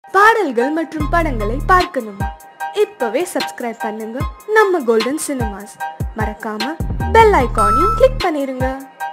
பாடல்கள் மற்றும் படங்களை பார்க்கணுமா இப்பவே சப்ஸ்கிரைப் பண்ணுங்க நம்ம கோல்டன் சினிமாஸ் மறக்காம பெல் ஐகானையும் கிளிக் பண்ணிருங்க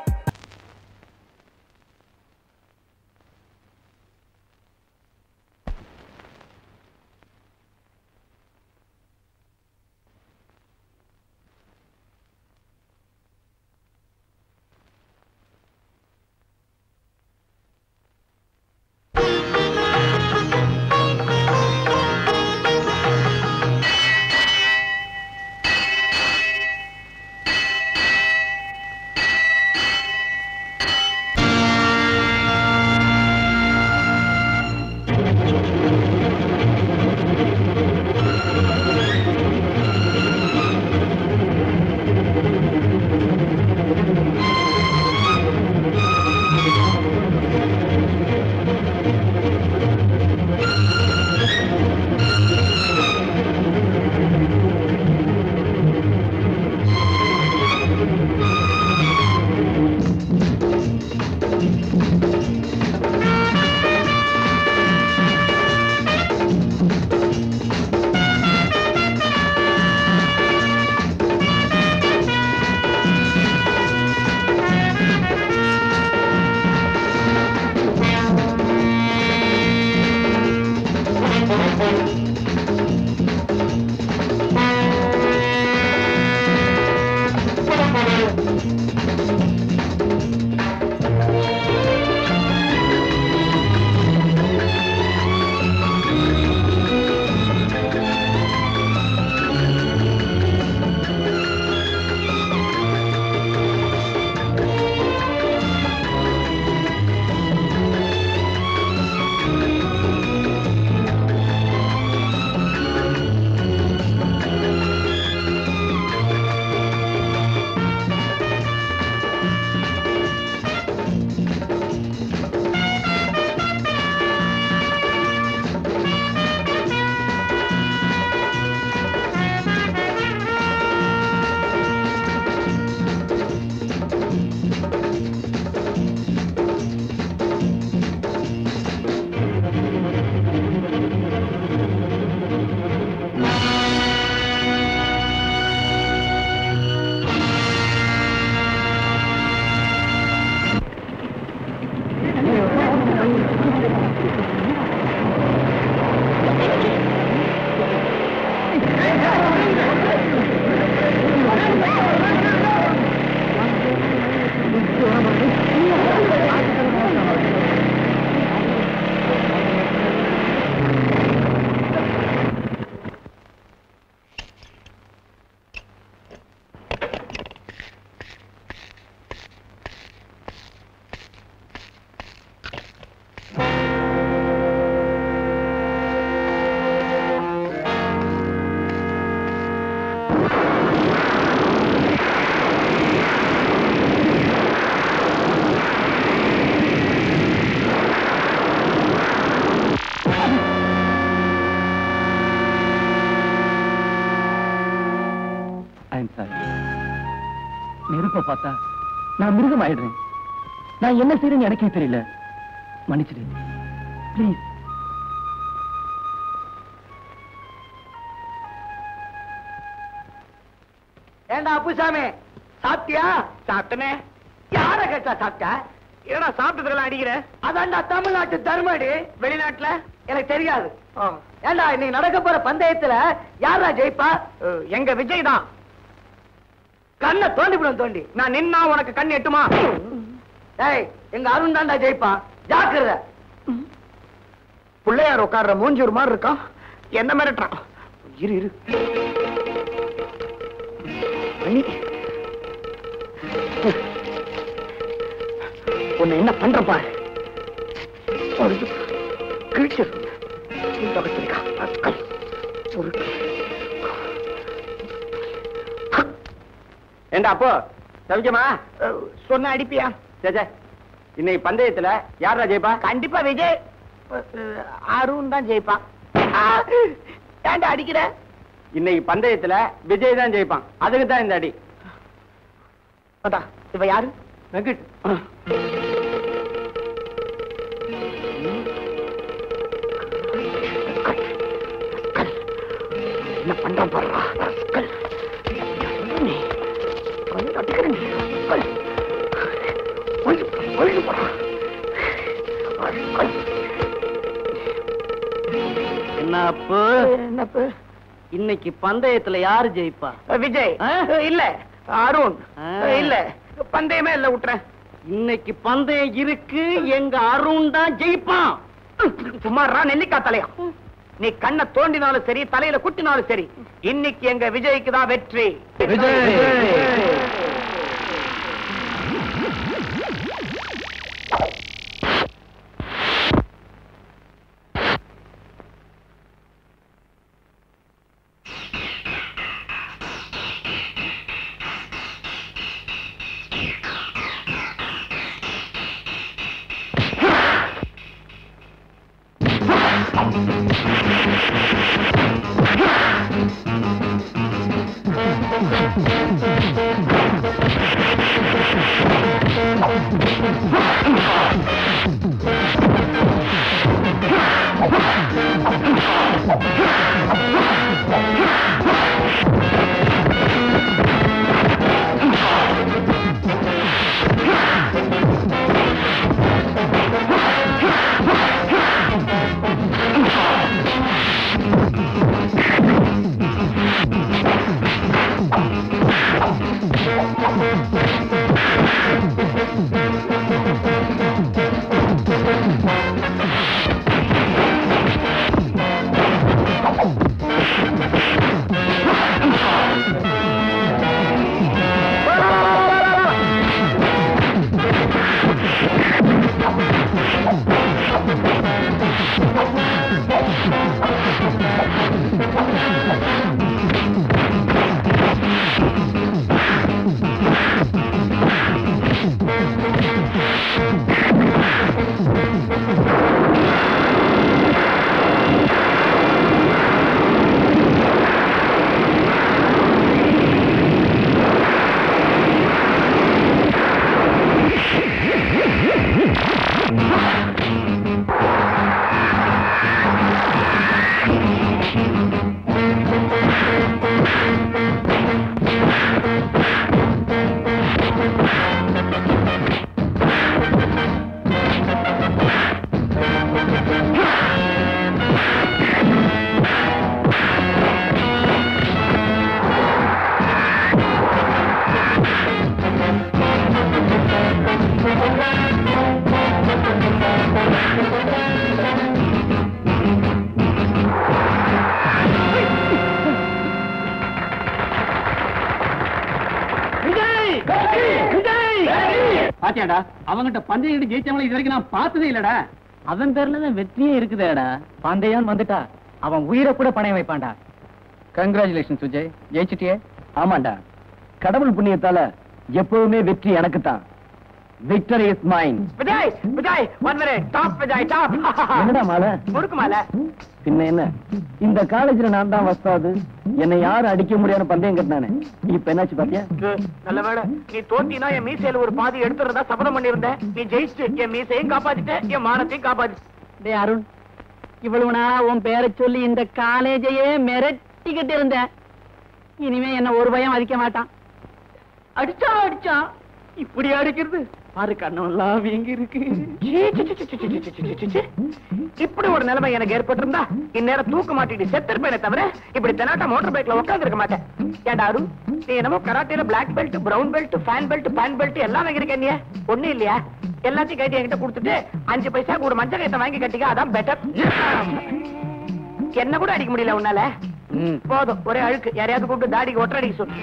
ஐம் சாரி நெருப்ப பார்த்தா நான் மிருகம் ஆயிடுறேன் நான் என்ன செய்யறேன்னு எனக்கே தெரியல மன்னிச்சிடு ப்ளீஸ் ஏண்டா அப்புசாமி சாப்பிட்டியா சாப்பிட்டனே யார கேட்டா சாப்பிட்ட ஏடா சாப்பிட்டதுக்கெல்லாம் அடிக்கிற அதான்டா தமிழ்நாட்டு தர்மடி வெளிநாட்டுல எனக்கு தெரியாது ஏண்டா இன்னைக்கு நடக்க போற பந்தயத்துல யாரா ஜெயிப்பா எங்க விஜய் தான் கண்ணை தோண்டி விடும் தோண்டி நான் நின்னா உனக்கு கண் எட்டுமா ஏய் எங்க அருண் தான்டா ஜெயிப்பான் ஜாக்கிரத பிள்ளையார் உட்கார்ற மூஞ்சூர் மாதிரி இருக்கான் என்ன மிரட்டுறான் இரு இரு அண்ணி. உன்னை என்ன பண்ற பாரு ஒரு கிழிச்சு இந்த வச்சிருக்கா அக்கல். ஒரு ஏண்டா அப்போ சவிக்கமா சொன்ன அடிப்பியா சே இன்னைக்கு பந்தயத்துல யாரா ஜெயிப்பா கண்டிப்பா விஜய் அருண் தான் ஜெயிப்பான் ஆ, ஏன்டா அடிக்கிற இன்னைக்கு பந்தயத்துல விஜய் தான் ஜெயிப்பான் அதுக்கு தான் இந்த அடி அடா, இவ யாரு வெங்கட் என்ன பண்றான் பாருடா கல். நீ கல் அடிக்கிறேன் நீ. கல். ஒழிஞ்சு போ, ஒழிஞ்சு போடா. கல், கல். என்ன அப்பு என்னப்பு? இன்னைக்கு பந்தயத்துல யாரு ஜெயிப்பா விஜய் ஆ? இல்ல அருண் ஆ. இல்ல பந்தயமே இல்ல விட்டுறேன் இன்னைக்கு பந்தயம் இருக்கு எங்க அருண் தான் ஜெயிப்பான் சும்மாறா நெல்லிக்காய் தலையா நீ கண்ணை தோண்டினாலும் சரி தலையில குட்டினாலும் சரி இன்னைக்கு எங்க விஜய்க்கு தான் வெற்றி பாத்தியாடா அவங்கிட்ட பந்தயம் ஜெயிச்சவங்களை இது வரைக்கும் நான் பார்த்ததே இல்லடா அவன் பேர்ல தான் வெற்றியே இருக்குதேடா பந்தயம் வந்துட்டா அவன் உயிரை கூட பணைய வைப்பான்டா கங்க்ராச்சுலேஷன் சுஜய் ஜெயிச்சிட்டியே ஆமாண்டா கடவுள் புண்ணியத்தால எப்பவுமே வெற்றி எனக்கு தான் victory is mine Vijay Vijay one minute top Vijay top என்னடா மாலை முறுக்கு மேல பின்ன என்ன இந்த காலேஜ்ல நான் தான் வஸ்தாது என்னை யாரும் அடிக்க முடியாத பந்தயம் கட்டினானே இப்ப என்னாச்சு பாத்தியா நல்ல வேளை நீ தோத்தினா என் மீசையில ஒரு பாதி எடுத்துறதா சபதம் பண்ணிருந்தேன் நீ ஜெயிச்சு என் மீசையும் காப்பாத்திட்ட என் மானத்தையும் காப்பாத்திட்ட டேய் அருண் இவ்வளவு நாள் உன் பேரை சொல்லி இந்த காலேஜையே மிரட்டிக்கிட்டு இருந்த இனிமே என்ன ஒரு பயம் மதிக்க மாட்டான் அடிச்சா அடிச்சா இப்படி அடிக்கிறது பாரு கண்ணெல்லாம் வீங்கி இருக்கு சீ, சீ, சீ, சீ, சீ, சீ, சீ, சீ, சீ. இப்படி ஒரு நிலைமை எனக்கு ஏற்பட்டிருந்தா இந்நேரம் தூக்க மாட்டிட்டு செத்திருப்பேனே தவிர இப்படி தெனாட்டா மோட்டார் பைக்ல உட்கார்ந்து இருக்க மாட்டேன் ஏண்டா அருண் நீ என்னமோ கராட்டேல black belt brown belt fan belt fan belt எல்லாம் வாங்கிருக்க நீ ஒண்ணு இல்லையா எல்லாத்தையும் கட்டி என்கிட்ட கொடுத்துட்டு அஞ்சு பைசா ஒரு மஞ்சள் கைத்தை வாங்கி கட்டிக்க அதான் பெட்டர் என்ன கூட அடிக்க முடியல உன்னால ம். போதும் ஒரே அழுக்கு யாரையாவது கூப்பிட்டு தாடிக்கு ஒற்றை அடிக்க சொல்லு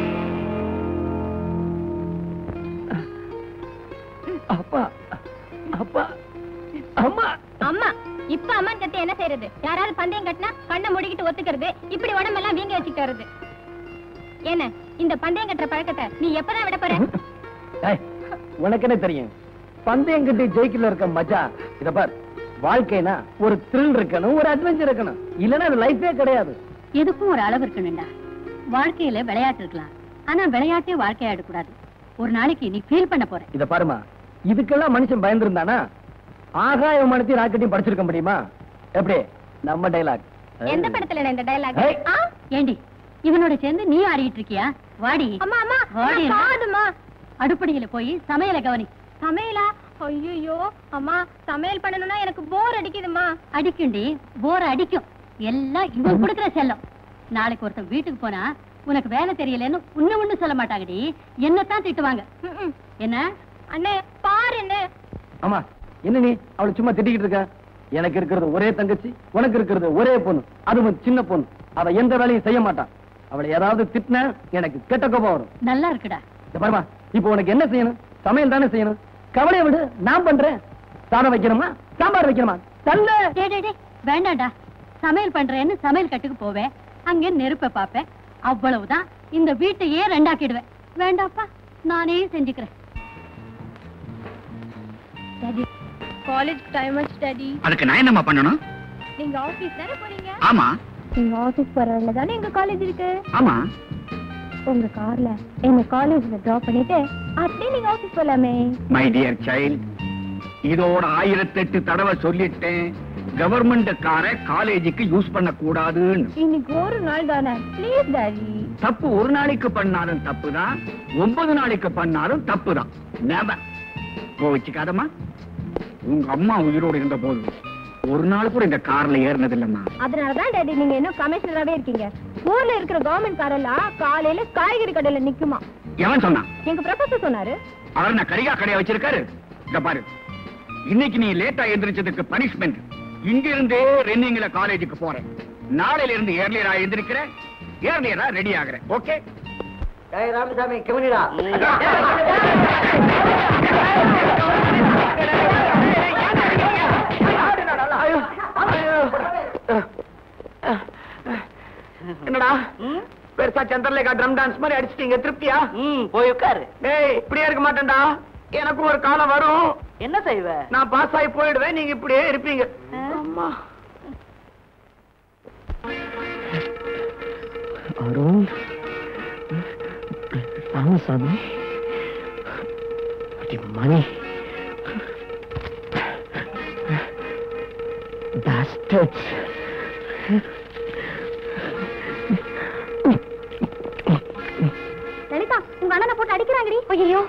அப்பா அப்பா அம்மா அம்மா இப்ப அம்மான் கத்தி என்ன செய்யறது யாராவது பந்தயம் கட்டினா கண்ணை முடிக்கிட்டு ஒத்துக்கிறது இப்படி உடம்பெல்லாம் வீங்க வச்சுக்கிட்டு வருது என்ன இந்த பந்தயம் கட்டுற பழக்கத்தை நீ எப்பதான் விட போற ஏய், உனக்கு என்ன தெரியும் பந்தயம் கட்டி ஜெயிக்கல இருக்க மஜா இத பார் வாழ்க்கைனா ஒரு த்ரில் இருக்கணும் ஒரு அட்வென்ச்சர் இருக்கணும் இல்லன்னா அது லைஃபே கிடையாது எதுக்கும் ஒரு அளவு இருக்கணும்டா வாழ்க்கையில விளையாட்டு இருக்கலாம் ஆனா விளையாட்டே வாழ்க்கையா எடுக்கூடாது ஒரு நாளைக்கு நீ ஃபீல் பண்ண போற இத பாருமா இதுக்கெல்லாம் மனுஷன் பயந்துருந்தானா ஆகாய விமானத்தையும் ராக்கெட்டையும் படிச்சிருக்க முடியுமா எப்படி நம்ம டைலாக் எந்த படத்துல இந்த ஏய். டயலாக் ஏண்டி இவனோட சேர்ந்து நீ ஆடிட்டு இருக்கியா வாடி அம்மா அம்மா வாடி. எனக்கு காதுமா அடுப்படியில போய் சமையலை கவனி சமையலா ஐயோ அம்மா சமையல் பண்ணணும்னா எனக்கு போர் அடிக்குதுமா அடிக்கும்டி போற அடிக்கும் எல்லாம் இவன் கொடுக்கிற செல்லம் நாளைக்கு ஒருத்தன் வீட்டுக்கு போனா உனக்கு வேலை தெரியலன்னு உன்ன ஒண்ணு சொல்ல மாட்டாங்கடி என்னத்தான் திட்டுவாங்க ம்ம். என்ன அண்ணே பாரு என்ன ஆமா என்ன நீ அவளை சும்மா திட்டிக்கிட்டு இருக்க எனக்கு இருக்கிறது ஒரே தங்கச்சி உனக்கு இருக்கிறது ஒரே பொண்ணு அதுவும் சின்ன பொண்ணு அவ எந்த வேலையும் செய்ய மாட்டான் அவளை யாராவது திட்டின எனக்கு கெட்ட கோபம் வரும் நல்லா இருக்குடா இந்த பாருமா இப்போ உனக்கு என்ன செய்யணும் சமையல் தானே செய்யணும் கவலையை விடு நான் பண்றேன் சாதம் வைக்கணுமா சாம்பார் வைக்கணுமா தள்ள டேய், டேய், டேய், வேண்டாம்டா சமையல் பண்றேன்னு சமையல் கட்டுக்கு போவேன் அங்க நெருப்பை பார்ப்பேன் அவ்வளவுதான் இந்த வீட்டையே ரெண்டாக்கிடுவேன் வேண்டாப்பா நானே செஞ்சுக்கிறேன் டாடி காலேஜ் டைம் ஆச்சு டாடி அதுக்கு நான் என்னம்மா பண்ணணும் நீங்க ஆபீஸ் தானே போறீங்க ஆமா நீங்க ஆபீஸ் போற வழியில தானே எங்க காலேஜ் இருக்கு ஆமா உங்க கார்ல என்ன காலேஜ்ல டிராப் பண்ணிட்டு அப்படியே நீங்க ஆபீஸ் போலாமே மை டியர் சைல்ட் இதோட ஆயிரத்தெட்டு தடவை சொல்லிட்டேன் கவர்மெண்ட் காரை காலேஜுக்கு யூஸ் பண்ண கூடாதுன்னு இன்னைக்கு ஒரு நாள் தானே ப்ளீஸ் டாடி தப்பு ஒரு நாளைக்கு பண்ணாலும் தப்பு தான் ஒன்பது நாளைக்கு பண்ணாலும் தப்பு தான் நேபர் கோவிச்சுக்காதம்மா உங்க அம்மா உயிரோடு இருந்த போது ஒரு நாள் கூட இந்த கார்ல ஏறினது இல்லம்மா அதனாலதான் டாடி நீங்க இன்னும் கமிஷனராவே இருக்கீங்க ஊர்ல இருக்கிற கவர்மெண்ட் காரெல்லாம் காலையில காய்கறி கடையில நிக்குமா எவன் சொன்னான் எங்க ப்ரொஃபசர் சொன்னாரு அவர் நான் கரிகா கடையா வச்சிருக்காரு இந்த பாரு இன்னைக்கு நீ லேட்டா எந்திரிச்சதுக்கு பனிஷ்மெண்ட் இங்க இருந்தே ரென்னிங்ல காலேஜுக்கு போறேன் நாளையில இருந்து ஏர்லியரா எந்திரிக்கிறேன் ஏர்லியரா ரெடி ஆகுறேன் ஓகே ராமசாமி கவனிடா என்னடா பெருசா சந்திரலேகா ட்ரம் டான்ஸ் மாதிரி அடிச்சிட்டீங்க திருப்தியா போய் உட்காரு டேய் இப்படியே இருக்க மாட்டேன்டா எனக்கும் ஒரு காலம் வரும் என்ன செய்வ நான் பாஸ் ஆகி போயிடுவேன் நீங்க இப்படியே இருப்பீங்க அம்மா அருண் ராமசாமி மணி bastards. லலிதா உங்க அண்ணனை போட்டு அடிக்கிறாங்கடி ஐயோ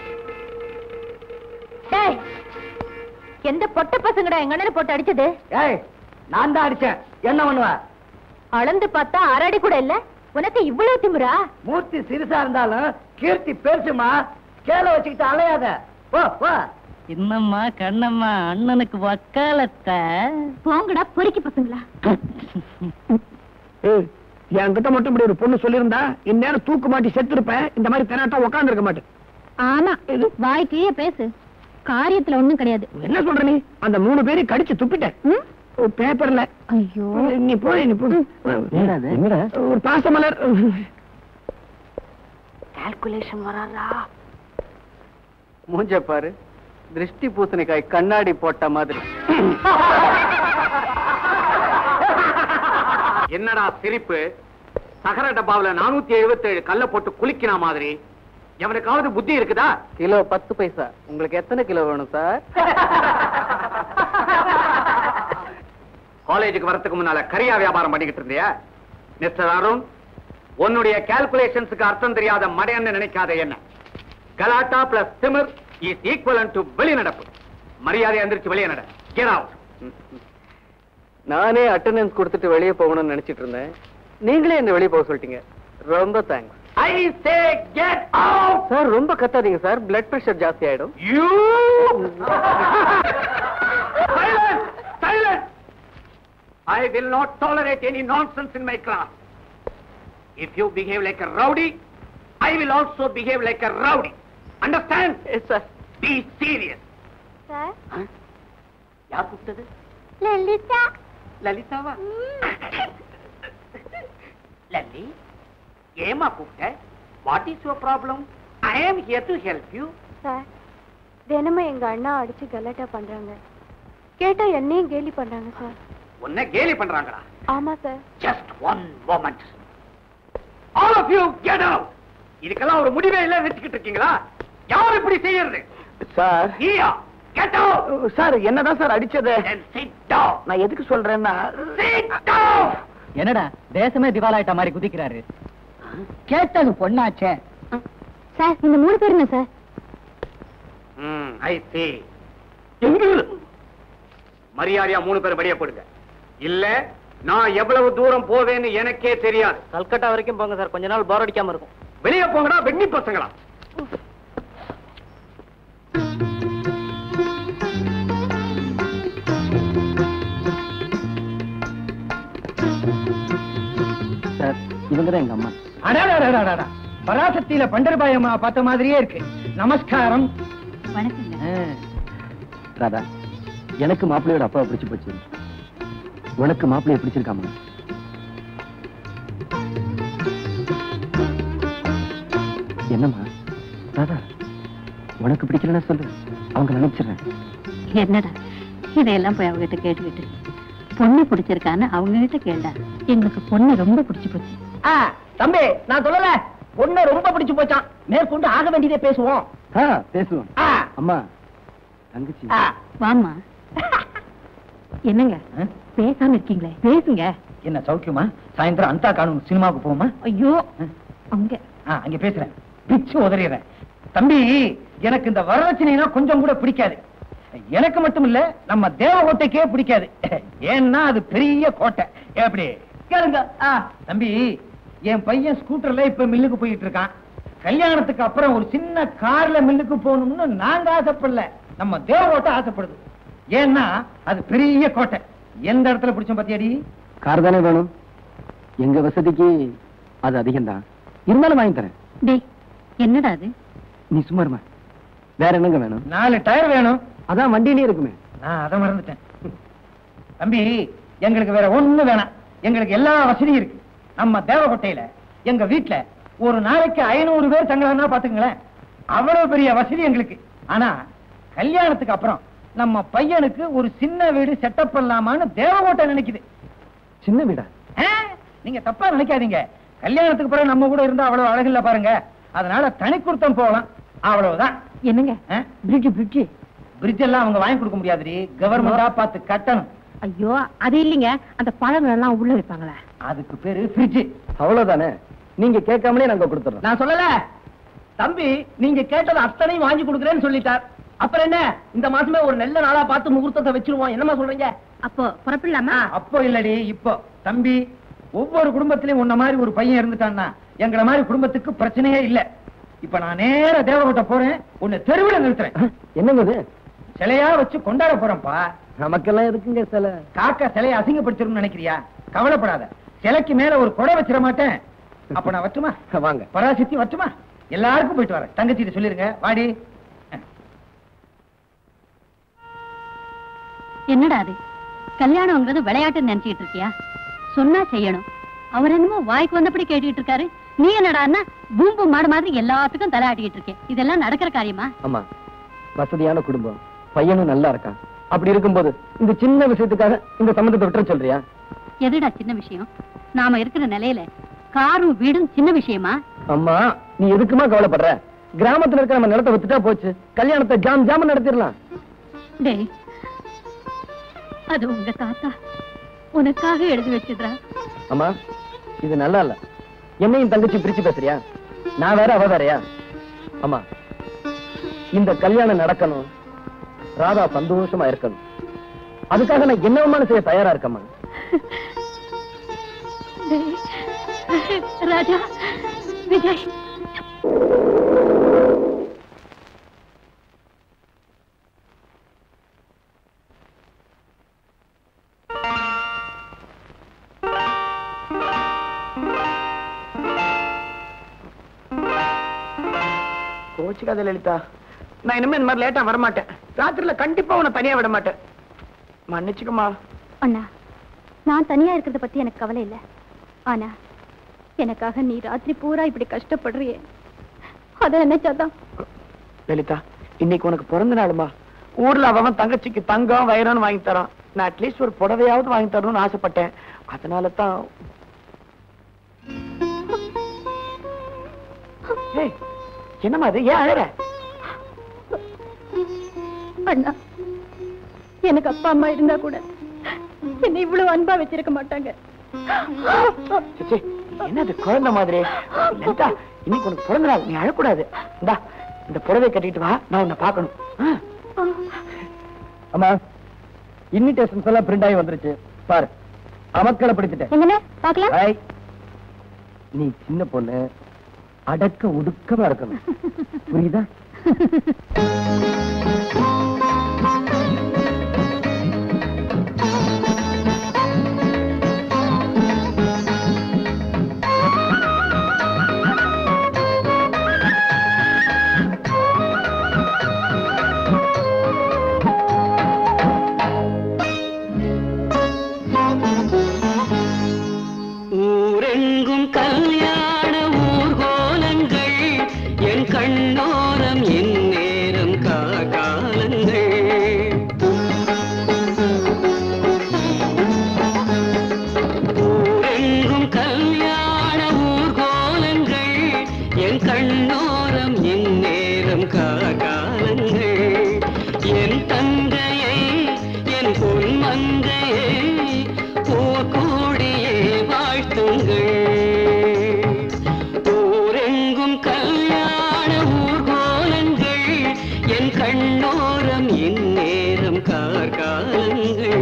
டேய் எந்த பொட்ட பசங்கடா எங்க அண்ணனை போட்டு அடிச்சது ஏய் நான் தான் அடிச்சேன் என்ன பண்ணுவ அளந்து பார்த்தா அரடி கூட இல்ல உனக்கு இவ்வளவு திமிரா மூர்த்தி சிறுசா இருந்தாலும் கீர்த்தி பெருசுமா கேள வச்சுக்கிட்டு அலையாத போ போ என்னம்மா கண்ணம்மா அண்ணனுக்கு வக்காலத்தை போங்கடா பொறுக்கி பசங்களா என்கிட்ட மட்டும் இப்படி ஒரு பொண்ணு சொல்லியிருந்தா இந்நேரம் தூக்கு மாட்டி செத்துருப்பேன் இந்த மாதிரி தெனாட்டா உட்கார்ந்து இருக்க மாட்டேன் ஆமா வாய்க்கே பேசு காரியத்துல ஒண்ணும் கிடையாது என்ன சொல்ற நீ அந்த மூணு பேரையும் கடிச்சு துப்பிட்டேன் பேப்பர்ல ஐயோ நீ போய் நீ போ என்னடா ஒரு பாசமலர் கால்குலேஷன் வராதா மூஞ்ச பாரு திருஷ்டி பூசணிக்காய் கண்ணாடி போட்ட மாதிரி என்னடா சிரிப்பு சகர டப்பாவுல நானூத்தி எழுபத்தி ஏழு கல்ல போட்டு குளிக்கிற மாதிரி எவனுக்காவது புத்தி இருக்குதா கிலோ பத்து பைசா உங்களுக்கு எத்தனை கிலோ வேணும் சார் காலேஜுக்கு வரதுக்கு முன்னால கரியா வியாபாரம் பண்ணிக்கிட்டு இருந்தியா மிஸ்டர் அருண் உன்னுடைய கால்குலேஷன்ஸுக்கு அர்த்தம் தெரியாத மடையன்னு நினைக்காத என்ன கலாட்டா பிளஸ் திமிர் இஸ் ஈக்குவலன் டு வெளிநடப்பு மரியாதை எந்திரிச்சு வெளியே நட Get out. நானே அட்டெண்டன்ஸ் கொடுத்துட்டு வெளியே போகணும்னு நினைச்சிட்டு இருந்தேன் நீங்களே என்ன வெளியே போக சொல்லிட்டீங்க ரொம்ப thanks I say get out. Sir ரொம்ப கத்தாதீங்க சார் பிளட் பிரஷர் ஜாஸ்தி ஆயிடும் You! silence! Silence! I will not tolerate any nonsense in my class. If you behave like a rowdy, I will also behave like a rowdy. Understand? Yes, sir. Be serious. Sir யார் கூப்பிட்டது லலிதா லலிதாவா லல்லி ஏமா கூப்பிட்ட what is your problem I am here to help you sir தினமும் எங்க அண்ணா அடிச்சு கலாட்டா பண்றாங்க கேட்டா என்னையும் கேலி பண்றாங்க சார் உன்னை கேலி பண்றாங்களா ஆமா sir just one moment all of you get out இதுக்கெல்லாம் ஒரு முடிவே இல்ல நிறுத்திக்கிட்டு இருக்கீங்களா யார் இப்படி செய்யறது சார் நீயா கெட் அவுட் சார் என்னதான் சார் அடிச்சது then sit down நான் எதுக்கு சொல்றேன்னா sit down என்னடா தேசமே திவாலாயிட்ட மாதிரி குதிக்கிறாரு கேட்டது பொண்ணாச்சே சார் இந்த மூணு பேருங்க சார் ஐ சி மரியாதையா மூணு பேர் வெளியே போடுங்க இல்ல நான் எவ்வளவு தூரம் போவேன்னு எனக்கே தெரியாது கல்கட்டா வரைக்கும் போங்க சார் கொஞ்ச நாள் போர் அடிக்காம இருக்கும் வெளியே போங்கடா வெண்ணி பசங்களா சார் இவங்க தான் எங்க அம்மா அடாடாடாடாடா பராசக்தியில பண்டர்பாயம்மா பார்த்த மாதிரியே இருக்கு நமஸ்காரம் வணக்கங்க ராதா எனக்கு மாப்பிள்ளையோட அப்பாவை பிடிச்சு போச்சு உனக்கு மாப்பிள்ளைய பிடிச்சிருக்காமா என்னம்மா ராதா உனக்கு பிடிக்கலன்னா சொல்லு அவங்க நினைச்சிடுறேன் என்னடா இதையெல்லாம் போய் அவங்ககிட்ட கேட்டுக்கிட்டு பொண்ணு பிடிச்சிருக்கான்னு அவங்க கிட்ட கேட்டா எங்களுக்கு பொண்ணு ரொம்ப பிடிச்சு போச்சு ஆ, தம்பி நான் சொல்லல பொண்ணு ரொம்ப பிடிச்சு போச்சான் மேற்கொண்டு ஆக வேண்டியதே பேசுவோம் ஆ பேசுவோம் ஆ, அம்மா தங்கச்சி ஆ. வாமா என்னங்க ஆ? பேசாம இருக்கீங்களே பேசுங்க என்ன சௌக்கியமா சாயந்தரம் அந்தா காணும் சினிமாவுக்கு போவோமா ஐயோ அங்க ஆ, அங்க பேசுறேன் பிச்சு உதறிடுறேன் தம்பி எனக்கு இந்த வரதட்சணைனா கொஞ்சம் கூட பிடிக்காது எனக்கு மட்டும் இல்ல நம்ம தேவகோட்டைக்கே பிடிக்காது ஏன்னா அது பெரிய கோட்டை எப்படி கேளுங்க ஆ, தம்பி என் பையன் ஸ்கூட்டர்ல இப்ப மில்லுக்கு போயிட்டு இருக்கான் கல்யாணத்துக்கு அப்புறம் ஒரு சின்ன கார்ல மில்லுக்கு போகணும்னு நாங்க ஆசைப்படல நம்ம தேவகோட்டை ஆசைப்படுது ஏன்னா அது பெரிய கோட்டை எந்த இடத்துல பிடிச்சோம் பத்தியாடி கார் தானே வேணும் எங்க வசதிக்கு அது அதிகம்தான் இருந்தாலும் வாங்கி தரேன் டேய் என்னடா அது நீ சும்மா இருமா வேற என்னங்க வேணும் நாலு டயர் வேணும் அதான் வண்டியிலே இருக்குமே நான் அதை மறந்துட்டேன் தம்பி எங்களுக்கு வேற ஒண்ணு வேணாம் எங்களுக்கு எல்லா வசதியும் இருக்கு நம்ம தேவகோட்டையில எங்க வீட்ல ஒரு நாளைக்கு ஐநூறு பேர் தங்கலாம்னா பாத்துங்களேன் அவ்வளவு பெரிய வசதி எங்களுக்கு ஆனா கல்யாணத்துக்கு அப்புறம் நம்ம பையனுக்கு ஒரு சின்ன வீடு செட்டப் பண்ணலாமான்னு தேவகோட்டை நினைக்குது சின்ன வீடா ஆ, நீங்க தப்பா நினைக்காதீங்க கல்யாணத்துக்கு பிறகு நம்ம கூட இருந்தா அவ்வளவு அழகில்ல பாருங்க அதனால தனி கொடுத்தம் போகலாம் அவ்வளவுதான் என்னங்க ஆ? பிரிட்ஜ் பிரிட்ஜ் பிரிட்ஜ் எல்லாம் அவங்க வாங்கி கொடுக்க முடியாதுடி கவர்மெண்டா பார்த்து கட்டணும் ஐயோ அது இல்லைங்க அந்த பழங்கள் எல்லாம் உள்ள வைப்பாங்களே அதுக்கு பேரு ஃப்ரிட்ஜ் அவ்வளவுதானே நீங்க கேட்காமலே நாங்க கொடுத்துறோம் நான் சொல்லல தம்பி நீங்க கேட்டது அத்தனையும் வாங்கி கொடுக்குறேன்னு சொல்லிட்டார் அப்புறம் என்ன இந்த மாசமே ஒரு நல்ல நாளா பார்த்து முகூர்த்தத்தை வச்சிருவோம் என்னமா சொல்றீங்க அப்போ புறப்படலாமா அப்போ இல்லடி இப்போ தம்பி ஒவ்வொரு குடும்பத்திலயும் உன்ன மாதிரி ஒரு பையன் இருந்துட்டான்னா எங்கள மாதிரி குடும்பத்துக்கு பிரச்சனையே இல்ல இப்ப நான் நேர தேவகோட்டை போறேன் உன்னை தெருவில் நிறுத்துறேன் என்னங்க இது சிலையா வச்சு கொண்டாட போறேன்ப்பா நமக்கெல்லாம் இருக்குங்க சில காக்கா சிலையை அசிங்கப்படுத்திரும்னு நினைக்கிறியா கவலைப்படாத சிலைக்கு மேல ஒரு கொடை வச்சிட மாட்டேன் அப்ப நான் வச்சுமா வாங்க பராசக்தி வச்சுமா எல்லாருக்கும் போயிட்டு வரேன் தங்கச்சிட்டு சொல்லிருங்க வாடி என்னடா அது கல்யாணம்ங்கிறது விளையாட்டுன்னு நினைச்சிட்டு இருக்கியா சொன்னா செய்யணும் அவர் என்னமோ வாய்க்கு வந்தபடி கேட்டுக்கிட்டு இருக்காரு நீ என்னடான்னா பூம்பு மாடு மாதிரி எல்லாத்துக்கும் தலையாட்டிக்கிட்டு இருக்கேன் இதெல்லாம் நடக்கிற காரியமா ஆமா வசதியான குடும்பம் பையனும் நல்லா இருக்கான் அப்படி இருக்கும்போது இந்த சின்ன விஷயத்துக்காக இந்த சம்மந்தத்தை விட்டுற சொல்றியா எதுடா சின்ன விஷயம் நாம இருக்கிற நிலையில காரும் வீடும் சின்ன விஷயமா அம்மா நீ எதுக்குமா கவலைப்படுற கிராமத்துல இருக்க நம்ம நிலத்தை வித்துட்டா போச்சு கல்யாணத்தை ஜாம் ஜாம நடத்திடலாம் டேய் அது உங்க தாத்தா உனக்காக எழுதி வச்சதுடா அம்மா இது நல்லா இல்ல என்னையும் தங்கச்சி பிரிச்சு பேசுறியா நான் வேற அவ வேறயா அம்மா இந்த கல்யாணம் நடக்கணும் ராதா சந்தோஷமா இருக்கணும் அதுக்காக நான் என்னவமான செய்ய தயாரா இருக்கம்மா டேய், ராஜா விஜய் கோச்சுக்காத லலிதா நான் இனிமே இந்த மாதிரி லேட்டா வர மாட்டேன் ராத்திரில கண்டிப்பா உன்னை தனியா விட மாட்டேன் மன்னிச்சுக்கமா அண்ணா நான் தனியா இருக்கிறத பத்தி எனக்கு கவலை இல்ல ஆனா எனக்காக நீ ராத்திரி பூரா இப்படி கஷ்டப்படுறியே அத நினைச்சாதான் லலிதா இன்னைக்கு உனக்கு பிறந்த நாளுமா ஊர்ல அவன் தங்கச்சிக்கு தங்கம் வைரம்னு வாங்கி தரான் நான் அட்லீஸ்ட் ஒரு புடவையாவது வாங்கி தரணும்னு ஆசைப்பட்டேன் அதனால தான் ஏய், என்னம்மா அது ஏன் அழற அண்ணா எனக்கு அப்பா அம்மா இருந்தா கூட என்னை இவ்வளவு அன்பா வச்சிருக்க மாட்டாங்க சிச்சி, என்னது குழந்தை மாதிரி லலிதா இன்னைக்கு உனக்கு பிறந்த நாள் நீ அழக்கூடாது இந்தா இந்த புடவை கட்டிட்டு வா நான் உன்னை பார்க்கணும் ஆ. அம்மா இன்விடேஷன்ஸ் எல்லாம் பிரிண்ட் ஆகி வந்துருச்சு பாரு அமக்களை பிடிச்சிட்டேன் எங்கண்ணே பாக்கலாம் ஐ, நீ சின்ன பொண்ணு அடக்க ஒடுக்கமா இருக்கணும் புரியுதா ஊரெங்கும் கல்யாண ஊர்கோலங்கள் என் கண்ணோரம் என் நேரம் காலங்கள் ஊரெங்கும் கல்யாண ஊர்கோலங்கள் என் கண்ணோரம் என் நேரம் காலங்கள் என் தங்கையை என் பொன்மங்கையை போர்கோடியே வாழ்த்துங்கள் ஊரெங்கும் கல்யாண ஊர்கோலங்கள் என் கண்ணோரம் என் நேரம் கார்காலங்கள்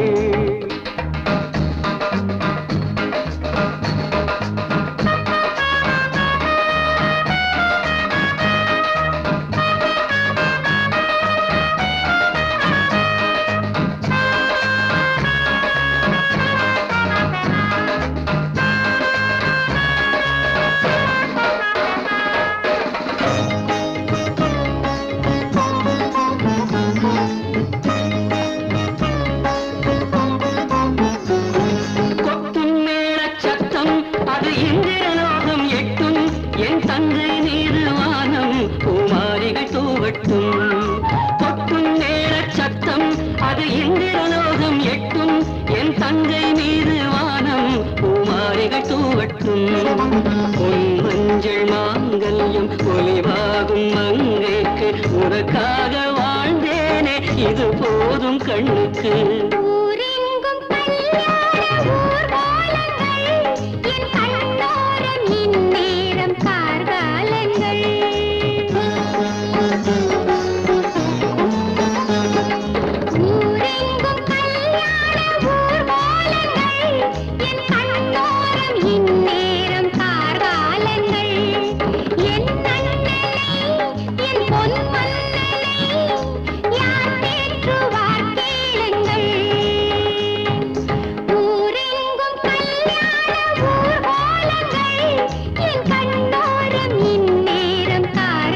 கொட்டும் மேளச் சத்தம் அது இந்திரலோகம் எட்டும் என் தங்கை நீரு வானம் பூமாரிகள் தூவட்டும் கொட்டும் மேளச் சத்தம் அது இந்திரலோகம் எட்டும் என் தங்கை மீது வானம் பூமாரிகள் தூவட்டும் பொன் மஞ்சள் மாங்கல்யம் ஒலிவாகும் மங்கைக்கு உனக்காக வாழ்ந்தேனே இது போதும் கண்ணுக்கு ஊரெங்கும் கல்யாண ஊர்வலங்கள், என் கண்ணோரம் இந்நேரம் கார்காலங்கள். ஊரெங்கும் கல்யாண ஊர்வலங்கள், என் கண்ணோரம் இந்நேரம் கார்காலங்கள். என் அண்ணனை, என் பொன் மன்னனை, யார் தேற்றுவார் கேளுங்கள் ஊரெங்கும் கல்யாண ஊர்வலங்கள், என் கண்ணோரம் இந்நேரம்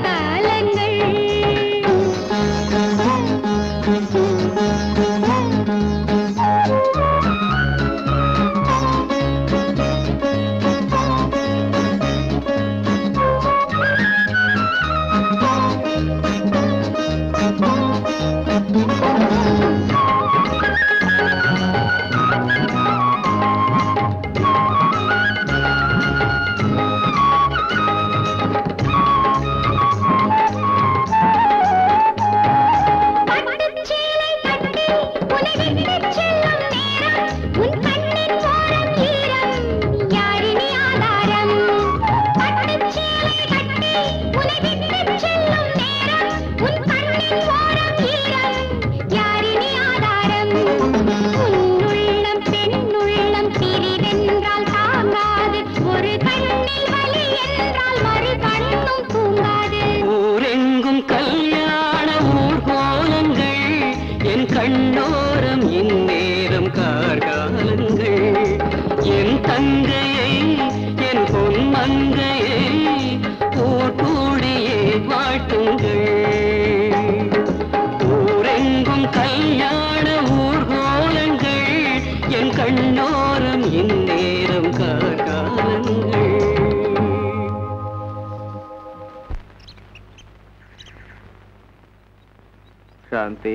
பட்டுச் சேலை கட்டி உன்னை விட்டுச் செல்லும் நேரம், உன் கண்ணின் ஓரம் ஈரம், யாரினி ஆதாரம்? பட்டுச் சேலை கட்டி உன்னை விட்டுச் செல்லும் நேரம், உன் கண்ணின் ஓரம் ஈரம், யாரினி ஆதாரம்? உன்னுள்ளம் பெண்ணுள்ளம் பிரிவென்றால் தாங்காது, ஒரு கண்ணில் வலி என்றால் மறு கண்ணும் தூங்காது ஊரெங்கும் கல்யாண ஊர்கோலங்கள் என் கண்ணோரம் இந்நேரம் கார்காலங்கள் என் தங்கையை என் பொன்மங்கையை போட்டோடியே வாழ்த்துங்கள் ஊரெங்கும் கல்யாண ஊர்கோலங்கள் என் கண்ணோரம் இந்நேரம் கார்காலங்கள் சாந்தி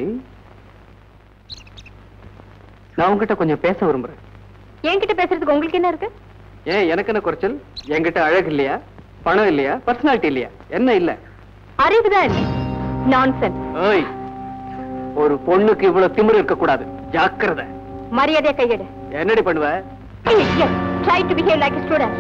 நான் உங்ககிட்ட கொஞ்சம் பேச விரும்புறேன் என்கிட்ட பேசுறதுக்கு உங்களுக்கு என்ன இருக்கு ஏன் எனக்கு என்ன குறைச்சல் என்கிட்ட அழகு இல்லையா பணம் இல்லையா பர்சனாலிட்டி இல்லையா என்ன இல்ல அறிவுதான் இல்லை நான்சென்ஸ் ஓய் ஒரு பொண்ணுக்கு இவ்வளவு திமிரு இருக்க கூடாது ஜாக்கிரதை மரியாதையா கையெடு என்னடி பண்ணுவ Idiot. Try to behave like a student.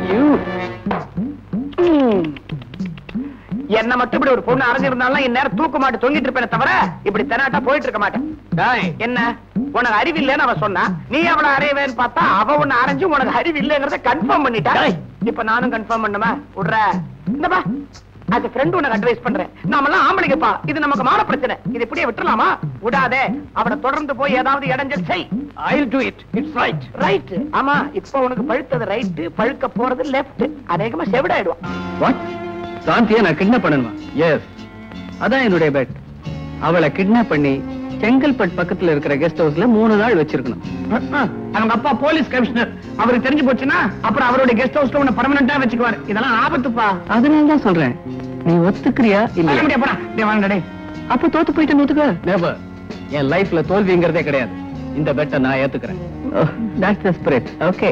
என்ன மட்டும் இப்படி ஒரு பொண்ணு அரைஞ்சிருந்தாலும் என் நேரம் தூக்க மாட்டு தொங்கிட்டு இருப்பேனே தவிர இப்படி தெனாட்டா போயிட்டு இருக்க மாட்டேன் டேய், என்ன உனக்கு அறிவு இல்லைன்னு அவ சொன்னா நீ அவளை அறையவேன்னு பார்த்தா அவ உன்னை அரைஞ்சு உனக்கு அறிவு இல்லைங்கிறத கன்ஃபார்ம் பண்ணிட்டா இப்ப நானும் கன்ஃபார்ம் பண்ணுமா விடுற இந்த பா அது ஃப்ரெண்ட் உனக்கு அட்வைஸ் பண்றேன் நாமெல்லாம் ஆம்பளைங்கப்பா இது நமக்கு மான பிரச்சனை இது இப்படியே விட்டுறலாமா விடாதே அவனை தொடர்ந்து போய் ஏதாவது இடைஞ்சல் செய் I'll do it. It's right. Right ஆமா இப்ப உனக்கு பழுத்தது ரைட் பழுக்க போறது லெஃப்ட் அநேகமா செவிடாயிடுவான் What? சாந்தியை நான் கிட்னாப் பண்ணணுமா எஸ் அதான் என்னுடைய பெட் அவளை கிட்னாப் பண்ணி செங்கல்பட் பக்கத்துல இருக்கிற கெஸ்ட் ஹவுஸ்ல மூணு நாள் வச்சிருக்கணும் அவங்க அப்பா போலீஸ் கமிஷனர் அவருக்கு தெரிஞ்சு போச்சுன்னா அப்புறம் அவருடைய கெஸ்ட் ஹவுஸ்ல உன்னை பர்மனண்டா வச்சுக்குவாரு இதெல்லாம் ஆபத்துப்பா அதனால தான் சொல்றேன் நீ ஒத்துக்கிறியா வர இல்லையா முடியா போடா டேய் வாங்கடா டேய் அப்ப தோத்து போயிட்டு ஒத்துக்க நெவர் என் லைஃப்ல தோல்விங்கிறதே கிடையாது இந்த பெட்டை நான் ஏத்துக்கிறேன் தட்ஸ் த ஸ்பிரிட் ஓகே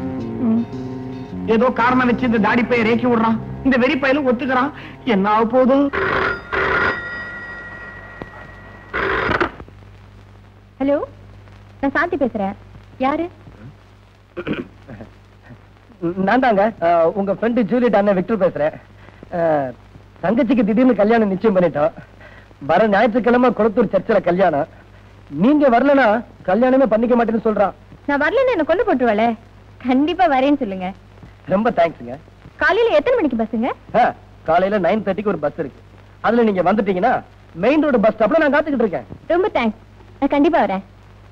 ஏதோ காரணம் வச்சு இந்த தாடி பைய ரேக்கி விடுறான் இந்த வெறி பையலும் ஒத்துக்கிறான் என்ன ஆக போதும் ஹலோ நான் சாந்தி பேசுறேன் யாரு நான் தாங்க உங்க ஃப்ரெண்டு ஜூலியட் அண்ணன் விக்டர் பேசுறேன் அஹ், தங்கச்சிக்கு திடீர்னு கல்யாணம் நிச்சயம் பண்ணிட்டோம் வர ஞாயிற்றுக்கிழமை குளத்தூர் சர்ச்சில் கல்யாணம் நீங்க வரலனா கல்யாணமே பண்ணிக்க மாட்டேன்னு சொல்றான் நான் வரலன்னு என்ன கொண்டு போட்டுருவாளே கண்டிப்பா வரேன்னு சொல்லுங்க ரொம்ப தேங்க்ஸுங்க காலையில எத்தனை மணிக்கு பஸ்ஸுங்க ஆ, காலையில நைன் தேர்ட்டிக்கு ஒரு பஸ் இருக்கு அதுல நீங்க வந்துட்டீங்கன்னா மெயின் ரோடு பஸ் ஸ்டாப்ல நான் காத்துக்கிட்டு இருக்கேன் ரொம்ப தேங்க்ஸ் நான் கண்டிப்பா வரேன்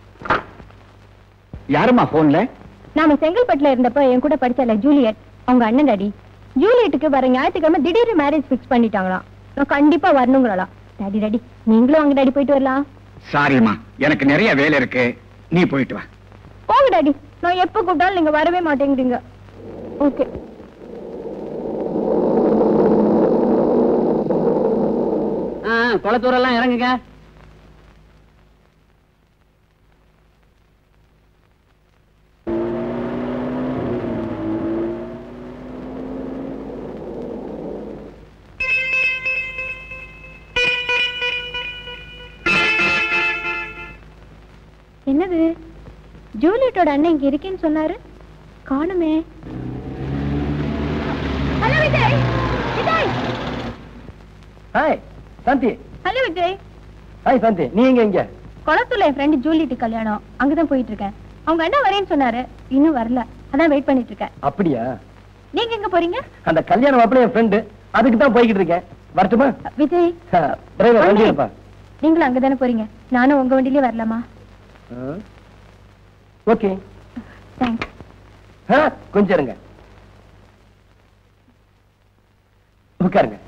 யாருமா போன்ல நாம செங்கல்பட்டுல இருந்தப்ப என் கூட படிச்சால ஜூலியட் அவங்க அண்ணன் டாடி ஜூலியட்டுக்கு வர ஞாயிற்றுக்கிழமை திடீர்னு மேரேஜ் ஃபிக்ஸ் பண்ணிட்டாங்களாம் நான் கண்டிப்பா வரணுங்களாம் டாடி டாடி நீங்களும் அவங்க டாடி போயிட்டு வரலாம் சாரிம்மா எனக்கு நிறைய வேலை இருக்கு நீ போயிட்டு வா போங்க டாடி நான் எப்ப கூப்பிட்டாலும் நீங்க வரவே மாட்டேங்கிறீங்க ஓகே குளத்தூரெல்லாம் இறங்குங்க என்னது ஜூலியட்டோட அண்ணன் இங்க இருக்கேன்னு சொன்னாரு காணுமே hello Vijay Vijay hi Shanthi hello Vijay hi Shanthi நீ எங்க இங்க குளத்தூர்ல என் ஃப்ரெண்டு ஜூலியட்டு கல்யாணம் அங்கதான் போயிட்டு இருக்கேன் அவங்க அண்ணன் வரேன்னு சொன்னாரு இன்னும் வரல அதான் வெயிட் பண்ணிட்டு இருக்கேன் அப்படியா நீங்க எங்க போறீங்க அந்த கல்யாணம் மாப்பிள்ள என் ஃப்ரெண்டு அதுக்கு தான் போய்கிட்டு இருக்கேன் வரட்டுமா விஜய் டிரைவர் வண்டி இருப்பா நீங்களும் அங்கதானே போறீங்க நானும் உங்க வண்டியிலே வரலாமா ஓகே தேங்க்ஸ் கொஞ்சம் இருங்க உட்காருங்க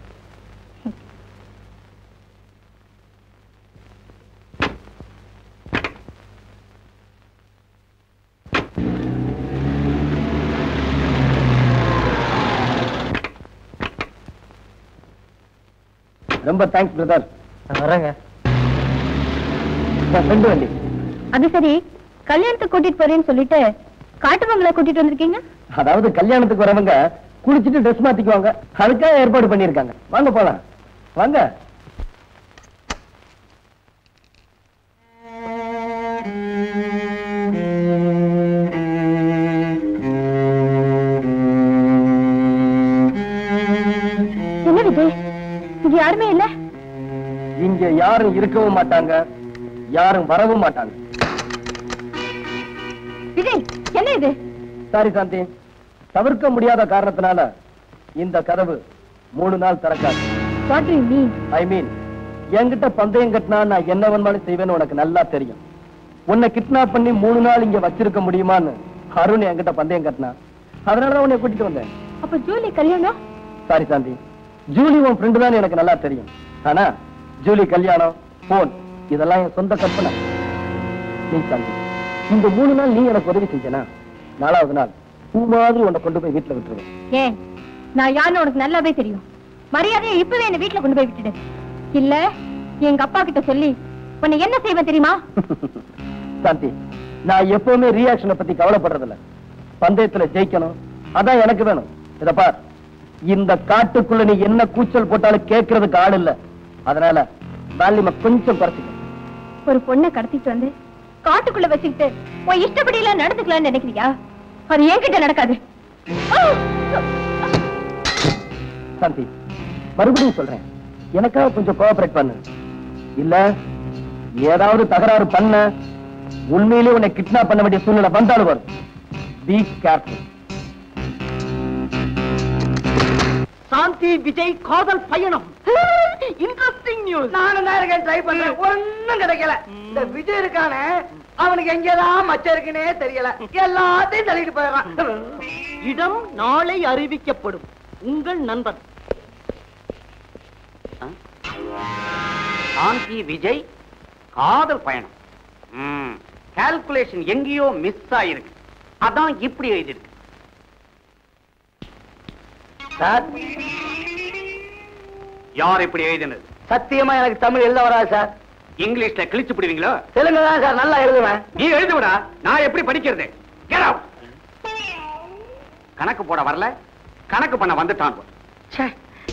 ரொம்ப தேங்க்ஸ் பிரதர் வரேங்க ஃப்ரெண்டு வண்டி அது சரி கல்யாணத்துக்கு கூட்டிட்டு போறேன்னு சொல்லிட்டு காட்டுமங்களை கூட்டிட்டு வந்திருக்கீங்க அதாவது கல்யாணத்துக்கு வரவங்க குளிச்சிட்டு ட்ரெஸ் மாத்திக்குவாங்க அதுக்காக ஏற்பாடு பண்ணிருக்காங்க வாங்க போலாம் வாங்க என்ன விஜய் இங்க யாருமே இல்ல இங்க யாரும் இருக்கவும் மாட்டாங்க யாரும் வரவும் மாட்டாங்க விஜய் என்ன இது சாரி சாந்தி தவிர்க்க முடியாத காரணத்தினால இந்த கதவு மூணு நாள் திறக்காது வாட் டு மீன் ஐ மீன் என்கிட்ட பந்தயம் கட்டினா நான் என்ன வேணாலும் செய்வேன்னு உனக்கு நல்லா தெரியும் உன்னை கிட்னாப் பண்ணி மூணு நாள் இங்க வச்சிருக்க முடியுமான்னு அருண் என்கிட்ட பந்தயம் கட்டினா அதனாலதான் உன்னை கூட்டிட்டு வந்தேன் அப்ப ஜூலி கல்யாணம் சாரி சாந்தி ஜூலி உன் ஃப்ரெண்டு தான் எனக்கு நல்லா தெரியும் ஆனா ஜூலி கல்யாணம் போன் இதெல்லாம் என் சொந்த கற்பனை நீ சாந்தி இந்த மூணு நாள் நீ எனக்கு உதவி செஞ்சனா நாலாவது நாள் பூ மாதிரி உன்னை கொண்டு போய் வீட்டுல விட்டுருவேன் ஏன் நான் யாருன்னு உனக்கு நல்லாவே தெரியும் மரியாதையை இப்பவே என்ன வீட்டுல கொண்டு போய் விட்டுடு இல்ல எங்க அப்பா கிட்ட சொல்லி உன்னை என்ன செய்வேன் தெரியுமா சாந்தி நான் எப்பவுமே ரியாக்ஷனை பத்தி கவலைப்படுறதில்ல பந்தயத்துல ஜெயிக்கணும் அதான் எனக்கு வேணும் இத பார் இந்த காட்டுக்குள்ள நீ என்ன கூச்சல் போட்டாலும் கேட்கறதுக்கு ஆள் இல்ல அதனால வேல்யூம கொஞ்சம் குறைச்சிக்க ஒரு பொண்ணை கடத்திட்டு வந்து காட்டுக்குள்ள வச்சுக்கிட்டு உன் இஷ்டப்படி எல்லாம் நடந்துக்கலாம்னு நினைக்கிறியா அது என்கிட்ட நடக்காது சாந்தி மறுபடியும் சொல்றேன் எனக்காக கொஞ்சம் கோஆபரேட் பண்ணு இல்ல ஏதாவது தகராறு பண்ண உண்மையிலே உன்னை கிட்னாப் பண்ண வேண்டிய சூழ்நிலை வந்தாலும் வரும் பி கேர்ஃபுல் சாந்தி விஜய் காதல் பயணம் இன்ட்ரெஸ்டிங் நியூஸ் நானும் தான் இருக்கேன் ட்ரை பண்றேன் ஒண்ணும் கிடைக்கல இந்த விஜய் இருக்கானே அவனுக்கு எங்கதான் மச்சம் இருக்குன்னே தெரியல எல்லாத்தையும் தள்ளிட்டு போயிடறான் இடம் நாளை அறிவிக்கப்படும் உங்கள் நண்பன் சாந்தி விஜய் காதல் பயணம் கால்குலேஷன் எங்கேயோ மிஸ் ஆயிருக்கு அதான் இப்படி எழுதியிருக்கு சார் யார் இப்படி எழுதினது சத்தியமா எனக்கு தமிழ் எழுத வராது சார் இங்கிலீஷ்ல கிழிச்சு பிடிவீங்களோ தெலுங்கு தான் சார் நல்லா எழுதுவேன் நீ எழுதுவடா நான் எப்படி படிக்கிறது Get out. கணக்கு போட வரல கணக்கு பண்ண வந்துட்டான் ச்சே.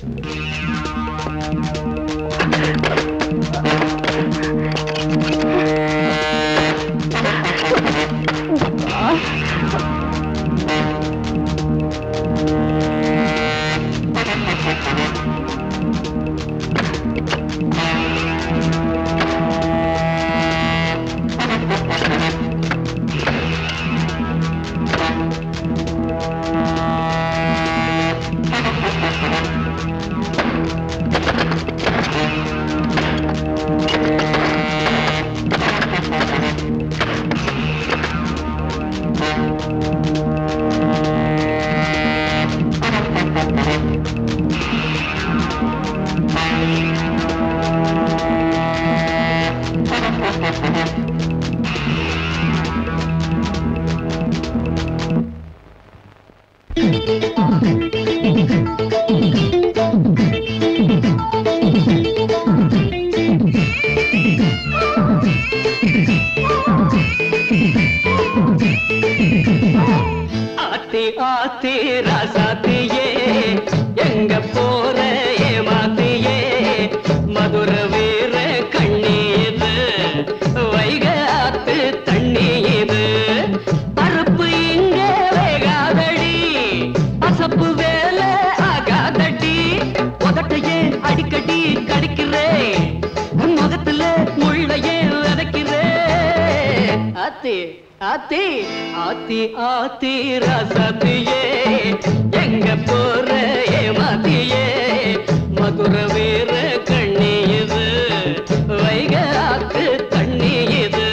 ஆத்தி ஆத்தி ராசாத்தியே எங்க போற ஏமாத்தியே மதுர வீர கண்ணீது வைக ஆத்து தண்ணி இது பருப்பு இங்க வேகாதடி பசப்பு வேலை ஆகாதடி உதட்டையே அடிக்கடி கடிக்கிறே முகத்துல முள்ளையே விதைக்கிறே ஆத்தி ஆத்தி ஆத்தி ஆத்தி ரசத்தியே எங்க போற ஏமாத்தியே மதுர வீர கண்ணி இது வைக ஆத்து தண்ணி இது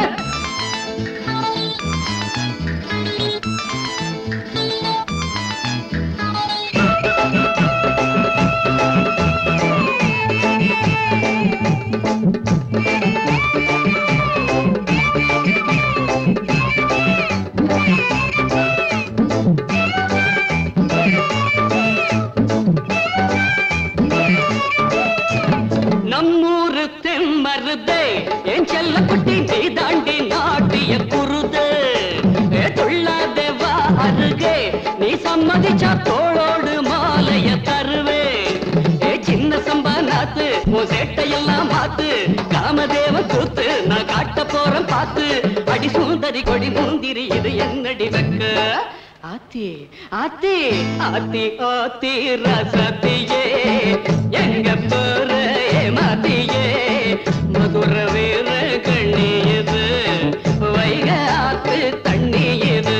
நம்மூரு தெம்மருதே என் செல்ல குட்டி நீ தாண்டி நாட்டிய குருது ஏ துள்ளாதே வா அருகே நீ சம்மதிச்சா தோளோடு மாலைய தருவே ஏ சின்ன சம்பா நாத்து உன் சேட்டையெல்லாம் மாத்து காமதேவ கூத்து நான் காட்ட போறேன் பார்த்து அடி சுந்தரி கொடி முந்திரி இது என்னடி வெக்க ஆத்தி ஆத்தி ஆத்தி ஆத்தி ரசத்தியே எங்க போற ஏமாத்தியே மதுர வீர கண்ணி இது வைக ஆத்து தண்ணி இது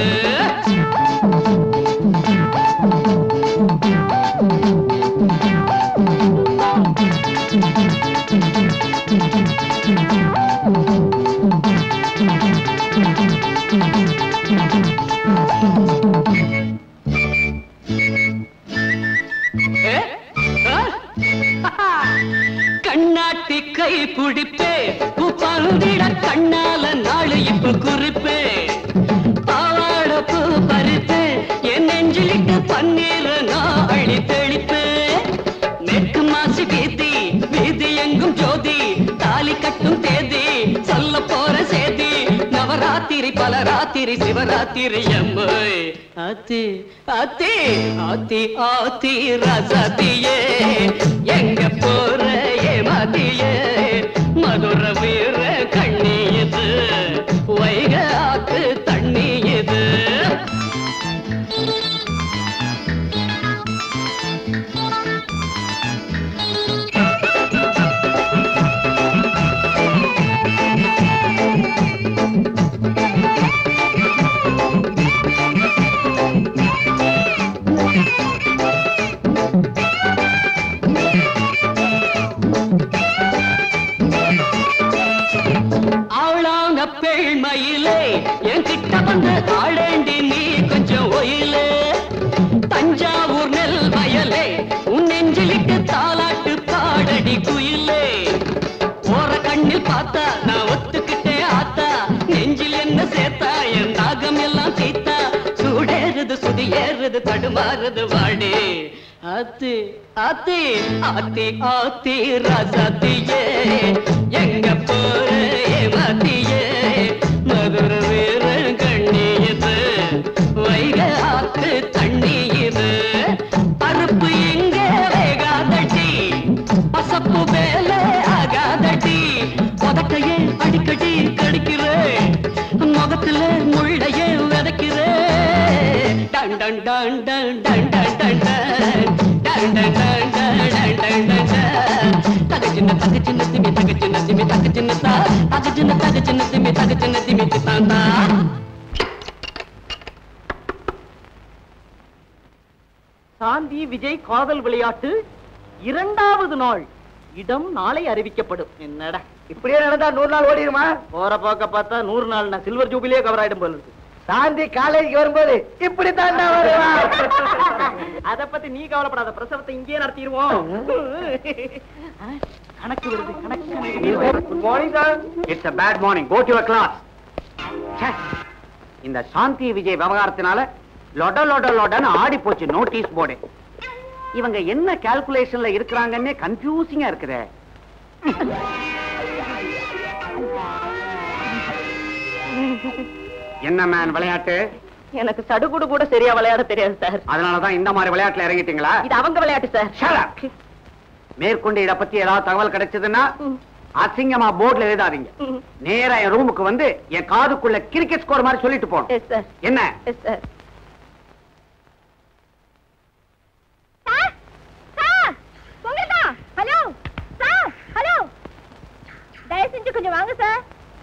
ஏ? ஆ? கண்ணாட்டி கை பிடிப்பே பந்திட கண்ணால நாளு இப்ப குறிப்பே பாவாட பூ பறிப்பு என் நெஞ்சிலிட்டு பன்னீர் நான் அழி தெளிப்பு மேற்கு மாசி வீதி வீதி எங்கும் ஜோதி தாலி கட்டும் தேதி சொல்ல போற சேதி நவராத்திரி பல ராத்திரி சிவராத்திரி எம்மை ஆத்தி ஆத்தி ஆத்தி ஆத்தி ரசத்தியே எங்க போற ஏமாத்தியே மதுர வீர கண்ணி இது வைக ஆத்து தண்ணி இது தடுமாறுது தடுமாறுது வாடி ஆத்தி ஆத்தி ஆத்தி ஆத்தி ரசத்தியே எங்க போற ஏமாத்தியே மதுர வீர கண்ணியது வைக ஆத்து தண்ணி இது பருப்பு இங்க வேகாதடி பசப்பு வேலை ஆகாதடி உதட்டையே அடிக்கடி கடிக்கிறேன் முகத்துல முள்ளையே விதைக்கிறேன் டன் டன் டன் டன் டன் டன் டன் டன் டன் டன் டன் டன் டன் டன் டன் டன் தக சின்ன தக சின்ன திமி தக சின்ன திமி தக சின்ன தா தக சின்ன தக சின்ன திமி தக சின்ன திமி தாந்தா சாந்தி விஜய் காதல் விளையாட்டு இரண்டாவது நாள் இடம் நாளை அறிவிக்கப்படும் என்னடா இப்படியே நடந்தா நூறு நாள் ஓடிடுமா போற போக்க பார்த்தா நூறு நாள் நான் சில்வர் ஜூபிலியே கவர் ஆயிடும் போல இருக்கு சாந்தி காலேஜுக்கு வரும்போது இப்படி தாண்டா வருவா அத பத்தி நீ கவலைப்படாத பிரசவத்தை இங்கேயே நடத்திடுவோம் கணக்கு வருது கணக்கு good morning sir it's a bad morning go to class இந்த சாந்தி விஜய் விவகாரத்தினால லொட லொட லொடன்னு ஆடி போச்சு நோட்டீஸ் போர்டு இவங்க என்ன கால்குலேஷன்ல இருக்கிறாங்கன்னே கன்ஃபியூசிங்கா இருக்குதே என்ன மேன் விளையாட்டு எனக்கு சடுகுடு கூட சரியா விளையாட தெரியாது சார் அதனாலதான் இந்த மாதிரி விளையாட்டுல இறங்கிட்டீங்களா இது அவங்க விளையாட்டு சார் Shut up. மேற்கொண்டு இத பத்தி ஏதாவது தகவல் கிடைச்சதுன்னா அசிங்கமா போர்டுல எழுதாதீங்க நேரா என் ரூமுக்கு வந்து என் காதுக்குள்ள கிரிக்கெட் ஸ்கோர் மாதிரி சொல்லிட்டு போகணும் எஸ் சார் என்ன yes sir hello sir hello தயவு செஞ்சு கொஞ்சம் வாங்க சார்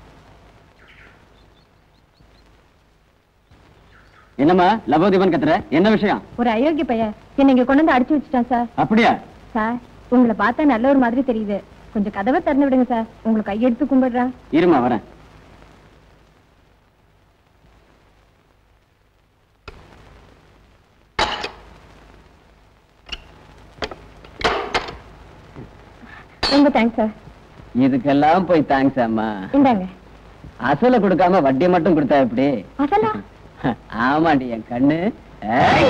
என்னம்மா லபோதீபன் கத்துற என்ன விஷயம் ஒரு அயோக்கிய பையன் என்னை இங்க கொண்டு வந்து அடிச்சு வச்சுட்டான் சார் அப்படியா சார் உங்களை பார்த்தா நல்ல ஒரு மாதிரி தெரியுது கொஞ்சம் கதவை திறந்து விடுங்க சார் உங்களை கையெடுத்து கும்பிடுறேன் இருமா வரேன் ரொம்ப தேங்க்ஸ் சார் இதுக்கெல்லாம் போய் தேங்க்ஸ் அம்மா இந்தாங்க அசல கொடுக்காம வட்டி மட்டும் கொடுத்தா எப்படி அசலா ஆமாண்டி என் கண்ணு ஏய்.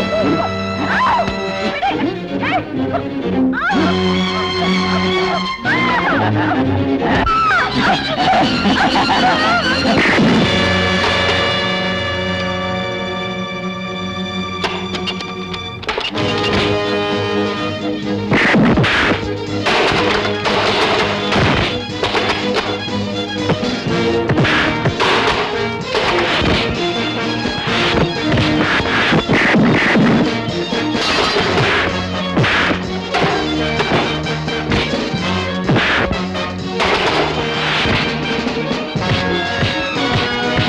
ஆ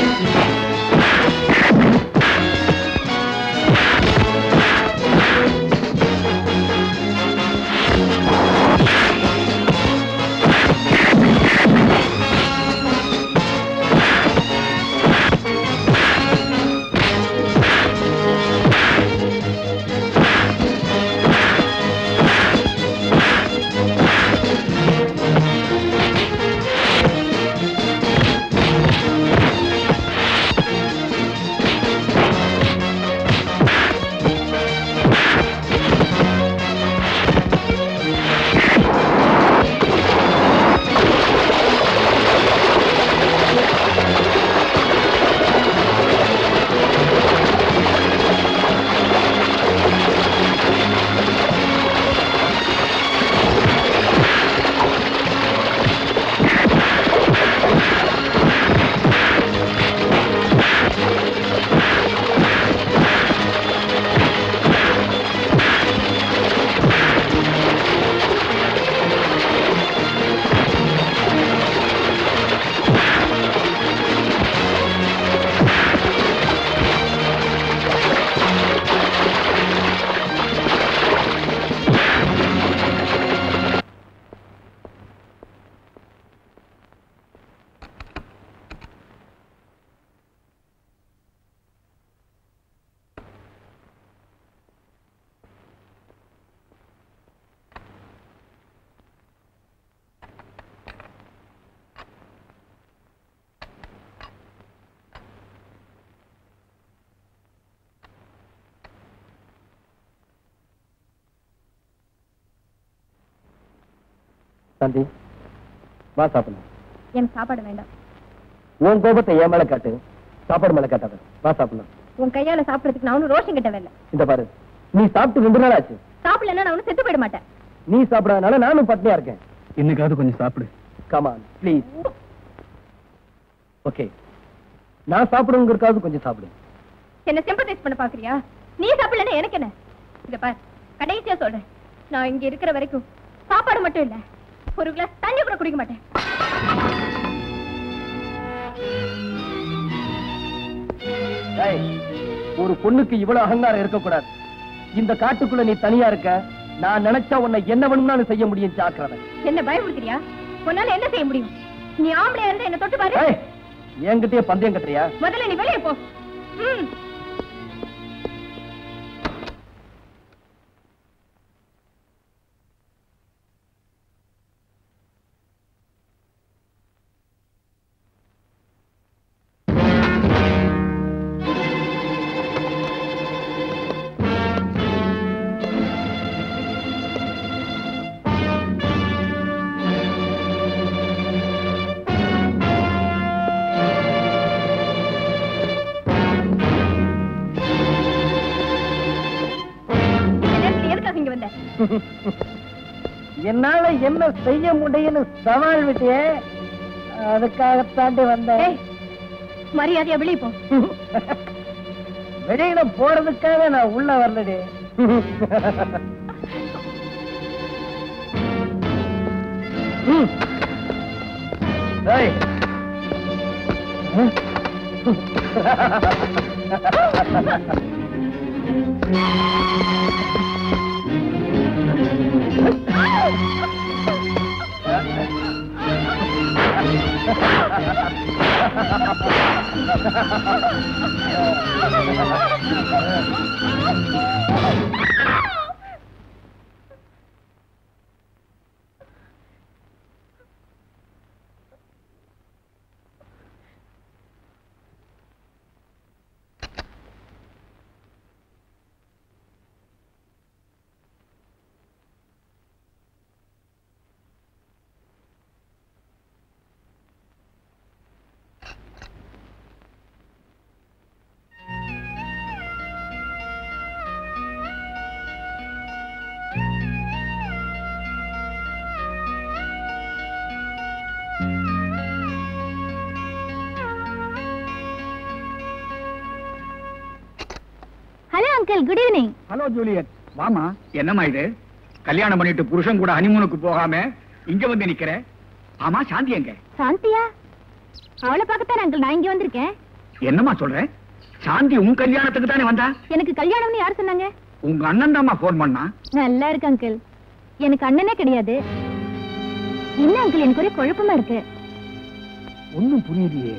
சாந்தி வா சாப்பிடலாம் எனக்கு சாப்பாடு வேண்டாம் உன் கோபத்தை என் மேல காட்டு சாப்பாடு மேல காட்டாத வா சாப்பிடலாம் உன் கையால சாப்பிடறதுக்கு நான் ஒன்னும் ரோஷம் கிட்ட வரல இந்த பாரு நீ சாப்பிட்டு ரெண்டு நாள் ஆச்சு சாப்பிடலன்னா நான் ஒன்னும் செத்து போயிட மாட்டேன் நீ சாப்பிடாதனால நானும் பட்னியா இருக்கேன் இன்னைக்காவது கொஞ்சம் சாப்பிடு கமான் ப்ளீஸ் ஓகே நான் சாப்பிடுங்கிறதுக்காவது கொஞ்சம் சாப்பிடு என்ன சிம்பத்தைஸ் பண்ண பாக்குறியா நீ சாப்பிடலன்னா எனக்கு என்ன இத பார் கடைசியா சொல்றேன் நான் இங்க இருக்கிற வரைக்கும் சாப்பாடு மட்டும் இல்ல ஒரு கிளாஸ் தண்ணி கூட குடிக்க மாட்டேன் டேய், ஒரு பொண்ணுக்கு இவ்வளவு அகங்காரம் இருக்கக்கூடாது இந்த காட்டுக்குள்ள நீ தனியா இருக்க நான் நினைச்சா உன்னை என்ன வேணும்னாலும் செய்ய முடியும் ஜாக்கிரதை என்ன பயமுறுத்துறியா உன்னால என்ன செய்ய முடியும் நீ ஆம்பளையா இருந்து என்ன தொட்டு பாரு ஏய், என்கிட்டயே பந்தயம் கட்டுறியா முதல்ல நீ வெளியே போ ம் இந்த நேரத்துல எதுக்காக இங்க வந்த என்னால என்ன செய்ய முடியும்னு சவால் விட்டியே அதுக்காகத்தாண்டி வந்தேன் ஏய், மரியாதையா வெளியே போ வெளியில போறதுக்காக நான் உள்ள வரலடி ம். ஏய். ம். Hello uncle good evening hello Juliet வாமா என்னம்மா இது கல்யாணம் பண்ணிட்டு புருஷன் கூட ஹனிமூனுக்கு போகாம இங்க வந்து நிக்கிற ஆமா சாந்தி எங்க சாந்தியா அவளை பார்க்கத்தான் அங்கிள் நான் இங்க வந்திருக்கேன் என்னம்மா சொல்ற சாந்தி உன் கல்யாணத்துக்கு தானே வந்தா எனக்கு கல்யாணம்னு யார் சொன்னாங்க உங்க அண்ணன் தாம்மா போன் பண்ணா நல்லா இருக்கு அங்கிள் எனக்கு அண்ணனே கிடையாது என்ன அங்கிள் எனக்கு ஒரே குழப்பமா இருக்கு ஒண்ணும் புரியலையே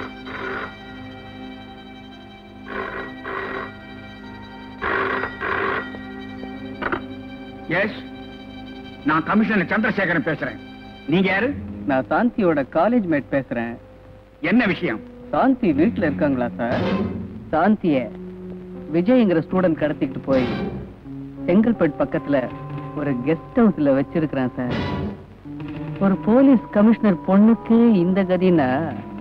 எஸ் நான் கமிஷனர் சந்திரசேகரன் பேசுறேன் நீங்க யாரு நான் சாந்தியோட காலேஜ் மேட் பேசுறேன் என்ன விஷயம் சாந்தி வீட்ல இருக்காங்களா சார் சாந்திய விஜய்ங்கிற ஸ்டூடெண்ட் கடத்திக்கிட்டு போய் செங்கல்பட்டு பக்கத்துல ஒரு கெஸ்ட் ஹவுஸ்ல வச்சிருக்கிறேன் சார் ஒரு போலீஸ் கமிஷனர் பொண்ணுக்கு இந்த கதினா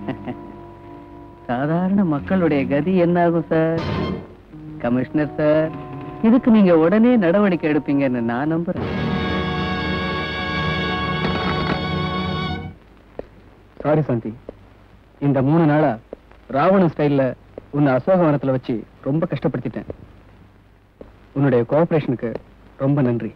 சாதாரண மக்களுடைய கதி என்ன ஆகும் சார் கமிஷனர் சார் இதுக்கு நீங்க உடனே நடவடிக்கை எடுப்பீங்கன்னு நான் நம்புறேன் சாரி சாந்தி இந்த மூணு நாளா ராவணன் ஸ்டைல்ல உன்னை அசோகவனத்துல வச்சு ரொம்ப கஷ்டப்படுத்திட்டேன் உன்னுடைய கோஆபரேஷனுக்கு ரொம்ப நன்றி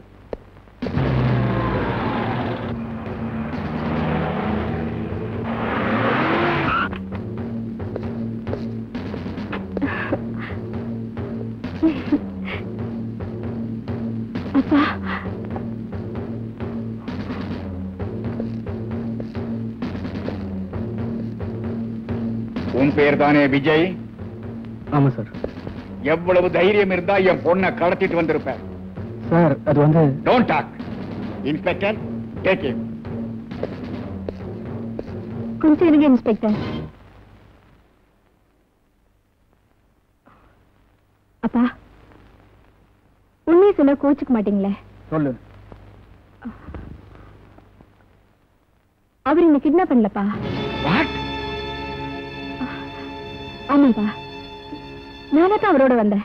உன் பேர் தானே விஜய் ஆமா சார் எவ்வளவு தைரியம் இருந்தா என் பொண்ணை கடத்திட்டு வந்திருப்ப சார் அது வந்து don't talk inspector take him கொஞ்சம் இருங்க இன்ஸ்பெக்டர் அப்பா உண்மையை சொல்ல கோச்சுக்க மாட்டீங்களே சொல்லு அவர் என்ன கிட்னாப் பண்ணலப்பா வாட் ஆமாப்பா நானே தான் அவரோட வந்தேன்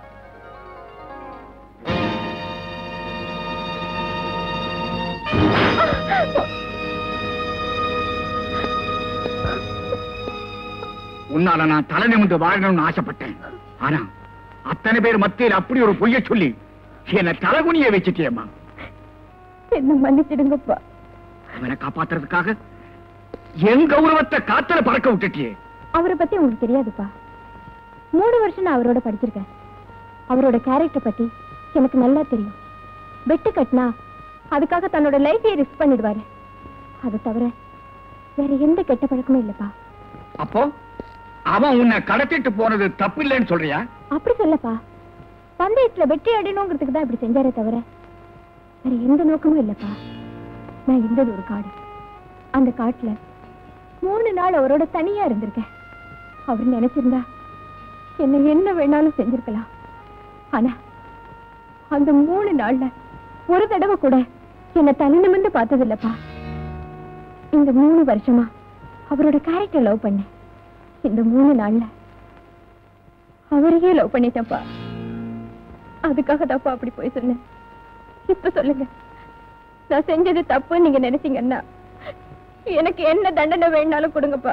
உன்னால நான் தலை நிமிந்து வாழணும்னு ஆசைப்பட்டேன் ஆனா அத்தனை பேர் மத்தியில் அப்படி ஒரு பொய்ய சொல்லி என்ன தலைகுனிய வச்சுட்டியம்மா என்ன மன்னிச்சிடுங்கப்பா அவனை காப்பாத்துறதுக்காக என் கௌரவத்தை காத்தல பறக்க விட்டுட்டியே அவரை பத்தி உங்களுக்கு தெரியாதுப்பா மூணு வருஷம் நான் அவரோட படிச்சிருக்கேன் அவரோட கேரக்டர் பத்தி எனக்கு நல்லா தெரியும் வெட்டு கட்டினா அதுக்காக தன்னோட லைஃபையே ரிஸ்க் பண்ணிடுவாரு அதை தவிர வேற எந்த கெட்ட பழக்கமும் இல்லப்பா அப்போ அவன் உன்னை கடத்திட்டு போனது தப்பு இல்லைன்னு சொல்றியா அப்படி சொல்லப்பா பந்தயத்துல வெற்றி அடையணுங்கிறதுக்கு தான் இப்படி செஞ்சாரே தவிர வேற எந்த நோக்கமும் இல்லப்பா நான் இருந்தது ஒரு காடு அந்த காட்டுல மூணு நாள் அவரோட தனியா இருந்திருக்கேன் அவர் நினைச்சிருந்தா என்ன என்ன வேணாலும் செஞ்சிருக்கலாம் ஆனா அந்த மூணு நாள்ல ஒரு தடவை கூட என்ன தனி நிமிர்ந்து பார்த்தது இல்லப்பா இந்த மூணு வருஷமா அவரோட கேரக்டர் லவ் பண்ணேன் இந்த மூணு நாள்ல அவரையே லவ் பண்ணிட்டேன்ப்பா அதுக்காக தான்ப்பா அப்படி போய் சொன்னேன் இப்ப சொல்லுங்க நான் செஞ்சது தப்புன்னு நீங்க நினைச்சீங்கன்னா எனக்கு என்ன தண்டனை வேணாலும் கொடுங்கப்பா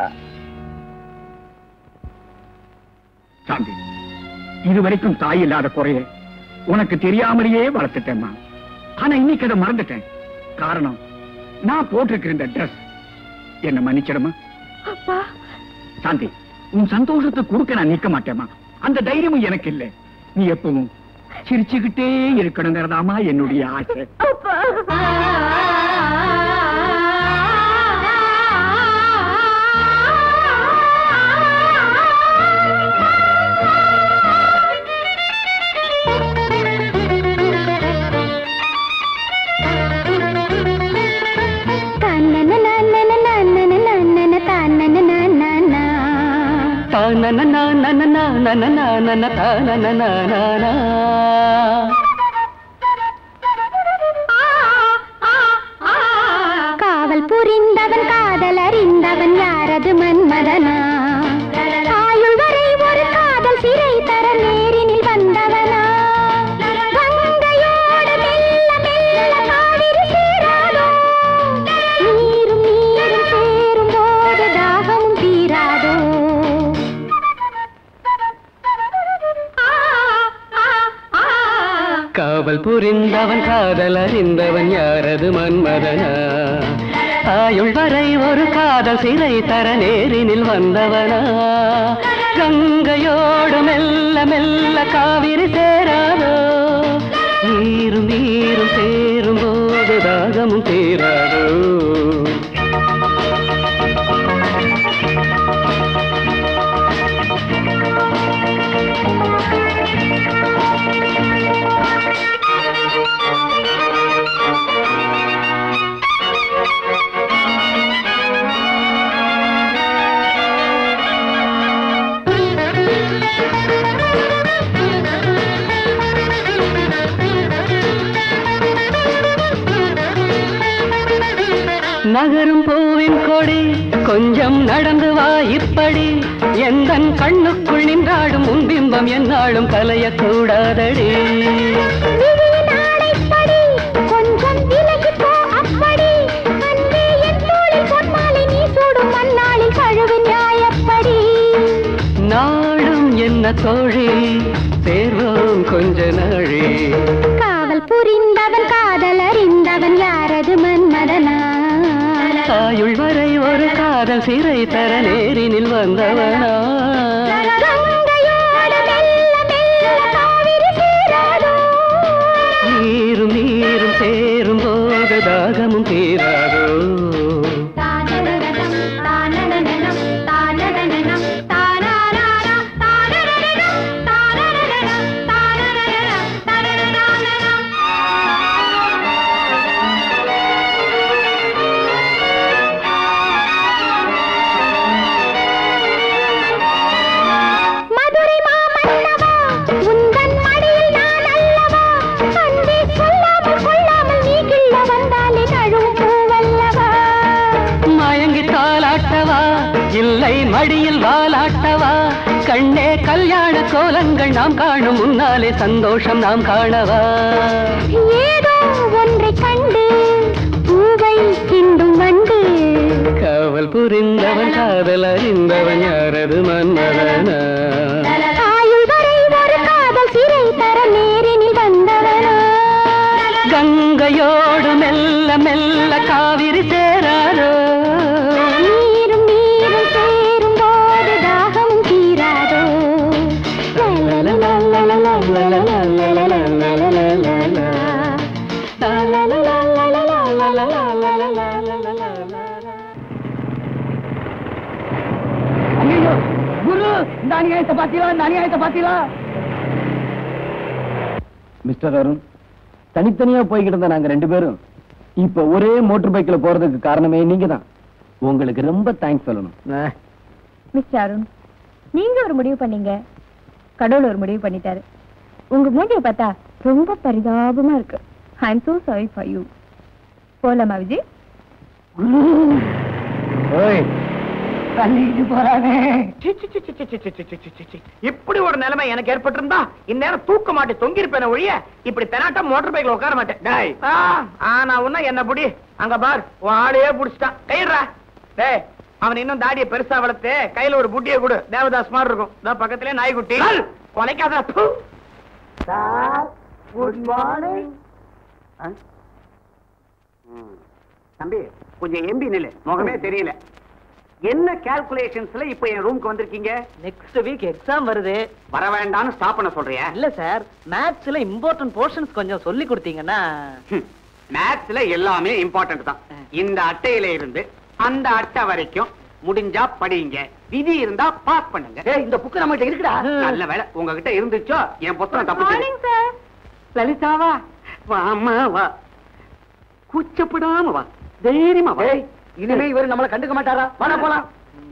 சாந்தி இது வரைக்கும் தாய் இல்லாத குறைய உனக்கு தெரியாமலேயே வளர்த்துட்டேம்மா ஆனா இன்னைக்கு அதை மறந்துட்டேன் காரணம் நான் போட்டிருக்கிற இந்த ட்ரெஸ் என்ன மன்னிச்சிடமா அப்பா சாந்தி உன் சந்தோஷத்தை கொடுக்க நான் நிக்க மாட்டேம்மா அந்த தைரியமும் எனக்கு இல்லை நீ எப்பவும் சிரிச்சுக்கிட்டே இருக்கணுங்கிறதாமா என்னுடைய ஆசை அப்பா காவல் புரிந்தவன் காதல் அறிந்தவன் யாரது மன்மதனா ஆயுள் வரை ஒரு காதல் சிறை தர நேரினில் வந்தவனா கங்கையோடு மெல்ல மெல்ல காவிரி சேராதோ நீரும் நீரும் சேரும் போது தாகமும் தீராதோ காவல் புரிந்தவன் காதல் அறிந்தவன் யாரது மன்மதனா ஆயுள் வரை ஒரு காதல் சிறை தர நேரினில் வந்தவனா கங்கையோடு மெல்ல மெல்ல காவிரி சேராதோ நீரும் நீரும் சேரும் போது தாகமும் தீராதோ நகரும் பூவின் கொடி கொஞ்சம் நடந்து வா இப்படி எந்தன் கண்ணுக்குள் நின்றாடும் உன் பிம்பம் என்னாலும் கலையக்கூடாதடி கொஞ்சம் விலகி போ அப்படி அன்பே என் தோளில் பொன்மாலை நீ சூடும் மண்ணாளில் கழுவு நியாயப்படி நாளும் என்ன தோழி சேர்வோம் கொஞ்ச நாழி காவல் புரிந்தவன் காதல் அறிந்தவன் யாரது மன்மதனா ஆயுள் வரை ஒரு காதல் சிறை தர நேரினில் வந்தவனா கங்கையோடு மெல்ல மெல்ல காவிரி சேராதோ நீரும் நீரும் சேரும் போது தாகமும் தீராதோ தானனனம் தானனனம் தானனனம் தானாராரா தானனனம் தானனனம் தானனனம் தானனனம் ஆ கண்கள் நாம் காணும் முன்னாலே சந்தோஷம் நாம் காணவா ஏதோ ஒன்றை கண்டு பூவை கிண்டும் வண்டு காவல் புரிந்தவன் காதல் அறிந்தவன் யாரது மன்மதனா ஆயுள் வரை ஒரு காதல் சிறை தர நேரினில் வந்தவனா கங்கையோடு மெல்ல மெல்ல காவிரி சேராரோ நீரும் நீரும் சேரும் போது தாகம் தீராதோ ஐயோ குரு இந்த அநியாயத்தை பாத்தீங்களா இந்த அநியாயத்தை பாத்தீங்களா மிஸ்டர் அருண் தனித்தனியா போய்கிட்டு இருந்த நாங்க ரெண்டு பேரும் இப்ப ஒரே மோட்டர் பைக்ல போறதுக்கு காரணமே நீங்க தான் உங்களுக்கு ரொம்ப தேங்க்ஸ் சொல்லணும் மிஸ்டர் அருண் நீங்க ஒரு முடிவு பண்ணீங்க கடவுள் ஒரு முடிவு பண்ணிட்டாரு உங்க மூஞ்சிய பார்த்தா ரொம்ப பரிதாபமா இருக்கு I am so sorry for you போலாமா விஜய் ஓய் தள்ளிட்டு போறானே சி, சி, சி, சி, சி, சி, சி, சி, சி, சி, சி. இப்படி ஒரு நிலைமை எனக்கு ஏற்பட்டிருந்தா இந்நேரம் தூக்க மாட்டேன் தொங்கிருப்பேன் ஒழிய இப்படி பெனாட்டா மோட்டர் பைக்ல உட்கார மாட்டேன் டேய் ஆ, ஆனா உன்ன என்ன புடி அங்க பார் உன் ஆளையே புடிச்சிட்டான் கைடுறா டேய் அவன் இன்னும் தாடியை பெருசா வளர்த்து கையில ஒரு புட்டியை கொடு தேவதாஸ் மாதிரி இருக்கும் இதோ பக்கத்திலே நாய்க்குட்டி உனைக்காத குட் மார்னிங் தம்பி கொஞ்சம் எம்பி நில்லு முகமே தெரியல என்ன கால்குலேஷன்ஸ்ல இப்ப என் ரூமுக்கு வந்திருக்கீங்க நெக்ஸ்ட் வீக் எக்ஸாம் வருது வர வேண்டாம்னு ஸ்டாப் பண்ண சொல்றியா இல்ல சார் மேத்ஸ்ல இம்பார்ட்டன்ட் போர்ஷன்ஸ் கொஞ்சம் சொல்லி கொடுத்தீங்கன்னா மேத்ஸ்ல எல்லாமே இம்பார்ட்டன்ட் தான் இந்த அட்டையில இருந்து அந்த அட்டை வரைக்கும் முடிஞ்சா படிங்க விதி இருந்தா பாஸ் பண்ணுங்க ஏய் இந்த புக்கு நம்ம இருக்குடா நல்ல வேலை உங்ககிட்ட இருந்துச்சோ என் புத்தகம் தப்பிச்சு சார் லலிதாவா வாமா வா கூச்சப்படாம வா தைரியமா வா ஏய் இனிமே இவர் நம்மள கண்டுக்க மாட்டாரா வாடா போலாம்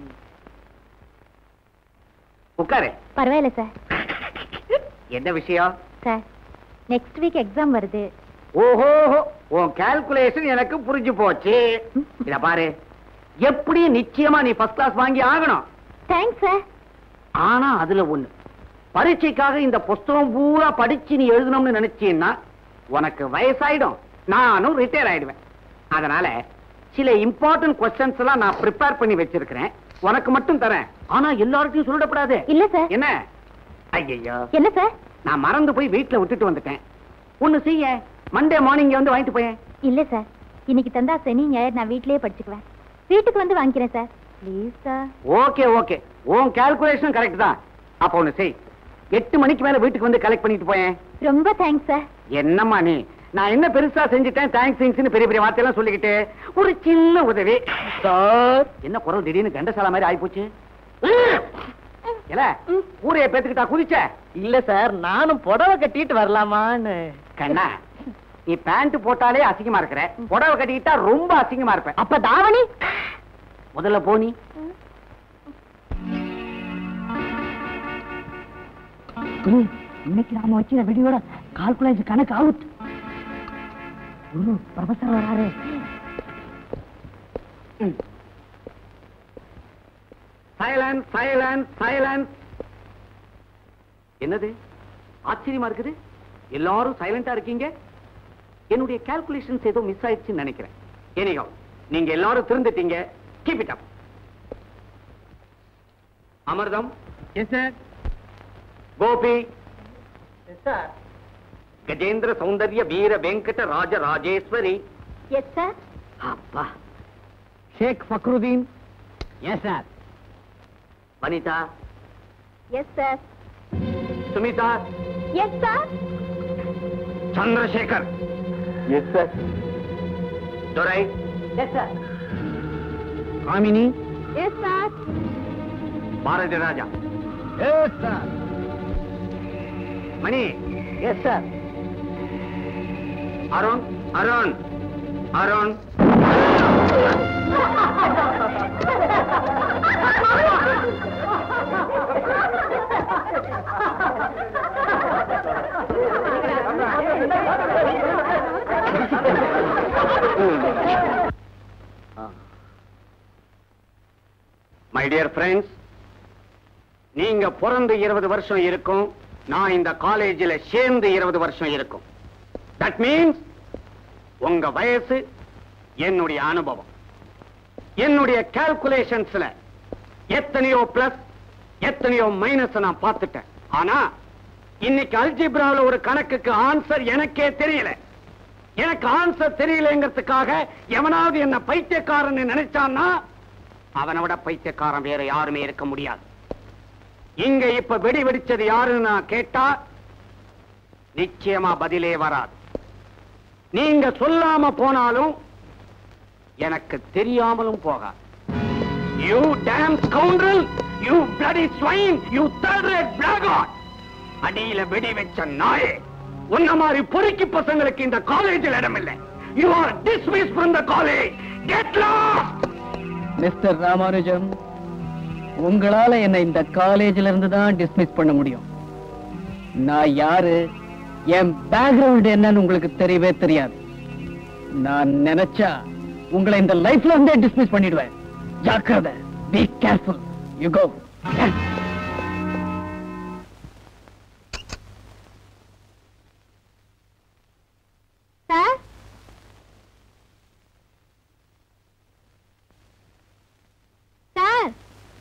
உட்காரு பரவாயில்ல சார் என்ன விஷயம் சார் நெக்ஸ்ட் வீக் எக்ஸாம் வருது ஓஹோ உன் கால்குலேஷன் எனக்கு புரிஞ்சு போச்சு இத பாரு எப்படி நிச்சயமா நீ ஃபர்ஸ்ட் கிளாஸ் வாங்கி ஆகணும் தேங்க்ஸ் சார் ஆனா அதுல ஒண்ணு பரீட்சைக்காக இந்த புஸ்தகம் பூரா படிச்சு நீ எழுதணும்னு நினைச்சீன்னா உனக்கு வயசாயிடும் நானும் ரிட்டையர் ஆயிடுவேன் அதனால சில இம்பார்ட்டன்ட் கொஸ்டின்ஸ் எல்லாம் நான் ப்ரிப்பேர் பண்ணி வச்சிருக்கிறேன் உனக்கு மட்டும் தரேன் ஆனா எல்லார்ட்டையும் சொல்லிடக்கூடாது இல்ல சார் என்ன ஐயோ என்ன சார் நான் மறந்து போய் வீட்டுல விட்டுட்டு வந்துட்டேன் ஒண்ணு செய்ய மண்டே மார்னிங் வந்து வாங்கிட்டு போயேன் இல்ல சார் இன்னைக்கு தந்தா சனி ஞாயிறு நான் வீட்லயே படிச்சுக்குவேன் வீட்டுக்கு வந்து வாங்கிக்கிறேன் sir please sir okay okay உன் கால்குலேஷன் கரெக்ட் தான் அப்ப ஒண்ணு செய் எட்டு மணிக்கு மேல வீட்டுக்கு வந்து கலெக்ட் பண்ணிட்டு போயேன் ரொம்ப தேங்க்ஸ் சார் என்னம்மா நீ நான் என்ன பெருசா செஞ்சுட்டேன் தேங்க்ஸ் தேங்க்ஸ்னு பெரிய பெரிய வார்த்தையெல்லாம் சொல்லிக்கிட்டு ஒரு சின்ன உதவி சார் என்ன குரல் திடீர்னு கண்டசாலா மாதிரி ஆயிப்போச்சு இல்ல ஊரைய பேத்துக்கிட்டா குதிச்ச இல்ல சார் நானும் புடவை கட்டிட்டு வரலாமான்னு கண்ணா நீ பேண்ட் போட்டாலே அசிங்கமா இருக்கிற புடவை கட்டிக்கிட்டா ரொம்ப அசிங்கமா இருப்ப அப்ப தாவணி முதல்ல போனி இன்னைக்கு நாம வச்சிருந்த வெடியோட கால்குலேஷன் கணக்கு அவுட் குரு ப்ரொஃபசர் வராரு சைலன்ஸ் சைலன்ஸ் சைலன்ஸ் என்னது ஆச்சரியமா இருக்குது எல்லாரும் சைலண்டா இருக்கீங்க என்னுடைய கால்குலேஷன்ஸ் ஏதோ மிஸ் ஆயிடுச்சுன்னு நினைக்கிறேன் ஏனிகோ நீங்க எல்லாரும் திருந்துட்டீங்க keep it up Amirtham yes sir Gopi sir Gajendra Soundarya Veera Venkata Raja Rajeshwari yes sir அப்பா Sheikh Fakruddin yes sir Vanitha yes sir Sumitha yes sir Chandrasekhar yes sir Durai yes sir Kamini yes sir Bharathi Raja yes sir Mani yes sir Arun Arun Arun my dear friends நீங்க பிறந்து இருபது வருஷம் இருக்கும் நான் இந்த காலேஜில் சேர்ந்து இருபது வருஷம் இருக்கும் தட் மீன்ஸ் உங்க வயசு என்னுடைய அனுபவம் என்னுடைய கால்குலேஷன்ஸ்ல எத்தனையோ பிளஸ் எத்தனையோ மைனஸ் நான் பார்த்துட்டேன் ஆனா இன்னைக்கு அல்ஜிப்ரால ஒரு கணக்குக்கு ஆன்சர் எனக்கே தெரியல எனக்கு ஆன்சர் தெரியலங்கிறதுக்காக எவனாவது என்ன பைத்தியக்காரன் நினைச்சான்னா அவனை விட பைத்தியக்காரன் வேற யாருமே இருக்க முடியாது இங்க இப்ப வெடி வெடிச்சது யாருன்னு நான் கேட்டா நிச்சயமா பதிலே வராது நீங்க சொல்லாம போனாலும் எனக்கு தெரியாமலும் போகாது you damn scoundrel you bloody swine you third rate blackguard அடியில வெடி வச்ச நாயே உன்ன மாதிரி பொறுக்கி பசங்களுக்கு இந்த காலேஜில் இடம் இல்லை you are dismissed from the college get lost mister Ramanujam உங்களால என்ன இந்த காலேஜ்ல இருந்து தான் டிஸ்மிஸ் பண்ண முடியும் நான் யாரு என் பேக்ரவுண்ட் என்னன்னு உங்களுக்கு தெரியவே தெரியாது நான் நினைச்சா உங்களை இந்த லைஃப்ல இருந்தே டிஸ்மிஸ் பண்ணிடுவேன் ஜாக்கிரதை be careful you go sir sir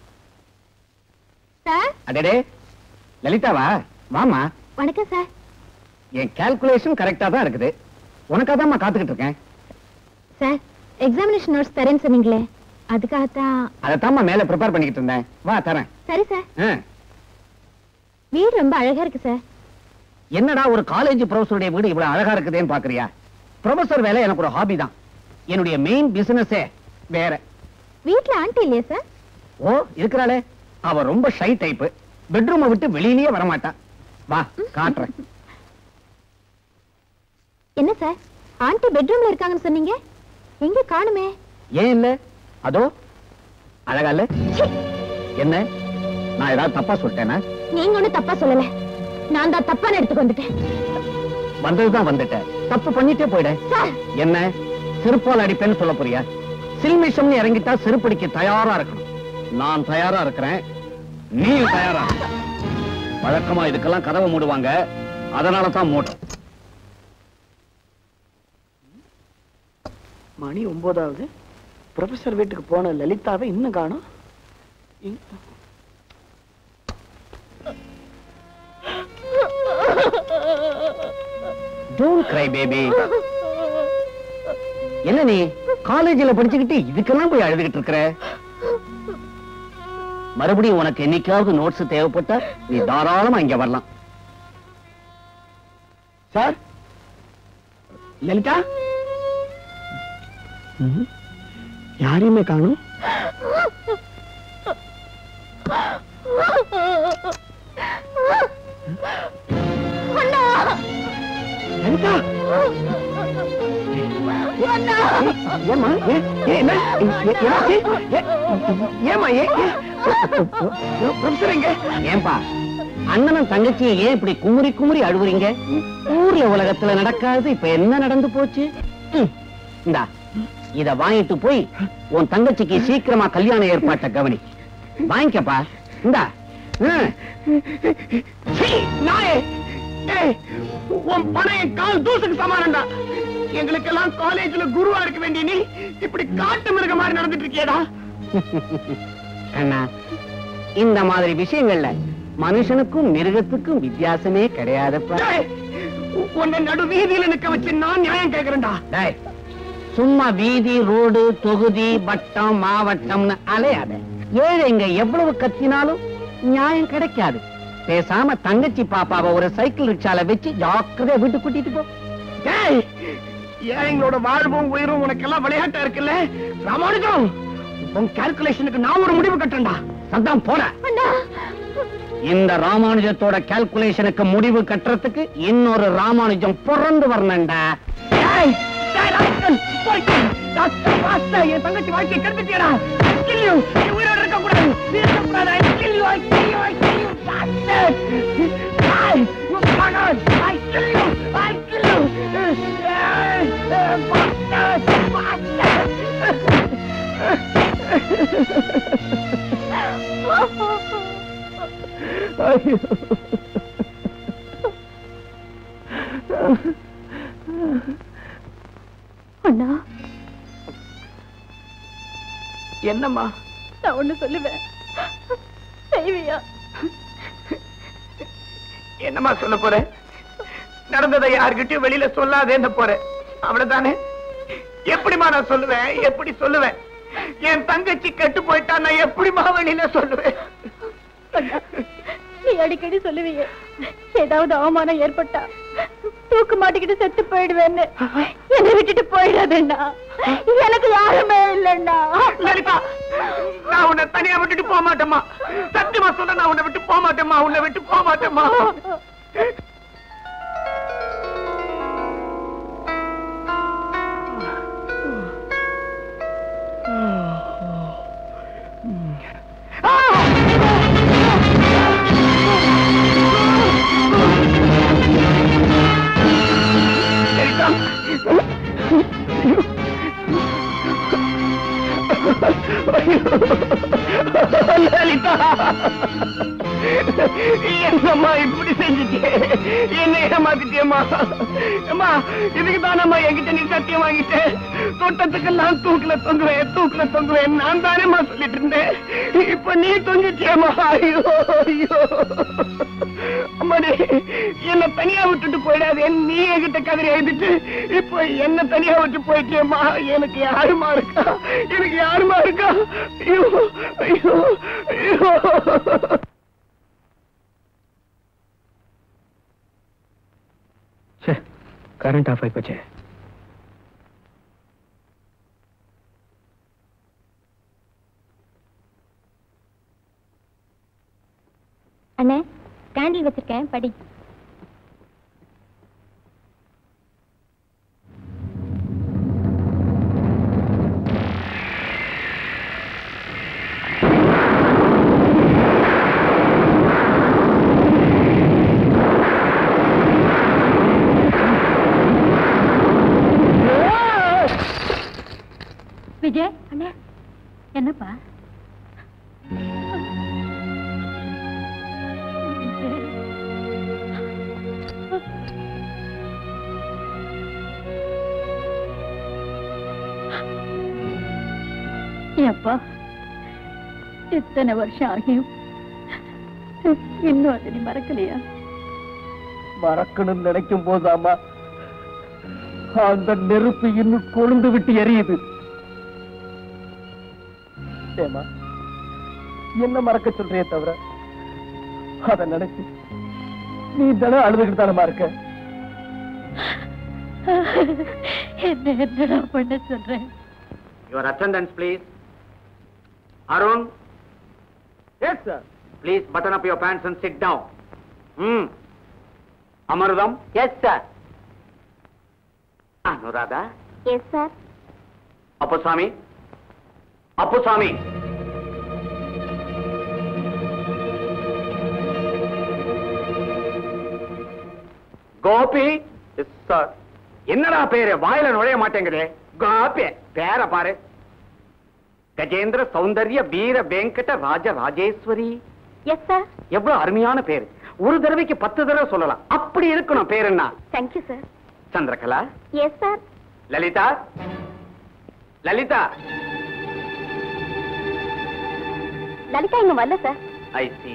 sir அடடே லலிதாவா வாமா வணக்கம் சார் என் கால்குலேஷன் கரெக்டா தான் இருக்குது உனக்காக தான் காத்துக்கிட்டு இருக்கேன் சார் எக்ஸாமினேஷன் நோட்ஸ் தரேன்னு சொன்னீங்களே அதுக்காகத்தான் அதைத்தாம்மா மேல ப்ரிப்பேர் பண்ணிக்கிட்டு இருந்தேன் வா தரேன் சரி சார் ஆ. வீடு ரொம்ப அழகா இருக்கு சார் என்னடா ஒரு காலேஜ் ப்ரொஃபஸருடைய வீடு இவ்வளவு அழகா இருக்குதேன்னு பாக்குறியா ப்ரொஃபசர் வேலை எனக்கு ஒரு ஹாபி தான் என்னுடைய மெயின் பிசினஸே வேற வீட்ல ஆண்டி இல்லையா சார் ஓ இருக்கிறாளே அவ ரொம்ப ஷை டைப் பெட்ரூமை விட்டு வெளியிலேயே வரமாட்டா வா காட்டுறேன் என்ன சார் ஆண்டி பெட்ரூம்ல இருக்காங்கன்னு சொன்னீங்க எங்க காணுமே ஏன் இல்ல அதோ அழகா இல்ல ச்சீ, என்ன நான் ஏதாவது தப்பா சொல்லிட்டேனா நீங்க ஒண்ணும் தப்பா சொல்லல நான் தான் தப்பான எடுத்துக்கு வந்துட்டேன் வந்ததுதான் வந்துட்டேன் தப்பு பண்ணிட்டே போயிட சார் என்ன செருப்பால் அடிப்பேன்னு சொல்ல போறியா சில்மிஷம் இறங்கிட்டா செருப்படிக்க தயாரா இருக்கணும் நான் தயாரா இருக்கிறேன் நீ தயாரா இரு. வழக்கமா இதுக்கெல்லாம் கதவை மூடுவாங்க அதனால தான் மூடும் மணி ஒன்பதாவது ப்ரொஃபசர் வீட்டுக்கு போன லலிதாவை இன்னும் காணும் டோன்ட் கிரை பேபி என்ன நீ காலேஜில் படிச்சுக்கிட்டு இதுக்கெல்லாம் போய் அழுதுகிட்டு இருக்கிற மறுபடியும் உனக்கு என்னைக்காவது நோட்ஸ் தேவைப்பட்டா நீ தாராளமா இங்க வரலாம் சார் லலிதா யாரையுமே காணும் லலிதா ஏமா என்ன என்னாச்சு ஏ- ஏம்மா ஏ ப்ரொஃபசர் எங்க ஏன்பா அண்ணனும் தங்கச்சியும் ஏன் இப்படி குமுறி குமுறி அழுவுறீங்க ஊர்ல உலகத்துல நடக்காது இப்ப என்ன நடந்து போச்சு ம், இந்தா இத வாங்கிட்டு போய் உன் தங்கச்சிக்கு சீக்கிரமா கல்யாண ஏற்பாட்டை கவனி வாங்கிக்கப்பா இந்தா ம். சீ, நாயே ஏய், உன் பணம் என் கால் தூசுக்கு சமானம்டா எங்களுக்கெல்லாம் காலேஜ்ல குருவா இருக்க வேண்டிய நீ இப்படி காட்டு மிருக மாதிரி நடந்துட்டு இருக்கியடா அண்ணா இந்த மாதிரி விஷயங்கள்ல மனுஷனுக்கும் மிருகத்துக்கும் வித்தியாசமே கிடையாதுப்பா டேய், உ- உன்னை நடு வீதியில நிக்க வச்சு நான் நியாயம் கேக்குறேன்டா டேய், சும்மா வீதி ரோடு தொகுதி வட்டம் மாவட்டம்னு அலையாத ஏழைங்க எவ்வளவு கத்தினாலும் நியாயம் கிடைக்காது பேசாம தங்கச்சி பாப்பாவை ஒரு சைக்கிள் ரிக்ஷால வச்சு ஜாக்கிரதையா வீட்டுக்கு கூட்டிட்டு போ டேய் ஏழைங்களோட வாழ்வும் உயிரும் உனக்கெல்லாம் விளையாட்டா இருக்குல்ல ராமானுஜம் உன் கால்குலேஷனுக்கு நான் ஒரு முடிவு கட்டுறேன்டா சத்தம் போட இந்த ராமானுஜத்தோட கால்குலேஷனுக்கு முடிவு கட்டுறதுக்கு இன்னொரு ராமானுஜம் பிறந்து வரணும்டா டேய், டேய், ராஸ்கல், போய்க்கு. ராஸ்கல், ராஸ்கல், என் தங்கச்சி வாழ்க்கையை கெடுத்துட்டியேடா. I kill you. நீ உயிரோட இருக்கக்கூடாது. நீ இருக்கக்கூடாது. I kill you, I kill you, I kill you, bastard. டேய், you bastard. I kill you, I kill you. டேய், டேய், bastard, bastard. ஐயோ அண்ணா என்னம்மா நான் ஒண்ணு சொல்லுவேன் செய்வியா என்னம்மா சொல்ல போற நடந்ததை யார்கிட்டயும் வெளியில சொல்லாதேன்னு போறேன் அவ்வளவுதானே எப்படிம்மா நான் சொல்லுவேன் எப்படி சொல்லுவேன் என் தங்கச்சி கெட்டு போயிட்டா நான் எப்படிம்மா வெளியில சொல்லுவேன் நீ அடிக்கடி சொல்லுவீங்க ஏதாவது அவமானம் ஏற்பட்டா தூக்கு மாட்டிக்கிட்டு செத்து போயிடுவேன்னு என்னை விட்டுட்டு போயிடாதேண்ணா எனக்கு யாருமே இல்லைண்ணா லலிதா நான் உன்னை தனியா விட்டுட்டு போக மாட்டேம்மா சத்தியமா சொல்ல நான் உன்னை விட்டு போக மாட்டேம்மா உன்னை விட்டு போக மாட்டேம்மா லலிதா என்னம்மா இப்படி செஞ்சுட்டே என்ன ஏமாத்திட்டியம்மா அம்மா இதுக்கு தானம்மா என்கிட்ட நீ சத்தியம் வாங்கிட்டேன் தோட்டத்துக்கெல்லாம் தூக்குல தொங்குவேன் தூக்குல தொங்குவேன் நான் தானேம்மா சொல்லிட்டு இருந்தேன் இப்ப நீ தொங்கிட்டியம்மா ஐயோ ஐயோ அம்மாடி என்ன தனியா விட்டுட்டு போயிடாதே நீ என்கிட்ட கதிரை எழுதிட்டு இப்போ என்ன தனியா விட்டு போயிட்டியம்மா எனக்கு யாருமா இருக்கா எனக்கு யாருமா இருக்கா ஐயோ ஐயோ ஐயோ கரண்ட் ஆஃப் ஆயிப்போச்சே அண்ணே கேண்டில் வச்சிருக்கேன் படி விஜய் அண்ணா என்னப்பா அப்பா இத்தனை வருஷம் ஆகியும் இன்னும் அதை நீ மறக்கலையா மறக்கணும்னு நினைக்கும் போதாமா அந்த நெருப்பு இன்னும் கொழுந்து விட்டு எரியுது ஏமா என்ன மறக்க சொல்றியே தவிர அத நினைச்சு நீ தானே அழுதுகிட்டு தானமா இருக்க என்ன என்னடா பண்ண சொல்றேன் your attendance please Arun yes sir please button up your pants and sit down ம் Amartham yes sir Anuradha yes sir Appusamy Appusamy Gopi sir என்னடா பேரு வாயில நுழைய மாட்டேங்குது கோபி பேர பாரு கஜேந்திர சௌந்தர்ய வீர வெங்கட ராஜ ராஜேஸ்வரி எஸ் சார் எவ்வளவு அருமையான பேரு ஒரு தடவைக்கு பத்து தடவை சொல்லலாம் அப்படி இருக்கணும் பேர் என்ன thank you sir Chandrakala yes sir Lalitha Lalitha Lalitha இங்க வரல சார் ஐ சி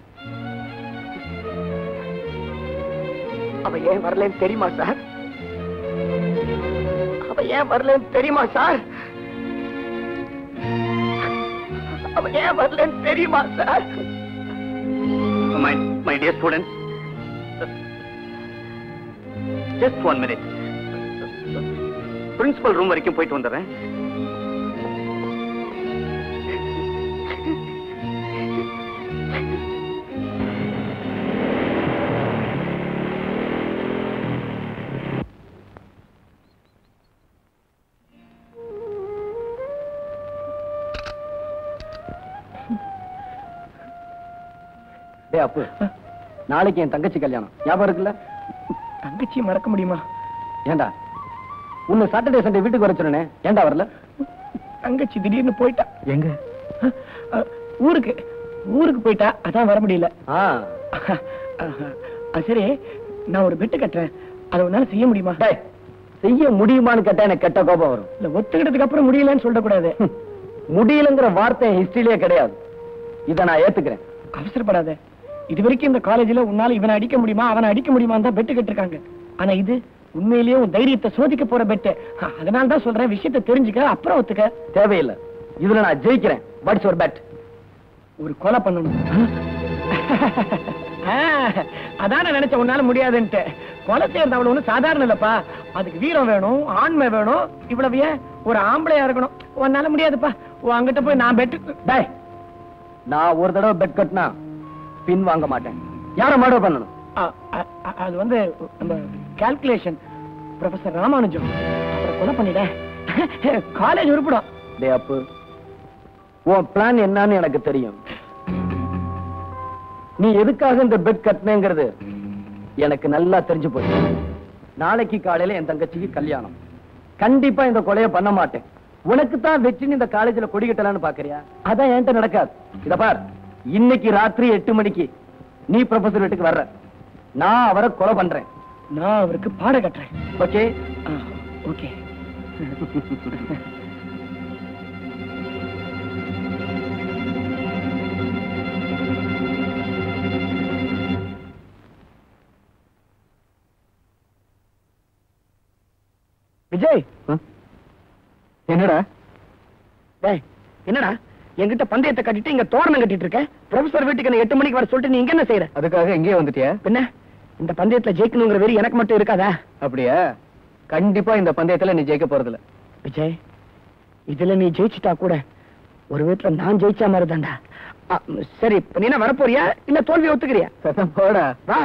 அவ ஏன் வரலன்னு தெரியுமா சார் அவ ஏன் வரலன்னு தெரியுமா சார் அவ ஏன் வரலன்னு தெரியுமா sir my my dear students just one minute principal room வரைக்கும் போயிட்டு வந்துடுறேன் டேய் அப்பு நாளைக்கு என் தங்கச்சி கல்யாணம் ஞாபகம் இருக்குல்ல தங்கச்சி மறக்க முடியுமா ஏண்டா உன்னை சாட்டர்டே சண்டே வீட்டுக்கு வர சொன்னேன் ஏண்டா வரல தங்கச்சி திடீர்னு போயிட்டா எங்க ஊருக்கு ஊருக்கு போயிட்டா அதான் வர முடியல சரி நான் ஒரு பெட்டு கட்டுறேன் அதை உன்னால செய்ய முடியுமா டேய், செய்ய முடியுமான்னு கேட்டா எனக்கு கெட்ட கோபம் வரும் இல்ல ஒத்துக்கிட்டதுக்கு அப்புறம் முடியலன்னு சொல்லக்கூடாது முடியலங்கிற வார்த்தை ஹிஸ்டரியிலே கிடையாது இத நான் ஏத்துக்கிறேன் அவசரப்படாத இது வரைக்கும் இந்த காலேஜ்ல உன்னால இவனை அடிக்க முடியுமா அவனை அடிக்க முடியுமான்னு தான் பெட்டு கட்டிருக்காங்க ஆனா இது உண்மையிலேயே உன் தைரியத்தை சோதிக்க போற பெட்டு அதனால தான் சொல்றேன் விஷயத்தை தெரிஞ்சுக்க அப்புறம் ஒத்துக்க தேவையில்லை இதுல நான் ஜெயிக்கிறேன் வாட்ஸ் ஒரு பெட் ஒரு கொலை பண்ணணும் ஆ, அதான் நான் நினைச்சேன் உன்னால முடியாதுன்ட்டு கொலை செய்யறது அவ்வளவு ஒண்ணும் சாதாரண இல்லப்பா அதுக்கு வீரம் வேணும் ஆண்மை வேணும் இவ்வளவு ஏன் ஒரு ஆம்பளையா இருக்கணும் உன்னால முடியாதுப்பா உன் அங்கிட்ட போய் நான் பெட்டு டேய் நான் ஒரு தடவை பெட் கட்டினா பின் வாங்க மாட்டேன் யார மர்டர் பண்ணணும் அ- அ- அ- அது வந்து நம்ம கால்குலேஷன் ப்ரொஃபசர் ராமானுஜம் அவரை கொலை பண்ணிட காலேஜ் உருப்பிடும் டே அப்பு உன் பிளான் என்னன்னு எனக்கு தெரியும் நீ எதுக்காக இந்த பெட் கட்டினேங்கிறது எனக்கு நல்லா தெரிஞ்சு போச்சு நாளைக்கு காலையில என் தங்கச்சிக்கு கல்யாணம் கண்டிப்பா இந்த கொலையை பண்ண மாட்டேன் உனக்கு தான் வெற்றின்னு இந்த காலேஜ்ல கொடி கட்டலான்னு பாக்குறியா அதான் என்கிட்ட நடக்காது இத பார் இன்னைக்கு ராத்திரி எட்டு மணிக்கு நீ ப்ரொஃபசர் வீட்டுக்கு வர்ற நான் அவரை கொலை பண்றேன் நான் அவருக்கு பாட கட்டுறேன் ஓகே ஓகே விஜய் என்னடா டேய் என்னடா என்கிட்ட பந்தயத்தை கட்டிட்டு இங்க தோரணம் கட்டிட்டு இருக்க ப்ரொஃபசர் வீட்டுக்கு என்ன எட்டு மணிக்கு வர சொல்லிட்டு நீ இங்க என்ன செய்யற அதுக்காக எங்கேயே வந்துட்டியா பின்ன இந்த பந்தயத்துல ஜெயிக்கணுங்கிற வெறி எனக்கு மட்டும் இருக்காதா அப்படியா கண்டிப்பா இந்த பந்தயத்துல நீ ஜெயிக்க போறதில்ல விஜய் இதுல நீ ஜெயிச்சிட்டா கூட ஒரு வீட்டுல நான் ஜெயிச்சா மாதிரி தான்டா அ, சரி இப்ப நீ என்ன வரப்போறியா இல்ல தோல்வி ஒத்துக்கிறியா சத்தம் போடா வா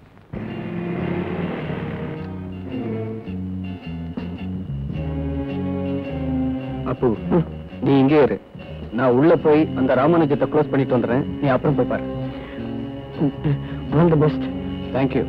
அப்பு நீ இங்கே இரு நான் உள்ள போய் அந்த ராமானுஜத்தை க்ளோஸ் பண்ணிட்டு வந்துடுறேன் நீ அப்புறம் போய் பாரு all the best thank you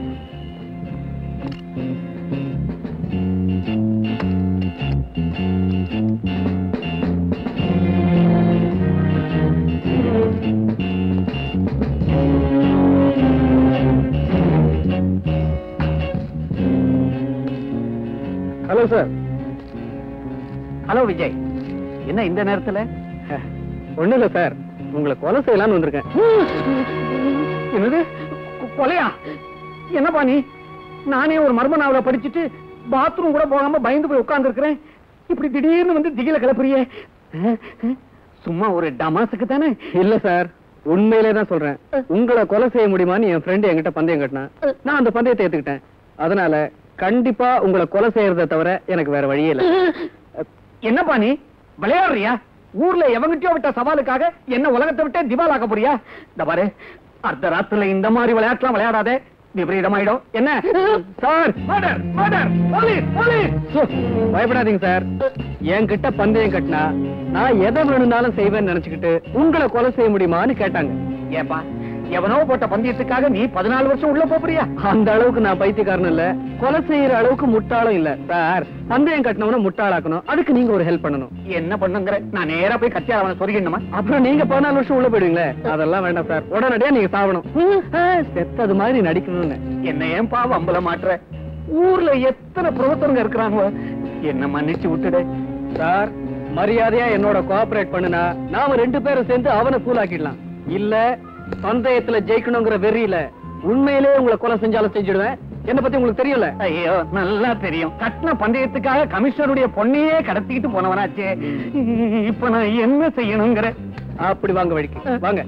hello sir hello Vijay என்ன இந்த நேரத்துல ஒண்ணும் இல்ல சார் உங்களை கொலை செய்யலாம்னு வந்திருக்கேன் என்னது கொ- கொலையா என்னப்பா நீ நானே ஒரு மர்ம நாவலை படிச்சுட்டு பாத்ரூம் கூட போகாம பயந்து போய் உட்கார்ந்து இருக்கிறேன் இப்படி திடீர்னு வந்து திகில கிளப்புறியே அஹ், அஹ், சும்மா ஒரு டமாசுக்கு தானே இல்ல சார் உண்மையிலே தான் சொல்றேன் உங்களை கொலை செய்ய முடியுமான்னு என் ஃப்ரெண்ட் என்கிட்ட பந்தயம் கட்டினா நான் அந்த பந்தயத்தை ஏத்துக்கிட்டேன் அதனால கண்டிப்பா உங்களை கொலை செய்யறதை தவிர எனக்கு வேற வழியே இல்ல என்னப்பா நீ விளையாடுறியா ஊர்ல எவங்கிட்டயோ விட்ட சவாலுக்காக என்ன உலகத்தை விட்டே திவாலாக்க போறியா இந்த பாரு அர்த்த ராத்திரில இந்த மாதிரி விளையாட்டுலாம் விளையாடாதே விபரீதமாயிடும் என்ன sir murder murder police police so, பயப்படாதீங்க சார் என்கிட்ட பந்தயம் கட்டினா நான் எதை வேணும்னாலும் செய்வேன்னு நினைச்சுக்கிட்டு உங்களை கொலை செய்ய முடியுமான்னு கேட்டாங்க ஏப்பா எவனோ போட்ட பந்தயத்துக்காக நீ பதினாலு வருஷம் உள்ள போறியா அந்த அளவுக்கு நான் பைத்தியக்காரன் இல்ல கொலை செய்யற அளவுக்கு முட்டாளும் இல்ல சார் பந்தயம் கட்டினவன முட்டாளாக்கணும் அதுக்கு நீங்க ஒரு ஹெல்ப் பண்ணணும் என்ன பண்ணுங்கிற நான் நேரா போய் கத்தியால அவனை சொருகிடணுமா அப்புறம் நீங்க பதினாலு வருஷம் உள்ள போயிடுவீங்களே அதெல்லாம் வேண்டாம் சார் உடனடியா நீங்க சாவணும் ஆ, செத்தது மாதிரி நடிக்கணும்னு என்ன ஏன்பா வம்பல மாட்டுற ஊர்ல எத்தனை புரோத்தருங்க இருக்கிறாங்க என்ன மன்னிச்சு விட்டுடு சார் மரியாதையா என்னோட கோஆபரேட் பண்ணுனா நாம ரெண்டு பேரும் சேர்ந்து அவனை கூலாக்கிடலாம் இல்ல பந்தயத்துல ஜெயிக்கணுங்கிற வெறியில உண்மையிலே உங்களை கொலை செஞ்சாலும் செஞ்சிடுவேன் என்ன பத்தி உங்களுக்கு தெரியும்ல ஐயோ நல்லா தெரியும் கட்டின பந்தயத்துக்காக கமிஷனருடைய பொண்ணையே கடத்திக்கிட்டு போனவனாச்சே இப்ப நான் என்ன செய்யணுங்கிற அப்படி வாங்க வழிக்கு வாங்க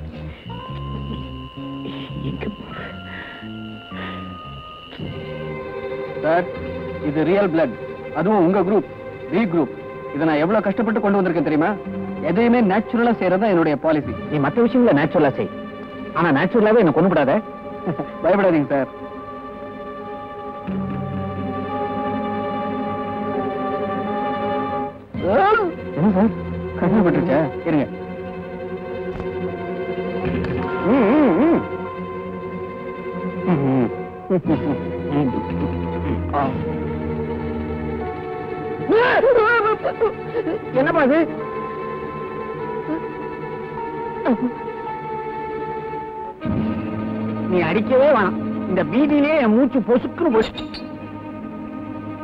சார் இது ரியல் பிளட் அதுவும் உங்க குரூப் பி குரூப் இதை நான் எவ்வளவு கஷ்டப்பட்டு கொண்டு வந்திருக்கேன் தெரியுமா எதையுமே நேச்சுரலா செய்யறதா என்னுடைய பாலிசி நீ மத்த விஷயங்கள நேச்சுரலா செய் ஆனா நேச்சுரலாவே என்ன கொண்டு விடாத பயப்படாதீங்க சார் என்ன சார் கண்ணு பட்டுருச்சா இருங்க ம், ம், ம். ஆ. என்னப்பா இது நீ அடிக்கவே வேணாம் இந்த பீதியிலே என் மூச்சு பொசுக்குன்னு போச்சு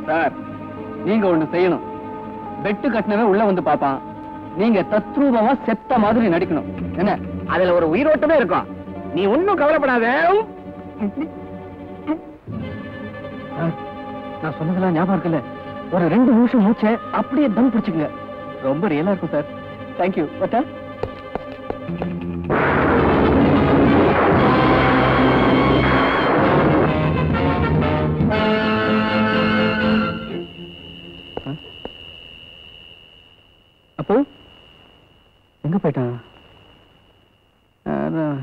சார் நீங்க ஒண்ணு செய்யணும் பெட்டு கட்டினவன் உள்ள வந்து பாப்பான் நீங்க தத்ரூபமா செத்த மாதிரி நடிக்கணும் என்ன அதுல ஒரு உயிரோட்டமே இருக்கும் நீ ஒன்னும் கவலைப்படாத சார், நான் சொன்னதெல்லாம் ஞாபகம் இருக்குல்ல ஒரு ரெண்டு நிமிஷம் மூச்சை அப்படியே தம் பிடிச்சுங்க ரொம்ப ரியலா இருக்கும் சார் தேங்க்யூ பட்டா அப்போ எங்க போயிட்டான் அதான்.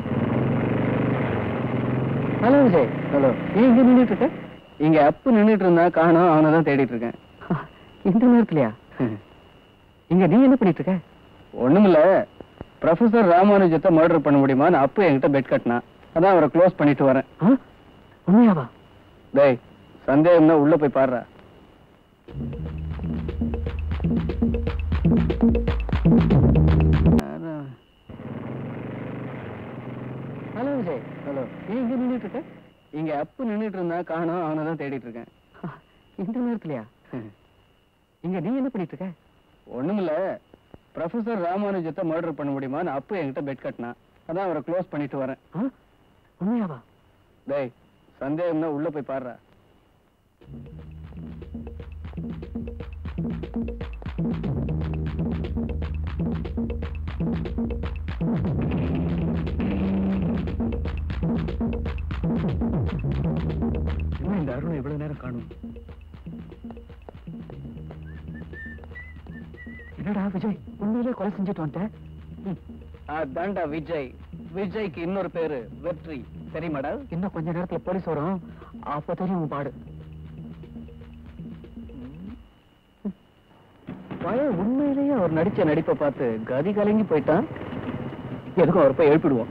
ஹலோ விஜய் ஹலோ நீ இங்க நின்றுட்டு இருக்க இங்க அப்பு நின்றுட்டு இருந்தா காணோம் அவனை தான் தேடிட்டு இருக்கேன் இந்த நேரத்துலயா இங்க நீ என்ன பண்ணிட்டு இருக்க ஒண்ணுமில்ல ப்ரொஃபசர் ராமானுஜத்தை மர்டர் பண்ண முடியுமான்னு அப்பு என்கிட்ட பெட் கட்டினான் அதான் அவரை க்ளோஸ் பண்ணிட்டு வரேன் உண்மையாவா டேய் சந்தேகம்னா உள்ள போய் பாடுறா ஹலோ விஜய் ஹலோ நீ இங்க நின்றுட்டு இருக்க இங்க அப்பு நின்றுட்டு இருந்தா காணோம் அவனை தான் தேடிட்டு இருக்கேன் இந்த நேரத்துலயா இங்க நீ என்ன பண்ணிட்டு இருக்க ஒண்ணுமில்ல ப்ரொஃபசர் ராமானுஜத்தை மர்டர் பண்ண முடியுமான்னு அப்பு என்கிட்ட பெட் கட்டினான் அதான் அவரை க்ளோஸ் பண்ணிட்டு வரேன் உண்மையாவா டேய் சந்தேகம்னா உள்ள போய் பாடுறா என்ன இந்த அருண் இவ்வளவு நேரம் காணும் என்னடா விஜய் உண்மையிலே கொலை செஞ்சுட்டு வந்துட்டேன் அதான்டா விஜய் விஜய்க்கு இன்னொரு பேரு வெற்றி தெரியுமாடா இன்னும் கொஞ்ச நேரத்துல போலீஸ் வரும் அப்ப தெரியும் உன் பாடு பையன் உண்மையிலேயே அவர் நடிச்ச நடிப்பை பார்த்து கதி கலங்கி போயிட்டான் எதுக்கும் அவர் போய் எழுப்பிடுவோம்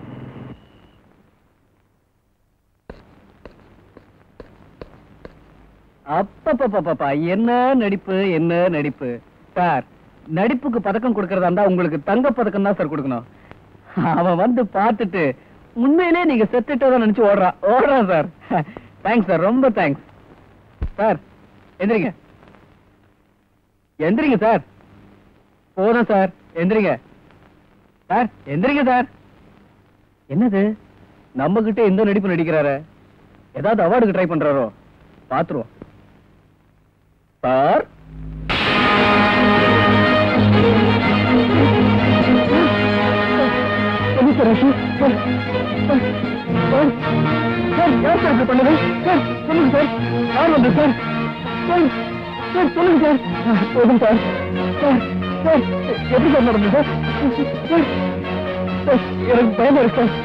அப்பப்பப்பப்பா என்ன நடிப்பு என்ன நடிப்பு சார் நடிப்புக்கு பதக்கம் கொடுக்கறதா இருந்தா உங்களுக்கு தங்க பதக்கம் தான் சார் கொடுக்கணும் அவன் வந்து பார்த்துட்டு உண்மையிலே நீங்க செத்துட்டதான் நினைச்சு ஓடுறான் ஓடுறான் சார் தேங்க்ஸ் சார் ரொம்ப தேங்க்ஸ் சார் எந்திரிங்க எந்திரிங்க சார் போதும் சார் எந்திரிங்க சார் எந்திரிங்க சார் என்னது நம்ம கிட்ட எந்த நடிப்பு நடிக்கிறாரு ஏதாவது அவார்டுக்கு ட்ரை பண்றாரோ பாத்துருவோம் சார் என்ன சார் ஆச்சு? சார், சார், சார், சார், யார் சார் இப்படி பண்ணது? சார், சொல்லுங்க சார். யார் வந்தது சார்? சார், சார், சொல்லுங்க சார். ஆ, போதும் சார். சார், சார், எப்படி சார் நடந்தது சார்? சார், சார், எனக்கு பயமா இருக்கு sir.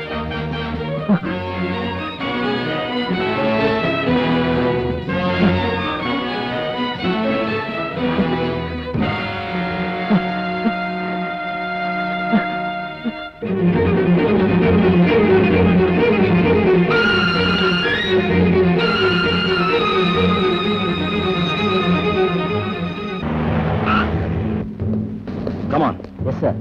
Come on. Yes, sir.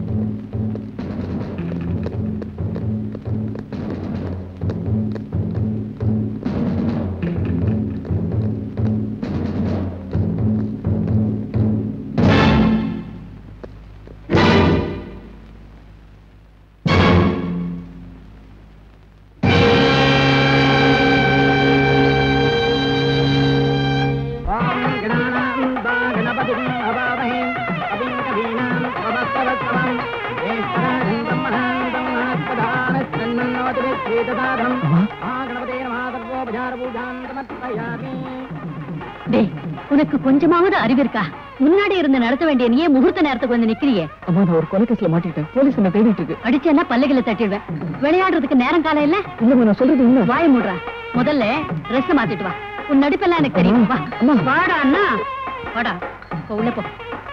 டேய் உனக்கு கொஞ்சமாவது அறிவு இருக்கா முன்னாடி இருந்து நடத்த வேண்டிய நீயே முகூர்த்த நேரத்துக்கு வந்து நிக்கிறியே அம்மா நான் ஒரு கொலைகேஸ்ல மாட்டிக்கிட்டேன் போலீஸ் என்ன தேடிட்டு இருக்கு அடிச்சேன்னா பல்லுகளை தட்டிடுவேன் விளையாடுறதுக்கு நேரம் காலம் இல்ல இல்லம்மா நான் சொல்றது உண்மை வாய மூடுறா முதல்ல ட்ரெஸ் மாத்திட்டு வா உன் நடிப்பெல்லாம் எனக்கு தெரியும் வா அம்மா. வாடா அண்ணா வாடா போ உள்ள போ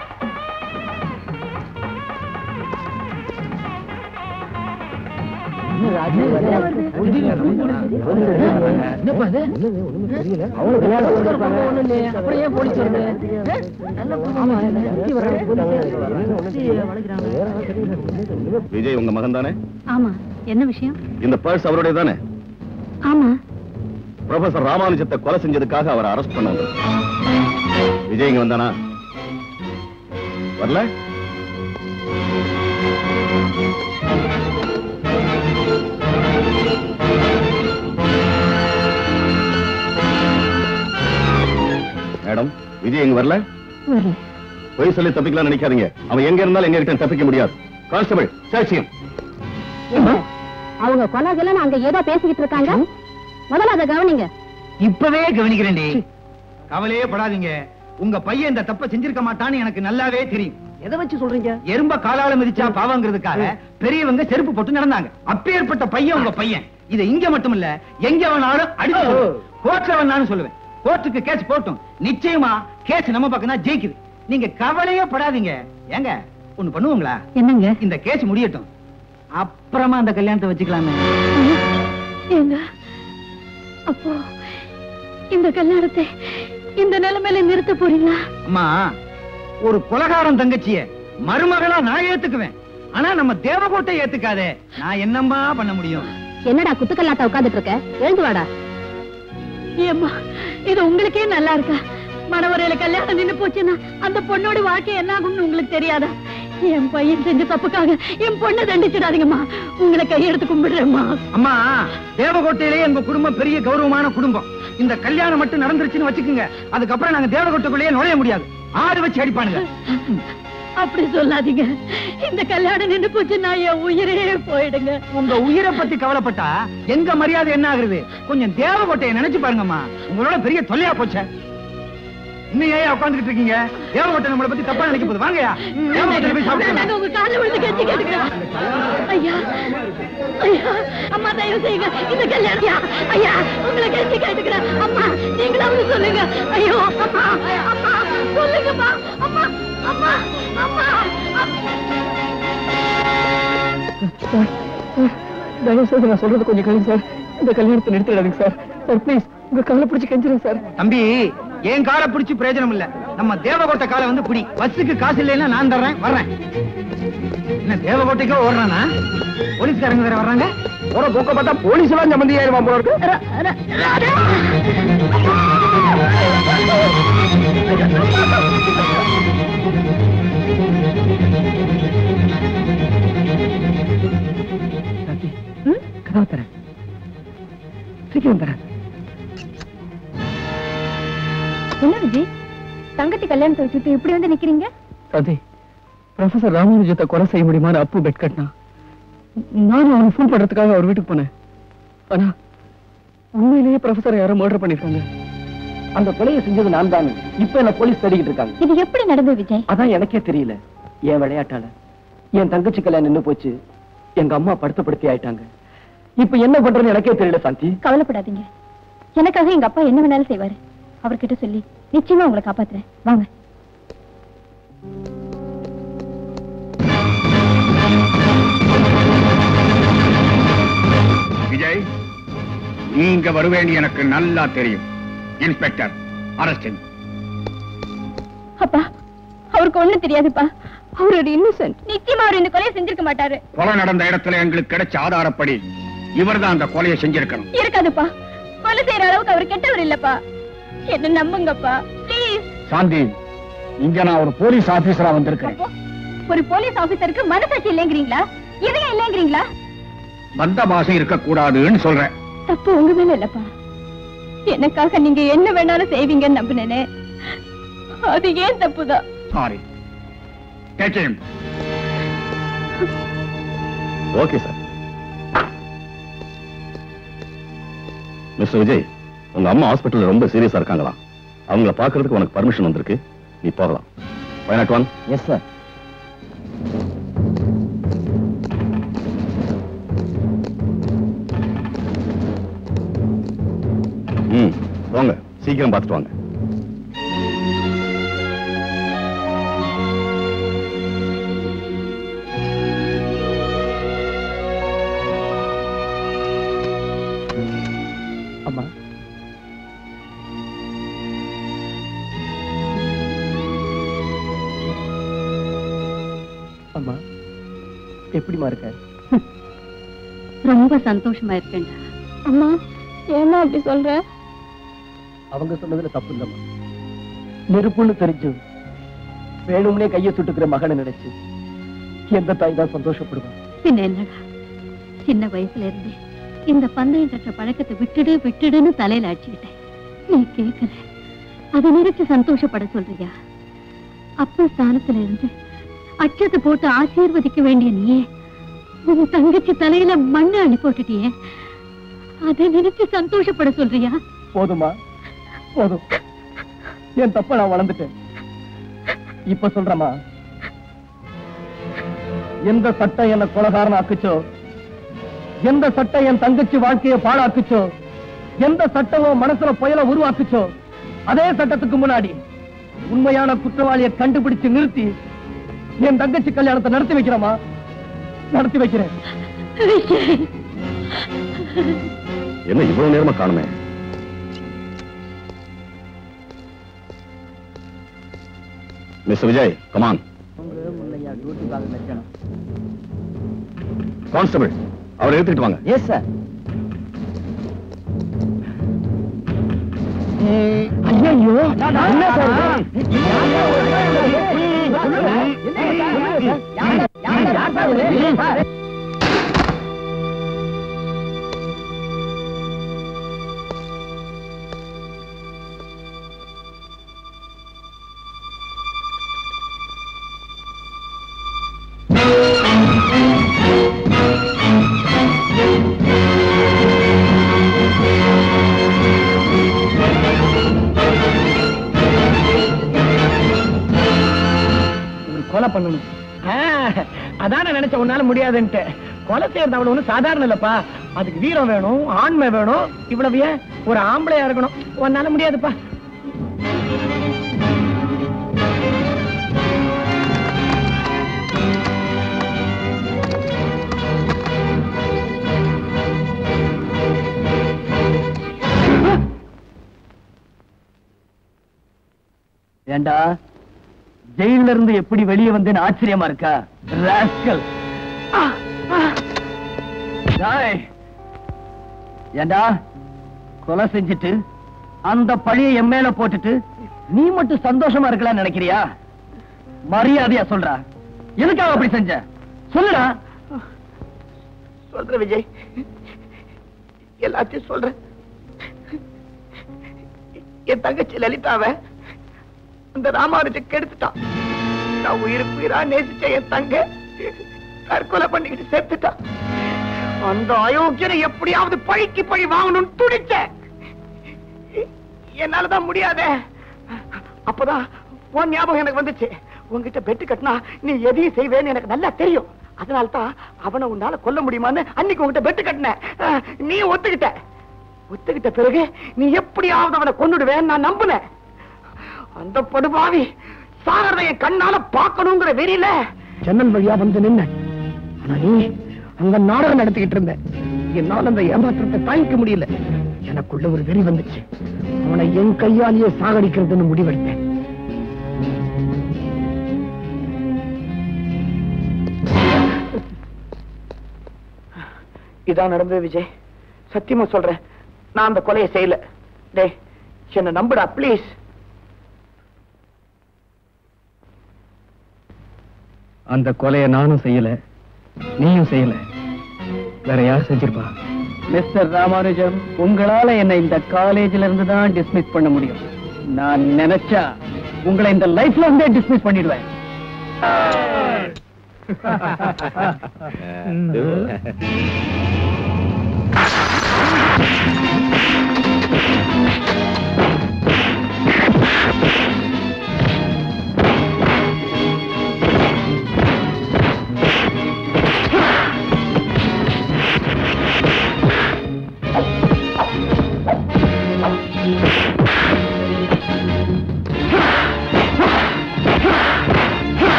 விஜய் உங்க மகன் தானே ஆமா என்ன விஷயம் இந்த பர்ஸ் அவருடைய தானே ஆமா ப்ரொஃபசர் ராமானுஜத்தை கொலை செஞ்சதுக்காக அவரை அரெஸ்ட் பண்ண வந்திருக்கு. விஜய் இங்க வந்தானா வரல மேடம் விஜய் இங்க வரல வரல பொய் சொல்லி தப்பிக்கலாம் நினைக்காதீங்க அவன் எங்க இருந்தாலும் எங்க கிட்ட தப்பிக்க முடியாது கான்ஸ்டபிள் சாட்சியம் அவங்க கொலகெல்லாம் அங்க ஏதோ பேசிக்கிட்டு இருக்காங்க முதல்ல அதை கவனிங்க இப்பவே கவனிக்கிறேன்டி கவலையே படாதீங்க உங்க பையன் இந்த தப்ப செஞ்சிருக்க மாட்டான்னு எனக்கு நல்லாவே தெரியும் எதை வச்சு சொல்றீங்க எறும்ப காலால மிதிச்சா பாவங்கிறதுக்காக பெரியவங்க செருப்பு போட்டு நடந்தாங்க அப்பேற்பட்ட பையன் உங்க பையன் இது இங்க மட்டும் இல்ல எங்க வேணாலும் அடிச்சு கோர்ட்ல வேணாலும் சொல்லுவேன் கோர்ட்டுக்கு கேஸ் போட்டும் நிச்சயமா கேஸ் நம்ம பக்கம் தான் ஜெயிக்குது நீங்க கவலையே படாதீங்க ஏங்க ஒண்ணு பண்ணுவோங்களா என்னங்க இந்த கேஸ் முடியட்டும் அப்புறமா அந்த கல்யாணத்தை வச்சுக்கலாமே ஏங்க அப்போ இந்த கல்யாணத்தை இந்த நிலைமையில நிறுத்த போறீங்களா அம்மா ஒரு கொலகாரம் தங்கச்சிய மருமகளா நான் ஏத்துக்குவேன் ஆனா நம்ம தேவகோட்டை ஏத்துக்காதே நான் என்னம்மா பண்ண முடியும் என்னடா குத்துக்கல்லாட்ட உட்கார்ந்துட்டு இருக்க எழுந்து வாடா ஏம்மா இது உங்களுக்கே நல்லா இருக்கா மனவரையில கல்யாணம் நின்னு போச்சுன்னா அந்த பொண்ணோட வாழ்க்கை என்ன ஆகும்னு உங்களுக்கு தெரியாதா என் பையன் செஞ்ச தப்புக்காக என் பொண்ணை தண்டிச்சிடாதீங்கம்மா உங்களை கையெடுத்து கும்பிடுறேம்மா அம்மா தேவகோட்டையிலே எங்க குடும்பம் பெரிய கௌரவமான குடும்பம் இந்த கல்யாணம் மட்டும் நடந்துருச்சுன்னு வச்சுக்கோங்க அதுக்கப்புறம் நாங்க தேவகோட்டைக்குள்ளேயே நுழைய முடியாது ஆடு வச்சு அடிப்பானுங்க அப்படி சொல்லாதீங்க இந்த கல்யாணம் நின்னு போச்சுன்னா என் உயிரே போயிடுங்க உங்க உயிரை பத்தி கவலைப்பட்டா எங்க மரியாதை என்ன ஆகுறது கொஞ்சம் தேவகோட்டையை நினைச்சு பாருங்கம்மா உங்களோட பெரிய தொல்லையா போச்சே இன்னும் ஏன் உட்காந்துக்கிட்டு இருக்கீங்க தேவகோட்டை நம்மளை பத்தி தப்பா நினைக்க போகுது வாங்கயா தேவகோட்டையில போய் நாங்க சாப்பிடுங்க உங்க கால்ல விழுந்து கெஞ்சி கேட்டுக்கிறோம் ஐயா ஐயா அம்மா தயவு செய்யுங்க இந்த கல்யாணம் ஐயா உங்களை கெஞ்சி கேட்டுக்கிறேன் அம்மா நீங்களாவது சொல்லுங்க ஐயோ அம்மா அம்மா சொல்லுங்கம்மா அம்மா அம்மா அம்மா தயவு செய்து நான் சொல்றது கொஞ்சம் கேளுங்க சார் இந்த கல்யாணத்தை நிறுத்திடாதீங்க சார் சார் ப்ளீஸ் உங்க காலை பிடிச்சி கெஞ்சிருங்க சார் தம்பி என் காலை பிடிச்சு பிரயோஜனம் இல்ல நம்ம தேவகோட்டை காலை வந்து புடி பஸ்ஸுக்கு காசு இல்லைன்னா நான் தர்றேன் வர்றேன் என்ன தேவகோட்டைக்கோ ஓடுறானா போலீஸ்காரங்க வேற வர்றாங்க போற போக்க பார்த்தா போலீஸ் எல்லாம் சம்பந்தி ஆயிருவான் போல இருக்கு கதவை தரேன் சீக்கிரம் தரேன் என்ன விஜய் தங்கச்சி கல்யாணத்தை வச்சுட்டு இப்படி வந்து நிக்கிறீங்க சாந்தி ப்ரொஃபசர் ராமானுஜத்தை கொலை செய்ய முடியுமான்னு அப்பு பெட் கட்டினான் நானும் அவனை ஃபோன் பண்றதுக்காக அவர் வீட்டுக்கு போனேன் ஆனா உண்மையிலேயே ப்ரொஃபசர் யாரோ மர்டர் பண்ணிருக்காங்க அந்த கொலையை செஞ்சது நான் தான் இப்ப என்ன போலீஸ் தேடிக்கிட்டு இருக்காங்க இது எப்படி நடந்தது விஜய் அதான் எனக்கே தெரியல என் விளையாட்டால என் தங்கச்சி கல்யாணம் நின்னு போச்சு எங்க அம்மா படுத்தப்படுத்தி ஆயிட்டாங்க இப்ப என்ன பண்றதுன்னு எனக்கே தெரியல சாந்தி கவலைப்படாதீங்க எனக்காக எங்க அப்பா என்ன வேணாலும் செய்வாரு அவர்கிட்ட சொல்லி நிச்சயமா உங்களை காப்பாத்துறேன் வாங்க விஜய் நீங்க வருவேன் எனக்கு நல்லா தெரியும் இன்ஸ்பெக்டர் அரஸ்ட் அப்பா அவருக்கு ஒண்ணும் தெரியாதுப்பா அவர் ஒரு இன்னசென்ட் நிச்சயமா அவர் இந்த கொலையை செஞ்சிருக்க மாட்டாரு கொலை நடந்த இடத்துல எங்களுக்கு கிடைச்ச ஆதாரப்படி இவர்தான் அந்த கொலையை செஞ்சிருக்கணும் இருக்காதுப்பா கொலை செய்யற அளவுக்கு அவர் கெட்டவர் இல்லப்பா என்ன நம்புங்கப்பா ப்ளீஸ் சாந்தி இங்க நான் ஒரு போலீஸ் ஆபீசரா வந்திருக்கேன் அப்போ ஒரு போலீஸ் ஆபீசருக்கு மனசாட்சி இல்லைங்கிறீங்களா இதயம் இல்லைங்கிறீங்களா பந்த பாசம் இருக்கக்கூடாதுன்னு சொல்றேன் தப்பு உங்க மேல இல்லப்பா எனக்காக நீங்க என்ன வேணாலும் செய்வீங்கன்னு நம்பினேனே அது ஏன் தப்புதான் sorry Take him. Okay sir mister Vijay உங்க அம்மா ஹாஸ்பிட்டல்ல ரொம்ப சீரியஸா இருக்காங்களா அவங்கள பாக்குறதுக்கு உனக்கு பர்மிஷன் வந்திருக்கு நீ போகலாம் five nought one yes sir ம் போங்க சீக்கிரம் பார்த்துட்டு வாங்க அம்மா அம்மா எப்படிமா இருக்க ரொம்ப சந்தோஷமா இருக்கேன்டா அம்மா ஏன்னா அப்படி சொல்ற அவங்க சொன்னதுல தப்பு இல்லம்மா நெருப்புன்னு தெரிஞ்சு வேணும்னே கையை சுட்டுக்கிற மகனை நினைச்சு எந்த தாய் தான் சந்தோஷப்படுவான் பின்ன என்னடா சின்ன வயசுல இருந்து இந்த பந்தயம் கட்டுற பழக்கத்தை விட்டுடு விட்டுடுன்னு தலையில அடிச்சுக்கிட்டேன் நீ கேட்கல அதை நினைச்சு சந்தோஷப்பட சொல்றியா அப்ப ஸ்தானத்துல இருந்து அச்சத்தை போட்டு ஆசீர்வதிக்க வேண்டிய நீயே உன் தங்கச்சி தலையில மண்ணை அள்ளி போட்டுட்டியே அதை நினைச்சு சந்தோஷப்பட சொல்றியா போதுமா போதும் என் தப்ப நான் வளர்ந்துட்டேன் இப்ப சொல்றமா எந்த சட்டம் என்ன கொலகாரன் ஆக்குச்சோ எந்த சட்டம் என் தங்கச்சி வாழ்க்கையை பாழாக்குச்சோ எந்த சட்டமோ மனசுல புயல உருவாக்குச்சோ அதே சட்டத்துக்கு முன்னாடி உண்மையான குற்றவாளியை கண்டுபிடிச்சு நிறுத்தி என் தங்கச்சி கல்யாணத்தை நடத்தி வைக்கிறோமா நடத்தி வைக்கிறேன் என்ன இவ்வளவு நேரமா காணுமே மிஸ்டர் விஜய் கமான் கான்ஸ்டபிள் அவரை எடுத்துட்டு வாங்க எஸ் சார் ஐயோ என்ன சார் கொலை பண்ணணும் அதான நினைச்ச உன்னால முடியாதுன்ட்டு கொலை செய்யறது அவ்வளவு ஒண்ணும் சாதாரண இல்லப்பா அதுக்கு வீரம் வேணும் ஆண்மை வேணும் இவ்வளவு ஏன் ஒரு ஆம்பளையா இருக்கணும் உன்னால முடியாதுப்பா ஏண்டா ஜெயில இருந்து எப்படி வெளியே வந்தேன்னு ஆச்சரியமா இருக்கா ராஸ்கல் டேய், ஏண்டா கொலை செஞ்சுட்டு அந்த பழியை என் மேல போட்டுட்டு நீ மட்டும் சந்தோஷமா இருக்கலாம்னு நினைக்கிறியா மரியாதையா சொல்றா எதுக்காக அப்படி செஞ்ச சொல்லுடா சொல்ற விஜய் எல்லாத்தையும் சொல்றேன் என் தங்கச்சி லலிதாவ அந்த ராமானுஜ கெடுத்துட்டான் நான் உயிருக்கு உயிரா நேசிச்ச என் தங்க தற்கொலை பண்ணிக்கிட்டு செத்துட்டான் அந்த அயோக்கியனை எப்படியாவது பழிக்கு பழி வாங்கணும்னு துடிச்சேன் என்னாலதான் முடியாதே அப்பதான் உன் ஞாபகம் எனக்கு வந்துச்சு உன்கிட்ட பெட்டு கட்டினா நீ எதையும் செய்வேன்னு எனக்கு நல்லா தெரியும் அதனால தான் அவனை உன்னால கொல்ல முடியுமான்னு அன்னைக்கு உன்கிட்ட பெட்டு கட்டினேன் அஹ், நீ ஒத்துக்கிட்ட ஒத்துக்கிட்ட பிறகு நீ எப்படியாவது அவனை கொன்னுடுவேன்னு நான் நம்பினேன் அந்த படுபாவி சாகரதை என் கண்ணால பார்க்கணுங்கிற வெறியில ஜன்னல் வழியா வந்து நின்ன ஆனா நீ அங்க நாடகம் நடத்திக்கிட்டு இருந்த என்னால அந்த ஏமாற்றத்தை தாங்கிக்க முடியல எனக்குள்ள ஒரு வெறி வந்துச்சு அவனை என் கையாலேயே சாகடிக்கிறதுன்னு முடிவெடுத்தேன் இதான் நடந்தது விஜய் சத்தியமா சொல்றேன் நான் அந்த கொலையை செய்யல டேய் என்ன நம்புடா ப்ளீஸ் அந்த கொலையை நானும் செய்யல நீயும் செய்யல வேற யார் செஞ்சிருப்பா மிஸ்டர் ராமானுஜம் உங்களால என்னை இந்த காலேஜ்ல இருந்து தான் டிஸ்மிஸ் பண்ண முடியும் நான் நினைச்சா உங்களை இந்த லைஃப்ல இருந்தே டிஸ்மிஸ் பண்ணிடுவேன்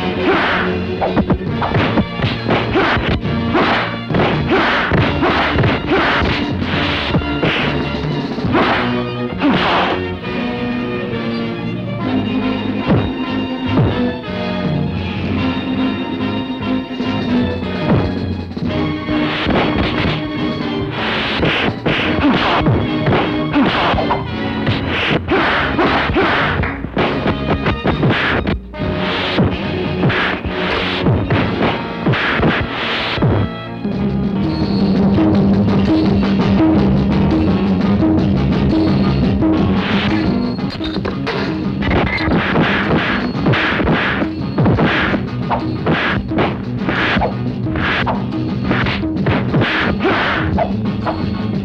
ஆ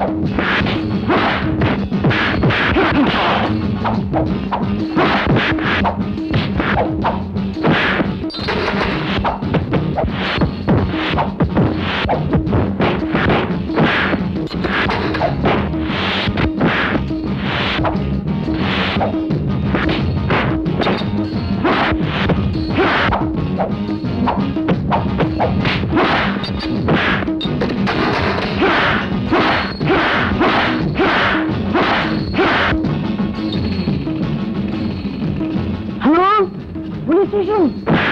ஹலோ போலீஸ் ஸ்டேஷன்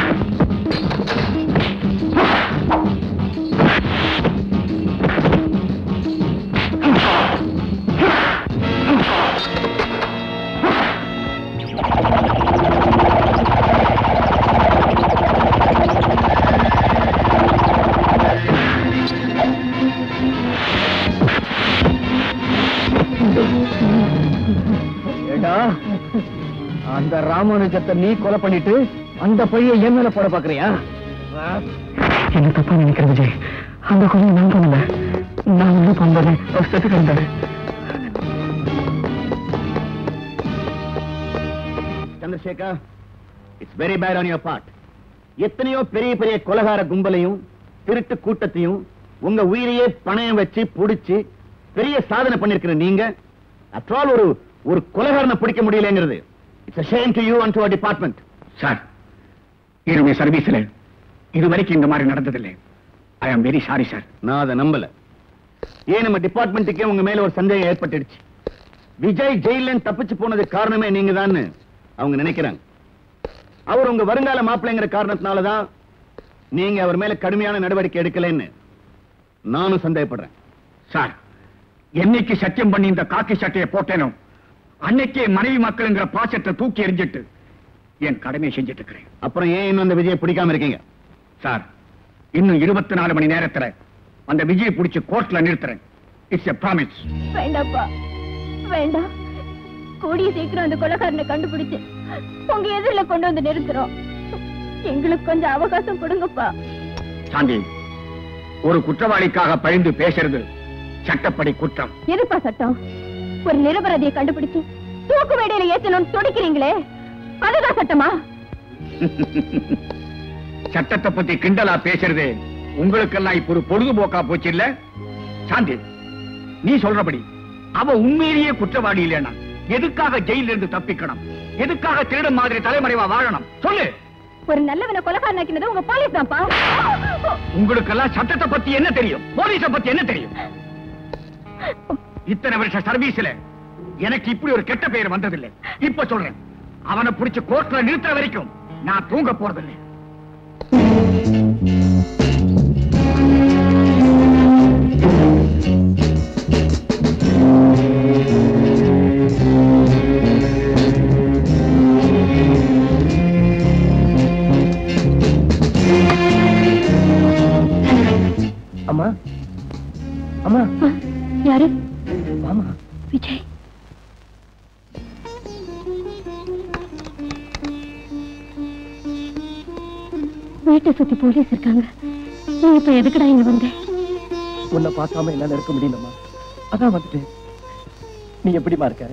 ஏடா அந்த ராமானுஜத்தை நீ கொலை பண்ணிட்டு அந்த பைய என் மேல போட பாக்குறியா என்ன தப்பா நினைக்கிற விஜய் அந்த கொலையை நான் பண்ணல நான் வந்து பண்றேன் செத்து கிடந்தேன் Chandrasekhar it's very bad on your part எத்தனையோ பெரிய பெரிய கொலகார கும்பலையும் திருட்டு கூட்டத்தையும் உங்க உயிரையே பணயம் வச்சு புடிச்சு பெரிய சாதனை பண்ணிருக்கிற நீங்க அற்றால் ஒரு ஒரு கொலகாரனை பிடிக்க முடியலங்கிறது it's shame to you and to department sir என்னுடைய சர்வீஸ்ல இது வரைக்கும் இந்த மாதிரி நடந்ததில்லை ஐ ஆம் வெரி சாரி சார் நான் அதை நம்பல ஏன் நம்ம டிபார்ட்மெண்ட்டுக்கே உங்க மேல ஒரு சந்தேகம் ஏற்பட்டுடுச்சு விஜய் ஜெயில தப்பிச்சு போனது காரணமே நீங்க தான் அவங்க நினைக்கிறாங்க அவர் உங்க வருங்கால மாப்பிள்ளைங்கிற காரணத்தினாலதான் நீங்க அவர் மேல கடுமையான நடவடிக்கை எடுக்கலைன்னு நானும் சந்தேகப்படுறேன் சார் என்னைக்கு சத்தியம் பண்ணி இந்த காக்கி சட்டையை போட்டேனோ அன்னைக்கே மனைவி மக்கள்ங்கிற பாசத்தை தூக்கி எறிஞ்சிட்டு என் கடமையை செஞ்சுட்டு இருக்கிறேன் அப்புறம் ஏன் இன்னும் அந்த விஜயை பிடிக்காம இருக்கீங்க சார் இன்னும் இருபத்தி நாலு மணி நேரத்துல அந்த விஜயை பிடிச்சு கோர்ட்ல நிறுத்துறேன் இட்ஸ் எ ப்ராமிஸ் வேண்டாப்பா வேண்டாம் கூடிய சீக்கிரம் அந்த கொலைகாரனை கண்டுபிடிச்சு உங்க எதிரில கொண்டு வந்து நிறுத்துறோம் எங்களுக்கு கொஞ்சம் அவகாசம் கொடுங்கப்பா சாந்தி ஒரு குற்றவாளிக்காக பழிந்து பேசுறது சட்டப்படி குற்றம் எதுப்பா சட்டம் ஒரு நிரபராதியை கண்டுபிடிச்சு தூக்கு மேடையில ஏத்தணும்னு துடிக்கிறீங்களே அதுதான் சட்டமா சட்டத்தை பத்தி கிண்டலா பேசுறது உங்களுக்கெல்லாம் இப்ப ஒரு பொழுதுபோக்கா போச்சு இல்ல சாந்தி நீ சொல்றபடி அவ உண்மையிலேயே குற்றவாளி இல்லைன்னா எதுக்காக ஜெயில இருந்து தப்பிக்கணும் எதுக்காக திருடன் மாதிரி தலைமறைவா வாழணும் சொல்லு ஒரு நல்லவனை கொலைகாரனாக்கினது உங்க போலீஸ் தான்ப்பா உங்களுக்கெல்லாம் சட்டத்தை பத்தி என்ன தெரியும் போலீஸ பத்தி என்ன தெரியும் இத்தனை வருஷ சர்வீஸ்ல எனக்கு இப்படி ஒரு கெட்ட பெயர் வந்ததில்லை இப்ப சொல்றேன் அவனை பிடிச்சு கோர்ட்ல நிறுத்துற வரைக்கும் நான் தூங்க போறதில்லை அம்மா அம்மா யாரு மாமா விஜய் வீட்டை சுத்தி போலீஸ் இருக்காங்க நீ இப்ப எதுக்குடா இங்க வந்த உன்னை பார்க்காம என்னால இருக்க முடியலம்மா அதான் வந்துட்டேன் நீ எப்படிமா இருக்க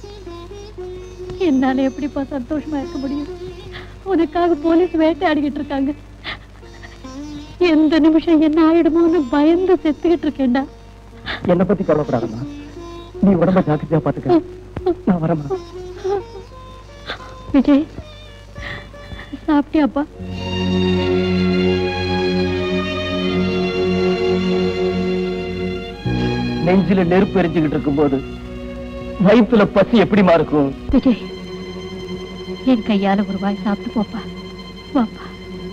என்னால எப்படிப்பா சந்தோஷமா இருக்க முடியும் உனக்காக போலீஸ் வேட்டையாடிக்கிட்டு இருக்காங்க எந்த நிமிஷம் என்ன ஆயிடுமோன்னு பயந்து செத்துக்கிட்டு இருக்கேன்டா என்னை பத்தி கவலைப்படாதம்மா நீ உடம்ப ஜாக்கிரதையா பாத்துக்க நான் வரமா விஜய் சாப்பிட்டியாப்பா நெஞ்சில நெருப்பு எரிஞ்சுக்கிட்டு இருக்கும்போது வயிற்றுல பசி எப்படிமா இருக்கும் விஜய் என் கையால ஒரு வாய் சாப்பிட்டு போப்பா வாப்பா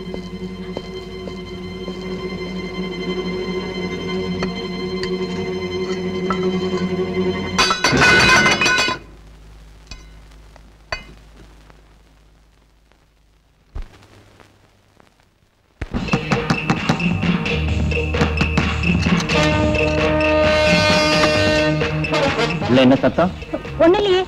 உள்ள என்ன சத்தம் ஒண்ணு இல்லையே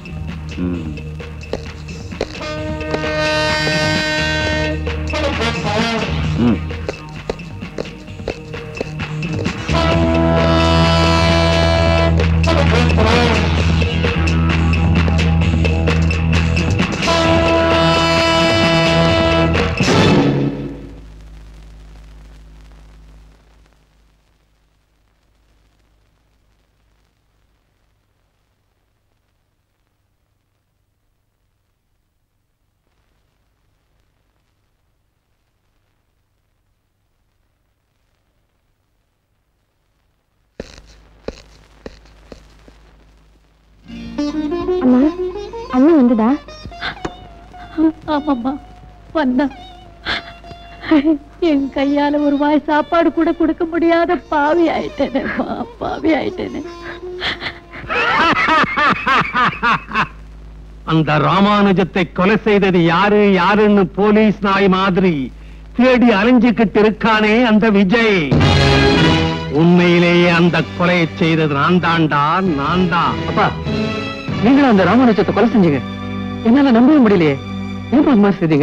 வந்ததா ஆமாம்மா வந்தா என் கையால ஒரு வாய் சாப்பாடு கூட கொடுக்க முடியாத பாவி ஆயிட்டேனேம்மா பாவி ஆயிட்டேனே அந்த ராமானுஜத்தை கொலை செய்தது யாரு யாருன்னு போலீஸ் நாய் மாதிரி தேடி அலைஞ்சுக்கிட்டு இருக்கானே அந்த விஜய் உண்மையிலேயே அந்த கொலையை செய்தது நான் தான்டா நான் தான் அப்பா நீங்களும் அந்த ராமானுஜத்தை கொலை செஞ்சீங்க என்னால நம்பவே முடியலையே ஏன் அது மாதிரி செய்தீங்க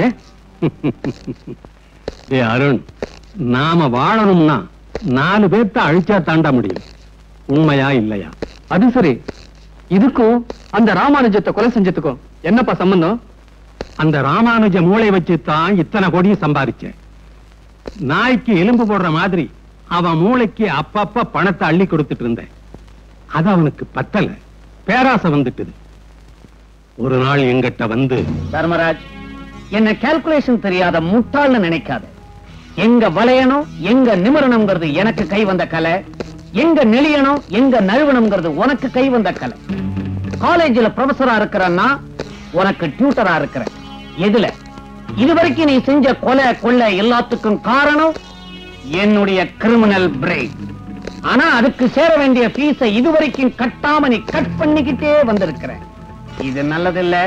ஏ அருண் நாம வாழணும்னா நாலு பேர்த்த அழிச்சா தாண்ட முடியும் உண்மையா இல்லையா அது சரி இதுக்கும் அந்த ராமானுஜத்தை கொலை செஞ்சதுக்கும் என்னப்பா சம்பந்தம் அந்த ராமானுஜ மூளை வச்சு தான் இத்தனை கோடியும் சம்பாதிச்சேன் நாய்க்கு எலும்பு போடுற மாதிரி அவன் மூளைக்கு அப்பப்ப பணத்தை அள்ளி கொடுத்துட்டு இருந்தேன் அது அவனுக்கு பத்தல பேராசை வந்துட்டுது ஒரு நாள் எங்கிட்ட வந்து தர்மராஜ் என்ன கால்குலேஷன் தெரியாத முட்டாள்னு நினைக்காத எங்க வளையணும் எங்க நிமிரணுங்கிறது எனக்கு கை வந்த கலை எங்க நெளியணும் எங்க நழுவணுங்கிறது உனக்கு கை வந்த கலை காலேஜ்ல ப்ரொஃபஸரா இருக்கிறன்னா உனக்கு டியூட்டரா இருக்கிறேன் எதுல இதுவரைக்கும் நீ செஞ்ச கொலை கொள்ளை எல்லாத்துக்கும் காரணம் என்னுடைய கிரிமினல் பிரெயின் ஆனா அதுக்கு சேர வேண்டிய ஃபீஸ இதுவரைக்கும் கட்டாம நீ கட் பண்ணிக்கிட்டே வந்திருக்கிற இது நல்லதில்ல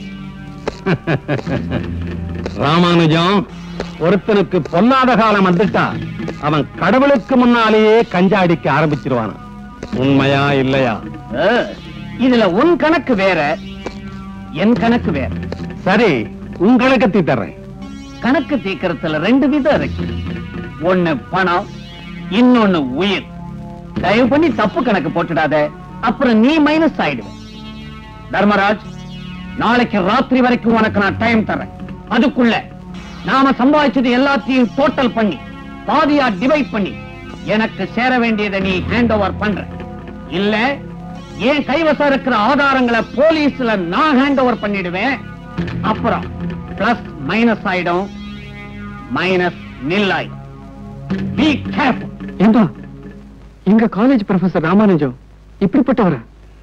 ராமானுஜம் ஒருத்தனுக்கு பொல்லாத காலம் வந்துட்டா அவன் கடவுளுக்கு முன்னாலேயே கஞ்சாடிக்க ஆரம்பிச்சிருவான் உண்மையா இல்லையா ஆ, இதுல உன் கணக்கு வேற என் கணக்கு வேற சரி உங்களுக்கு தீ தர்றேன் கணக்கு தீக்கிறதுல ரெண்டு விதம் இருக்கு ஒண்ணு பணம் இன்னொன்னு உயிர் தயவு பண்ணி தப்பு கணக்கு போட்டுடாத அப்புறம் நீ மைனஸ் ஆயிடுவ தர்மராஜ் நாளைக்கு ராத்திரி வரைக்கும் உனக்கு நான் டைம் தரேன் அதுக்குள்ள நாம சம்பாதிச்சது எல்லாத்தையும் டோட்டல் பண்ணி பாதியா டிவைட் பண்ணி எனக்கு சேர வேண்டியதை நீ ஹேண்ட் ஓவர் பண்ற இல்ல என் கைவசம் இருக்கிற ஆதாரங்களை போலீஸ்ல நான் ஹேண்ட் ஓவர் பண்ணிடுவேன் அப்புறம் பிளஸ் மைனஸ் ஆயிடும் மைனஸ் நில் ஆயிடும் பி கேர்ஃபுல் ஏன்பா எங்க காலேஜ் ப்ரொஃபசர் ராமானுஜம் இப்படிப்பட்டவரா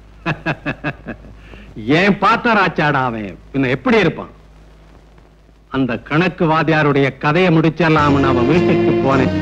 ஏன் பார்த்தராச்சாடா அவன் பின்ன எப்படி இருப்பான் அந்த கணக்கு வாத்தியாருடைய கதையை முடிச்சிடலாம்னு அவன் வீட்டுக்கு போனேன்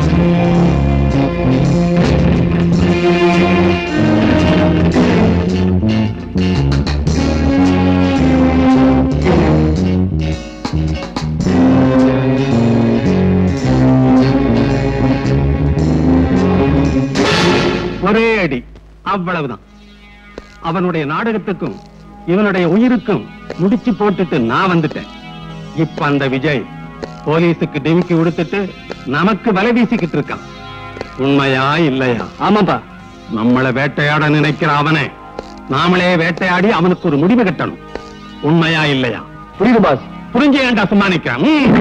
ஒரே அடி அவ்வளவுதான் அவனுடைய நாடகத்துக்கும் இவனுடைய உயிருக்கும் முடிச்சு போட்டுட்டு நான் வந்துட்டேன் இப்ப அந்த விஜய் போலீஸுக்கு டிமிக்கி கொடுத்துட்டு நமக்கு வலை வீசிக்கிட்டு இருக்கான் உண்மையா இல்லையா ஆமாப்பா நம்மளை வேட்டையாட நினைக்கிற அவனை நாமளே வேட்டையாடி அவனுக்கு ஒரு முடிவு கட்டணும் உண்மையா இல்லையா புரியுது பாஸ் புரிஞ்சு ஏன்டா சும்மா நிக்கிறேன் ம்.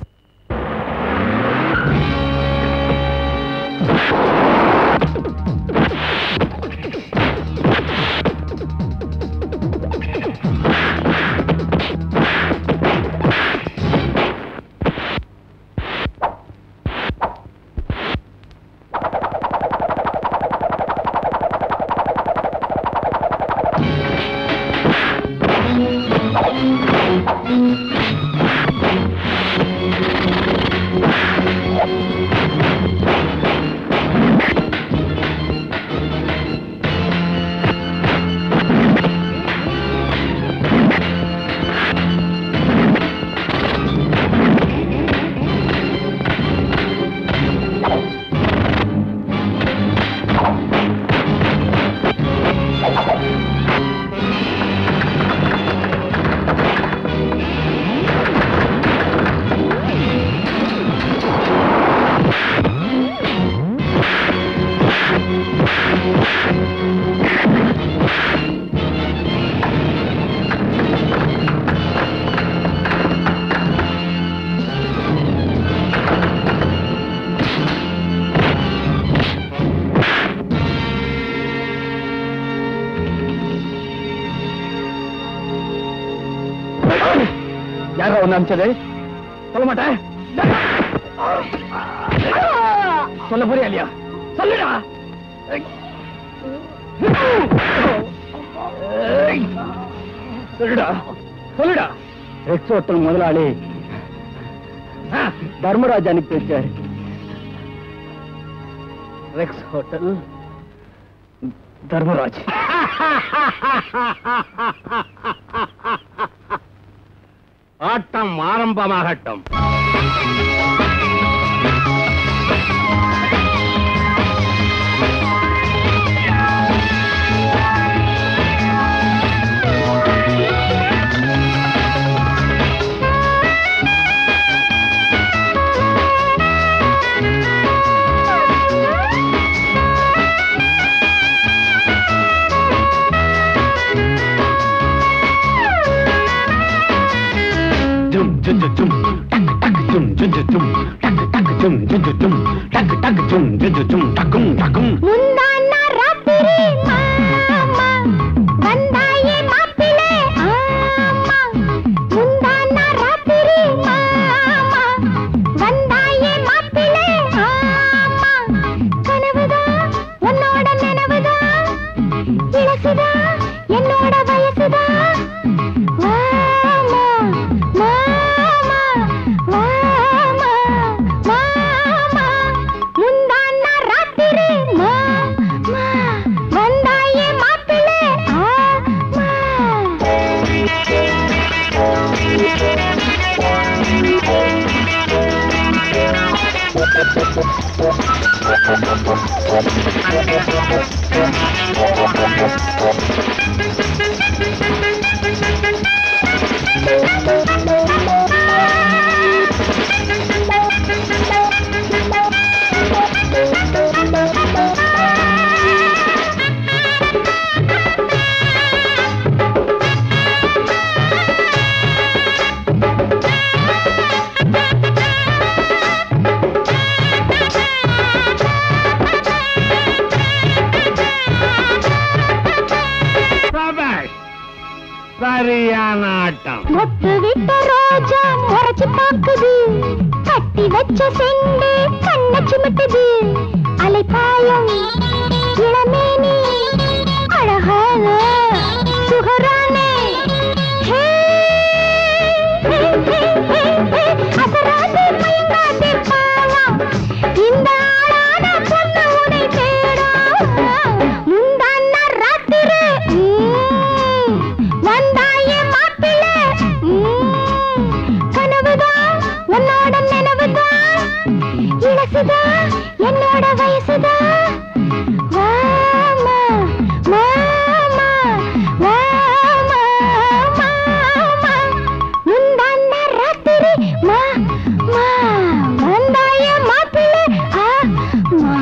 யாரா ஒண்ணு அனுப்பிச்சது சொல்ல மாட்டேன் சொல்ல போறியா இல்லையா சொல்லுடா சொல்லுடா சொல்லுடா ரெக்ஸ் ஹோட்டல் முதலாளி தர்மராஜ் அனுப்பி வச்சாரு ரெக்ஸ் ஹோட்டல் தர்மராஜ் ஆட்டம் ஆரம்பமாகட்டும் முந்தானா ராத்திரி மாமா வந்தாயே மாப்பிளே ஆமா முந்தானா ராத்திரி மாமா வந்தாயே மாப்பிளே ஆமா கனவுதான் உன்னோட நினைவுதான் இளசுதா என்னோட வயசுதான் மாமா மாமா மாமா மாமா முந்தானா ராத்திரி மாமா வந்தாயே மாப்பிளே ஆமா சபாஷ். சரியான ஆட்டம் மொட்டு விட்ட ரோஜா முறைச்சு பாக்குது கட்டி வச்ச செண்டு கண்ண சிமிட்டுது அலைப்பாயும் இளமேனி அழகான சுகரானே ஹே, ஹே, ஹே, ஹே, ஹே. அசராதே மயங்காதே பாவா இந்த ஆளான பொண்ணு உனை தேடா முந்தான ராத்திரி ம், வந்தாயே மாப்பிள்ளை ம், கனவுதான் உன்னோட நினைவுதான் இளசுதான் என்னோட வயசுதான் மாமா மாமா மாமா மாமா முந்தான ராத்திரி மா மா வந்தாயே மாப்பிள்ளை ஆ மா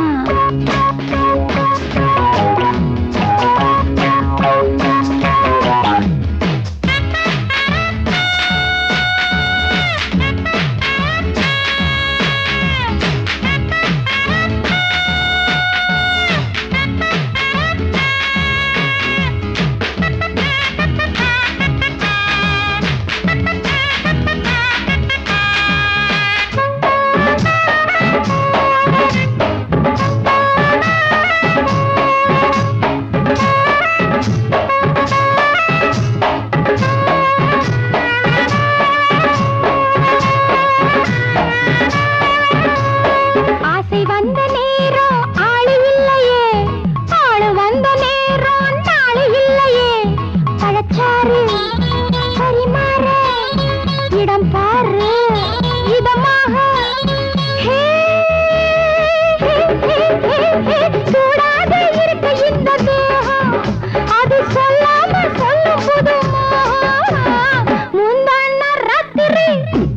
ஆசை வந்த நேரம் ஆளு இல்லையே ஆளு வந்த நேரம் நாளு இல்லையே பழச்சாறு பரிமாற இடம் பாரு இதமாக ஹே, ஹே, ஹே, ஹே, ஹே. சூடாக இருக்க இந்த தேகம் அது சொல்லாம சொல்லும் புது மோகம். முந்தான ராத்திரி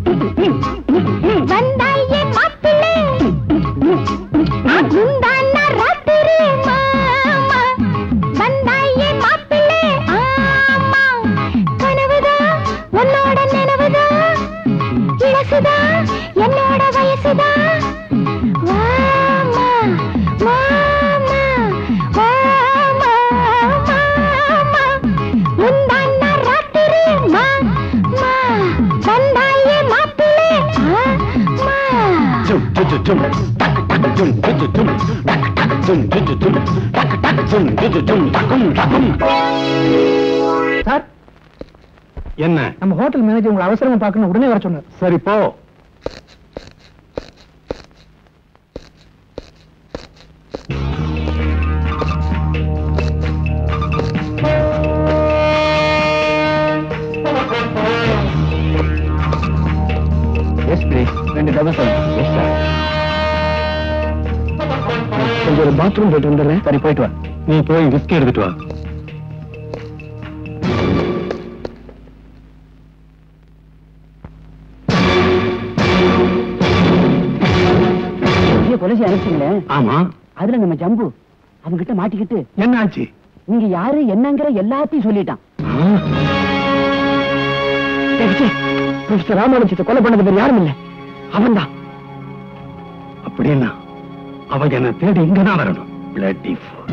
வந்தாயே மாப்பிள்ளை முந்தான ராத்திரி மாமா வந்தாயே மாப்பிள்ளை ஆமா கனவுதான் உன்னோட நினைவுதான் இளசுதான் என்னோட வயசுதான் வாமா மாமா வாமா மாமா முந்தான ராத்திரி மாமா வந்தாயே மாப்பிள்ளை ஆமா சார் என்ன நம்ம ஹோட்டல் மேனேஜர் உங்களை அவசரமா பார்க்கணும் உடனே வர சொன்னார் சரி போ எஸ் ப்ளீஸ் ரெண்டு டபுள் செவன் எஸ் சார் கொஞ்சம் ஒரு பாத்ரூம் போயிட்டு வந்துடுறேன் சரி போயிட்டு வா நீ போய் விஸ்கி எடுத்துட்டு வா கொலைசி அனுப்பிச்சிங்களே ஆமா அதுல நம்ம ஜம்பு அவங்கிட்ட மாட்டிக்கிட்டு என்ன ஆச்சு நீங்க யாரு என்னங்கிற எல்லாத்தையும் சொல்லிட்டான் மிஸ்டர் ராமானுஜத்தை கொலை பண்ணது வேற யாரும் இல்ல அவன்தான் அப்படின்னா அவங்க என்ன தேடி இங்கதான் வரணும் Bloody fool.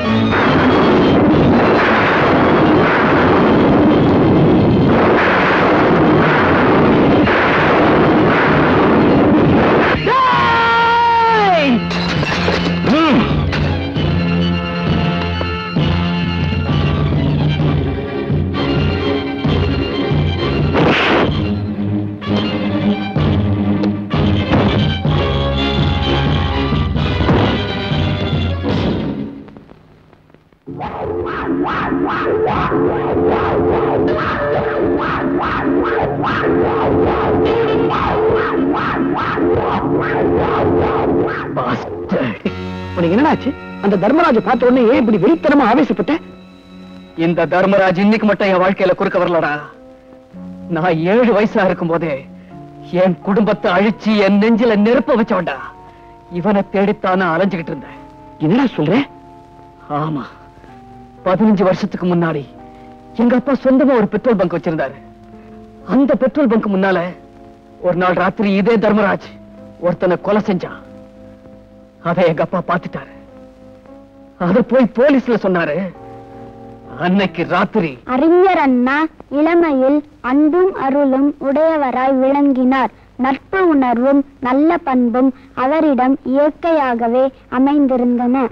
உனக்கு என்னடாச்சு அந்த தர்மராஜ பார்த்த உடனே ஏன் இப்படி வெறித்தனமா ஆவேசப்பட்ட இந்த தர்மராஜ் இன்னைக்கு மட்டும் என் வாழ்க்கையில குறுக்க வரலடா நான் ஏழு வயசா இருக்கும் போதே என் குடும்பத்தை அழிச்சு என் நெஞ்சில நெருப்ப வச்சவன்டா இவனை தேடித்தானே அலைஞ்சுகிட்டு இருந்தேன் என்னடா சொல்ற ஆமா பதினஞ்சு வருஷத்துக்கு முன்னாடி எங்க அப்பா சொந்தமா ஒரு பெட்ரோல் பங்க் வச்சிருந்தாரு அந்த பெட்ரோல் பங்க் முன்னால ஒரு நாள் ராத்திரி இதே தர்மராஜ் ஒருத்தனை கொலை செஞ்சான் அதை எங்க அப்பா பார்த்துட்டாரு அத போய் போலீஸ்ல சொன்னாரு அன்னைக்கு ராத்திரி அறிஞர் அண்ணா இளமையில் அன்பும் அருளும் உடையவராய் விளங்கினார் நட்பு உணர்வும் நல்ல பண்பும் அவரிடம் இயற்கையாகவே அமைந்திருந்தன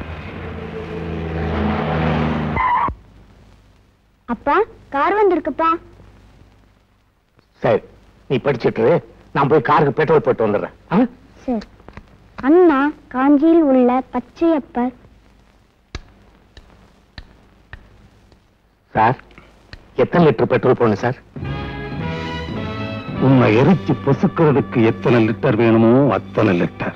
அப்பா கார் வந்திருக்குப்பா சரி நீ படிச்சிட்டு நான் போய் காருக்கு பெட்ரோல் போட்டு வந்துடுறேன் ஆ? சரி அண்ணா காஞ்சியில் உள்ள பச்சையப்பர் சார் எத்தனை லிட்டர் பெட்ரோல் போடணும் சார் உன்னை எரிச்சு பொசுக்கிறதுக்கு எத்தனை லிட்டர் வேணுமோ அத்தனை லிட்டர்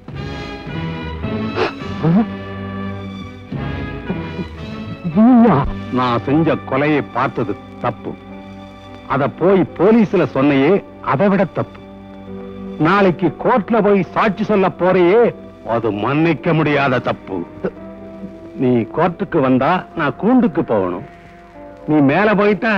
நான் செஞ்ச கொலையை பார்த்தது தப்பு அத போய் போலீஸ்ல சொன்னையே அதை விட தப்பு நாளைக்கு கோர்ட்ல போய் சாட்சி சொல்ல போறையே அது மன்னிக்க முடியாத தப்பு நீ கோர்ட்டுக்கு வந்தா நான் கூண்டுக்கு போகணும் நீ மேல போயிட்டா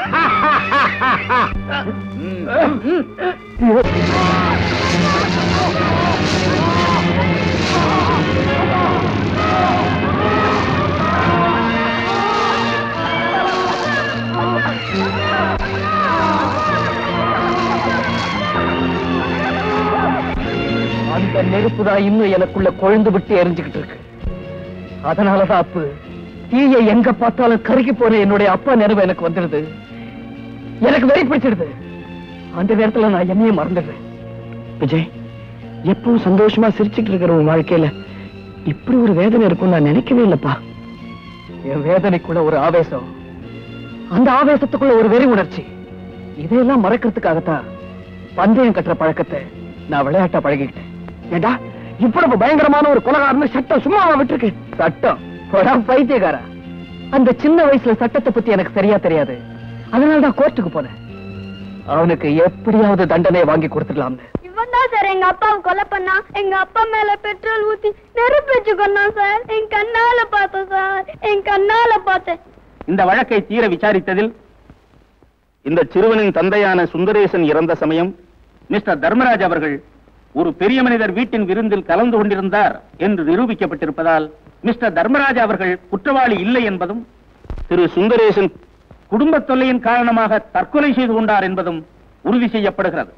அந்த நெருப்பு தான் இன்னும் எனக்குள்ள கொழுந்து விட்டு எரிஞ்சுக்கிட்டு இருக்கு அதனாலதான் அப்பு தீய எங்க பார்த்தாலும் கருகி போற என்னுடைய அப்பா நினைவு எனக்கு வந்துடுது எனக்கு வெறி பிடிச்சிடுது அந்த நேரத்துல நான் என்னையே மறந்துடுறேன் விஜய் எப்பவும் சந்தோஷமா சிரிச்சுட்டு இருக்கிற உன் வாழ்க்கையில இப்படி ஒரு வேதனை இருக்கும் நான் நினைக்கவே இல்லப்பா என் வேதனைக்குள்ள ஒரு ஆவேசம் அந்த ஆவேசத்துக்குள்ள ஒரு வெறி உணர்ச்சி இதையெல்லாம் மறக்கிறதுக்காகத்தான் பந்தயம் கட்டுற பழக்கத்தை நான் விளையாட்டா பழகிக்கிட்டேன் ஏண்டா இவ்வளவு பயங்கரமான ஒரு கொலகாரன்னு சட்டம் சும்மாவா விட்டுருக்கு சட்டம் போடா பைத்தியக்காரா அந்த சின்ன வயசுல சட்டத்தை பத்தி எனக்கு சரியா தெரியாது அதனால தான் கோர்ட்டுக்கு போனேன் அவனுக்கு எப்படியாவது தண்டனை வாங்கி கொடுத்துடலாம்னு இவன் தான் சார் எங்க அப்பாவை கொலை பண்ணா எங்க அப்பா மேல பெட்ரோல் ஊத்தி நெருப்பு வச்சு கொண்டான் சார் என் கண்ணால பார்த்தேன் சார் என் கண்ணால பார்த்தேன் இந்த வழக்கை தீர விசாரித்ததில் இந்த சிறுவனின் தந்தையான சுந்தரேசன் இறந்த சமயம் மிஸ்டர் தர்மராஜ் அவர்கள் ஒரு பெரிய மனிதர் வீட்டின் விருந்தில் கலந்து கொண்டிருந்தார் என்று நிரூபிக்கப்பட்டிருப்பதால் மிஸ்டர் தர்மராஜ் அவர்கள் குற்றவாளி இல்லை என்பதும் திரு சுந்தரேசன் குடும்ப தொல்லையின் காரணமாக தற்கொலை செய்து கொண்டார் என்பதும் உறுதி செய்யப்படுகிறது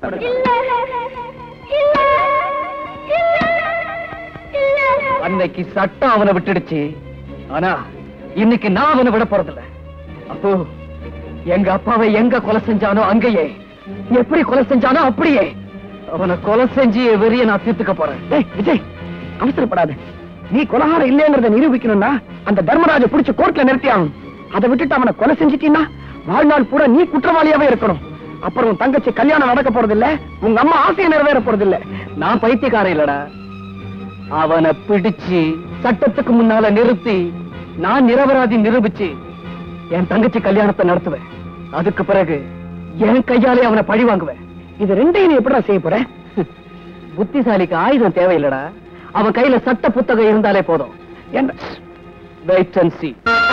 அன்னைக்கு சட்டம் அவனை விட்டுடுச்சு ஆனா இன்னைக்கு நான் அவனை விட போறதில்ல அப்போ எங்க அப்பாவை எங்க கொலை செஞ்சானோ அங்கேயே எப்படி கொலை செஞ்சானோ அப்படியே அவனை கொலை செஞ்சு என் வெறிய நான் தீர்த்துக்க போறேன் டேய் விஜய் அவசரப்படாத நீ கொலகாரம் இல்லைங்கிறத நிரூபிக்கணும்னா அந்த தர்மராஜ புடிச்சு கோர்ட்ல நிறுத்தி ஆகணும் அதை விட்டுட்டு அவனை கொலை செஞ்சிட்டீன்னா வாழ்நாள் பூரா நீ குற்றவாளியாவே இருக்கணும் அப்புறம் உன் தங்கச்சி கல்யாணம் நடக்க போறது இல்ல உங்க அம்மா ஆசையை நிறைவேற போறது இல்ல நான் பைத்தியக்காரன் இல்லடா அவனை பிடிச்சு சட்டத்துக்கு முன்னால நிறுத்தி நான் நிரபராதி நிரூபிச்சு என் தங்கச்சி கல்யாணத்தை நடத்துவேன் அதுக்கு பிறகு என் கையாலே அவனை பழி வாங்குவேன் இது ரெண்டையும் நீ எப்படிடா செய்ய போற புத்திசாலிக்கு ஆயுதம் தேவையில்லடா அவன் கையில சட்ட புத்தகம் இருந்தாலே போதும் என்ன வெயிட் அண்ட் see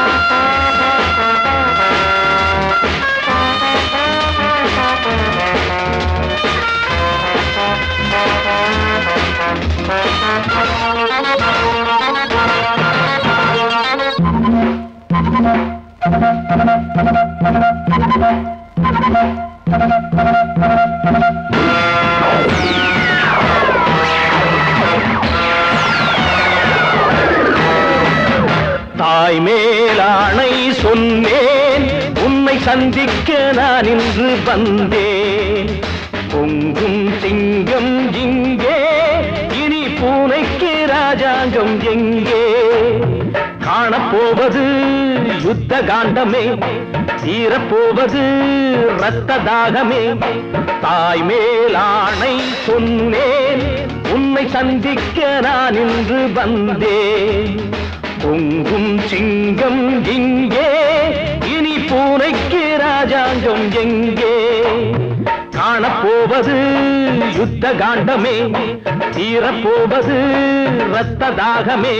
தாய் மேலாணை சொன்னேன் உன்னை சந்திக்க நான் இன்று வந்தேன் பொங்கும் சிங்கம் இங்கே இனி பூனைக்கு ராஜாங்கம் எங்கே காணப்போவது யுத்த காண்டமே தீரப்போவது ரத்த தாகமே தாய் மேலாணை சொன்னேன் உன்னை சந்திக்க நான் இன்று வந்தேன் பொங்கும் சிங்கம் இங்கே இனி பூனைக்கு ராஜாங்கம் எங்கே காணப்போவது யுத்த காண்டமே தீரப்போவது ரத்த தாகமே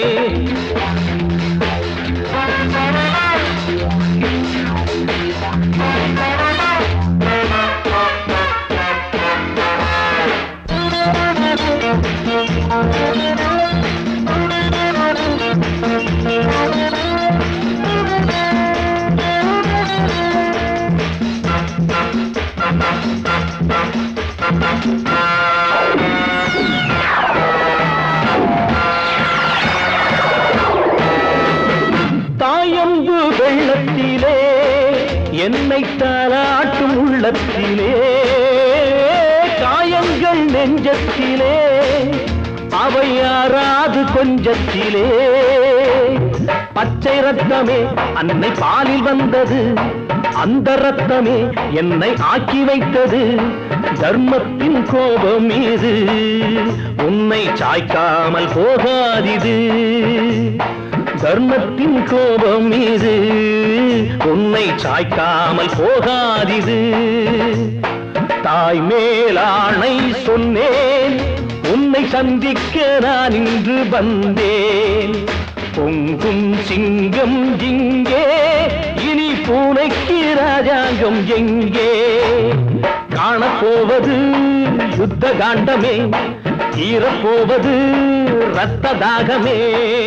தாயம்பு வெள்ளத்திலே என்னை தாளாட்டும் உள்ளத்திலே காயங்கள் நெஞ்சத்திலே அவை யாராது கொஞ்சத்திலே பச்சை ரத்தமே அன்னை பாலில் வந்தது அந்த ரத்தமே என்னை ஆக்கி வைத்தது தர்மத்தின் கோபம் மீது உன்னை சாய்க்காமல் போகாதிது தர்மத்தின் கோபம் மீது உன்னை சாய்க்காமல் போகாதிது தாய் மேலாணை சொன்னேன் உன்னை சந்திக்க நான் இன்று வந்தேன் பொங்கும் சிங்கம் இங்கே இனி பூனைக்கு ராஜாங்கம் எங்கே காணப்போவது யுத்த காண்டமே தீரப்போவது ரத்த தாகமே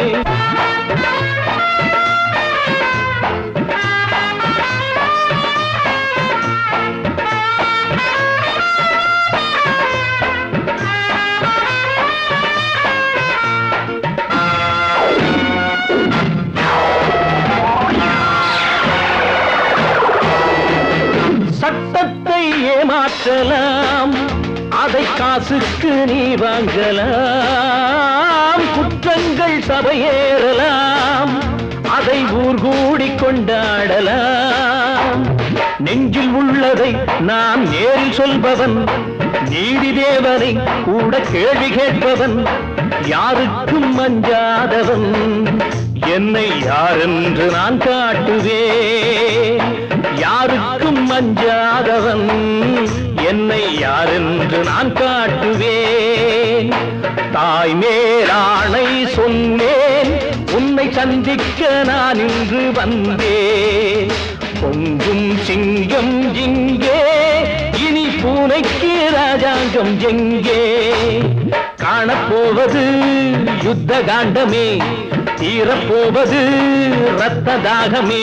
சட்டத்தை ஏமாற்றலாம் அதை காசுக்கு நீ வாங்கலாம் குற்றங்கள் சபையேறலாம் அதை ஊர் கூடி கொண்டாடலாம் நெஞ்சில் உள்ளதை நான் நேரில் சொல்பவன் நீதி தேவனை கூட கேள்வி கேட்பவன் யாருக்கும் அஞ்சாதவன் என்னை யாரென்று நான் காட்டுவேன் யாருக்கும் அஞ்சாதவன் என்னை யாரென்று நான் காட்டுவேன் தாய் மேலாணை சொன்னேன் உன்னை சந்திக்க நான் இன்று வந்தேன் பொங்கும் சிங்கம் இங்கே இனி பூனைக்கு ராஜாங்கம் எங்கே காணப்போவது யுத்த காண்டமே தீரப்போவது ரத்த தாகமே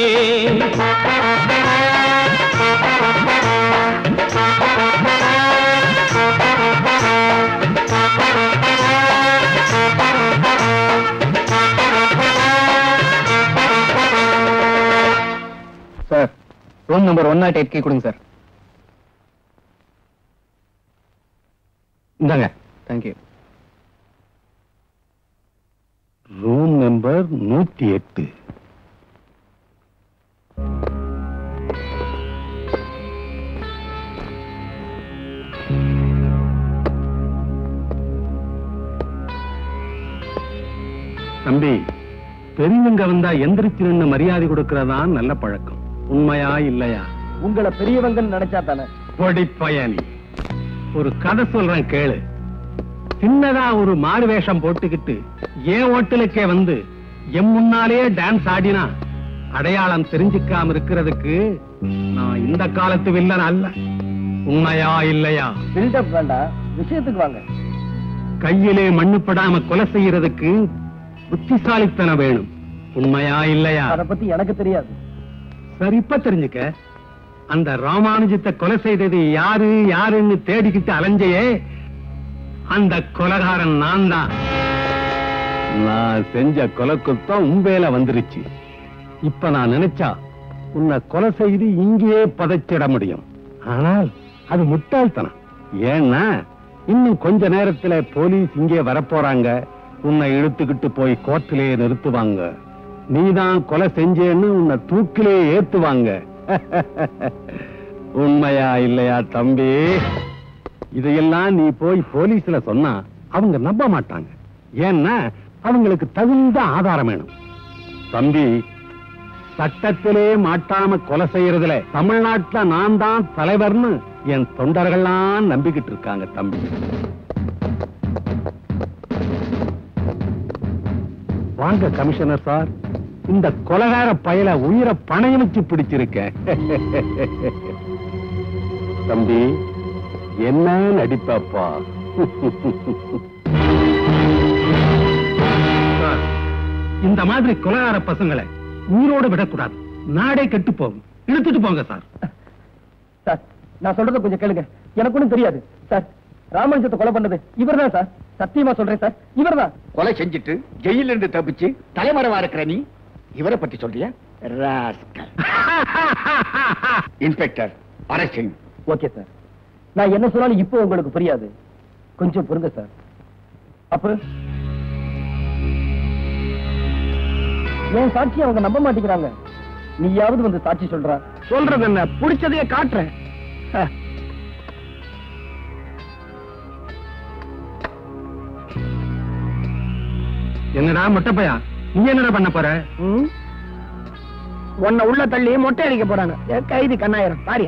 sir room number one nought eight key கொடுங்க சார் இந்தாங்க தேங்க்யூ ரூம் நம்பர் நூத்தி எட்டு தம்பி பெரியவங்க வந்தா எந்திரிச்சு நின்னு மரியாதை கொடுக்கறதா நல்ல பழக்கம் உண்மையா இல்லையா உங்களை பெரியவங்கன்னு நினைச்சா தானே பொடி பயணி ஒரு கதை சொல்றேன் கேளு சின்னதா ஒரு மாறு வேஷம் போட்டுக்கிட்டு ஏன் ஹோட்டலுக்கே வந்து என் முன்னாலேயே டான்ஸ் ஆடினா அடையாளம் தெரிஞ்சுக்காம இருக்கிறதுக்கு நான் இந்த காலத்து வில்லன் அல்ல உண்மையா இல்லையா பில்டப் வேண்டாம் விஷயத்துக்கு வாங்க கையிலே மண்ணுப்படாம கொலை செய்யறதுக்கு புத்திசாலித்தனம் வேணும் உண்மையா இல்லையா அத பத்தி எனக்கு தெரியாது சரி இப்ப தெரிஞ்சுக்க அந்த ராமானுஜத்தை கொலை செய்தது யாரு யாருன்னு தேடிக்கிட்டு அலைஞ்சையே அந்த கொலகாரன் நான் தான் நான் செஞ்ச கொலை குத்தம் உம்பேல வந்துருச்சு இப்ப நான் நினைச்சா உன்னை கொலை செய்து இங்கேயே பதைச்சிட முடியும் ஆனால் அது முட்டாள்தனம் ஏன்னா இன்னும் கொஞ்ச நேரத்துல போலீஸ் இங்கே வரப்போறாங்க உன்னை இழுத்துக்கிட்டு போய் கோர்ட்டிலே நிறுத்துவாங்க நீதான் கொலை செஞ்சேன்னு உன்னை தூக்கிலே ஏத்துவாங்க உண்மையா இல்லையா தம்பி இதையெல்லாம் நீ போய் போலீஸ்ல சொன்னா அவங்க நம்ப மாட்டாங்க ஏன்னா அவங்களுக்கு தகுந்த ஆதாரம் வேணும் தம்பி சட்டத்திலே மாட்டாம கொலை செய்யறதுல தமிழ்நாட்டுல நான் தான் தலைவர்னு என் தொண்டர்கள்லாம் நம்பிக்கிட்டு இருக்காங்க தம்பி வாங்க கமிஷனர் சார் இந்த கொலகார பயல உயிரை பணைய வச்சு பிடிச்சிருக்கேன் தம்பி என்ன நடிப்பப்பா சார், இந்த மாதிரி கொலகார பசங்களை உயிரோட விடக்கூடாது நாடே கெட்டு போகும் இழுத்துட்டு போங்க சார் சார் நான் சொல்றத கொஞ்சம் கேளுங்க எனக்கு ஒண்ணும் தெரியாது சார் ராமானுஜத்தை கொலை பண்ணது இவர்தான் சார் சத்தியமா சொல்றேன் சார் இவர்தான் கொலை செஞ்சுட்டு ஜெயில இருந்து தப்பிச்சு தலைமறைவா இருக்கிற நீ இவரை பத்தி சொல்றியா ராஸ்கல் இன்ஸ்பெக்டர் அரசிங் ஓகே சார் நான் என்ன சொன்னாலும் இப்போ உங்களுக்கு புரியாது கொஞ்சம் பொறுங்க சார் அப்ப என் சாட்சி அவங்க நம்ப மாட்டேங்கிறாங்க நீயாவது வந்து சாட்சி சொல்றா சொல்றது என்ன புடிச்சதையே காட்டுறேன் என்னடா மொட்டைப்பையா நீ என்னடா பண்ண போற உன்னை உள்ள தள்ளி மொட்டை அடிக்க போறாங்க ஏ, கைதி கண்ணாயிரம் பாரியா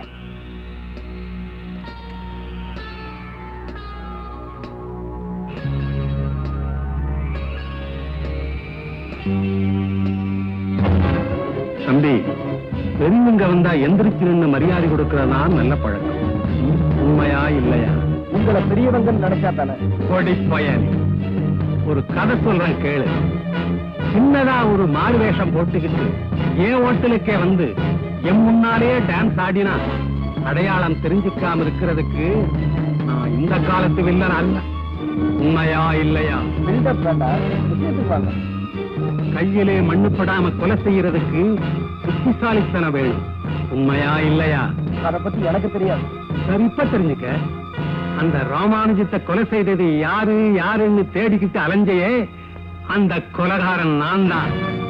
தம்பி பெரியவங்க வந்தா எந்திரிச்சு நின்னு மரியாதை கொடுக்கறதா நல்ல பழக்கம் உண்மையா இல்லையா உங்களை பெரியவங்கன்னு நினைச்சா தானே கொடி பயன் ஒரு கதை சொல்றேன் கேளு சின்னதா ஒரு மாறு வேஷம் போட்டுக்கிட்டு ஏன் ஹோட்டலுக்கே வந்து என் முன்னாலேயே டான்ஸ் ஆடினா அடையாளம் தெரிஞ்சுக்காம இருக்கிறதுக்கு நான் இந்த காலத்து வில்லன் அல்ல உண்மையா இல்லையா பில்டப் வேண்டாம் விஷயத்துக்கு வாங்க கையிலே மண்ணுப்படாம கொலை செய்யறதுக்கு புத்திசாலித்தனம் வேணும் உண்மையா இல்லையா அத பத்தி எனக்கு தெரியாது சரி இப்ப தெரிஞ்சுக்க அந்த ராமானுஜத்தை கொலை செய்தது யாரு யாருன்னு தேடிக்கிட்டு அலைஞ்சையே அந்த கொலகாரன் நான் தான்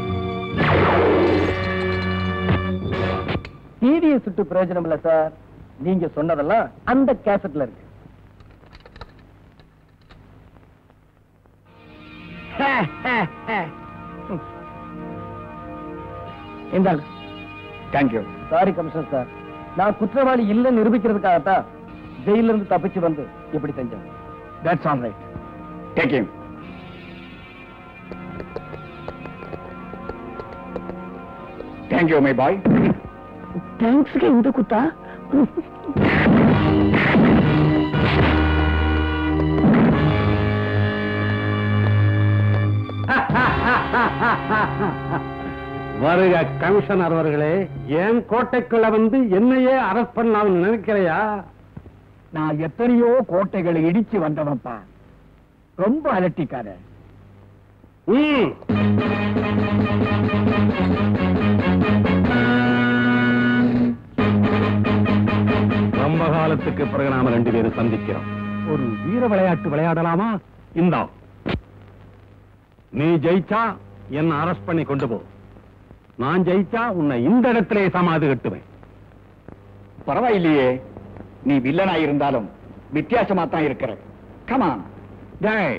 டிவியை சுட்டு பிரயோஜனம் இல்ல சார் நீங்க சொன்னதெல்லாம் அந்த கேசட்ல இருக்கு இந்தாங்க தேங்க்யூ சாரி கமிஷனர் சார் நான் குற்றவாளி இல்லைன்னு நிரூபிக்கிறதுக்காகத்தான் ஜெயில இருந்து தப்பிச்சு வந்து இப்படி செஞ்சேன் that's all right take him thank you my boy தேங்க்ஸ்க்கு இந்த குத்தா வருக கமிஷனர் அவர்களே ஏன் கோட்டைக்குள்ள வந்து என்னையே அரெஸ்ட் பண்ணலாம்னு நினைக்கிறையா நான் எத்தனையோ கோட்டைகளை இடிச்சு வந்தவன்ப்பா ரொம்ப அலட்டிக்கார ம். வருஷத்துக்கு பிறகு நாம ரெண்டு பேரும் சந்திக்கிறோம் ஒரு வீர விளையாட்டு விளையாடலாமா இந்தா நீ ஜெயிச்சா என்ன அரெஸ்ட் பண்ணி கொண்டு போ நான் ஜெயிச்சா உன்னை இந்த இடத்திலே சமாதி கட்டுவேன் பரவாயில்லையே நீ வில்லனா இருந்தாலும் வித்தியாசமா தான் இருக்கிற கமான் டேய்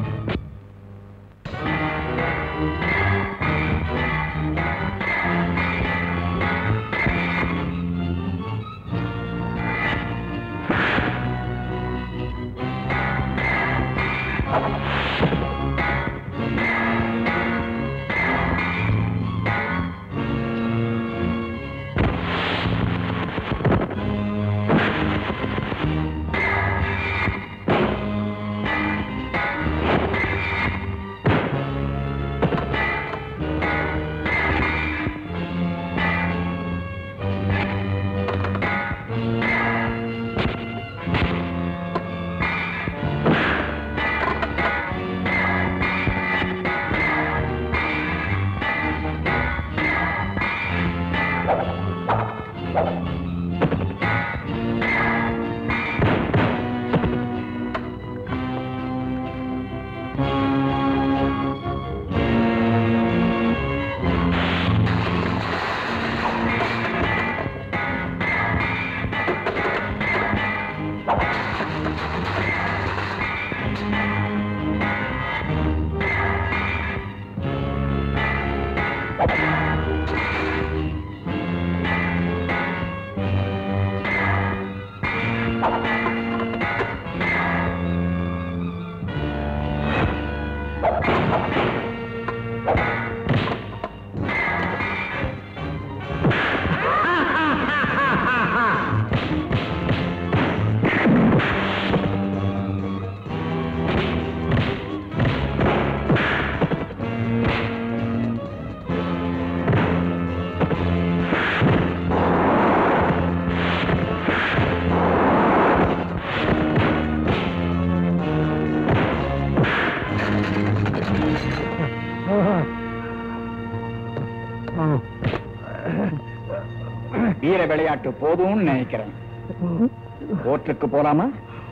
வீர விளையாட்டு போதும்னு நினைக்கிறேன் கோர்ட்டுக்கு போலாமா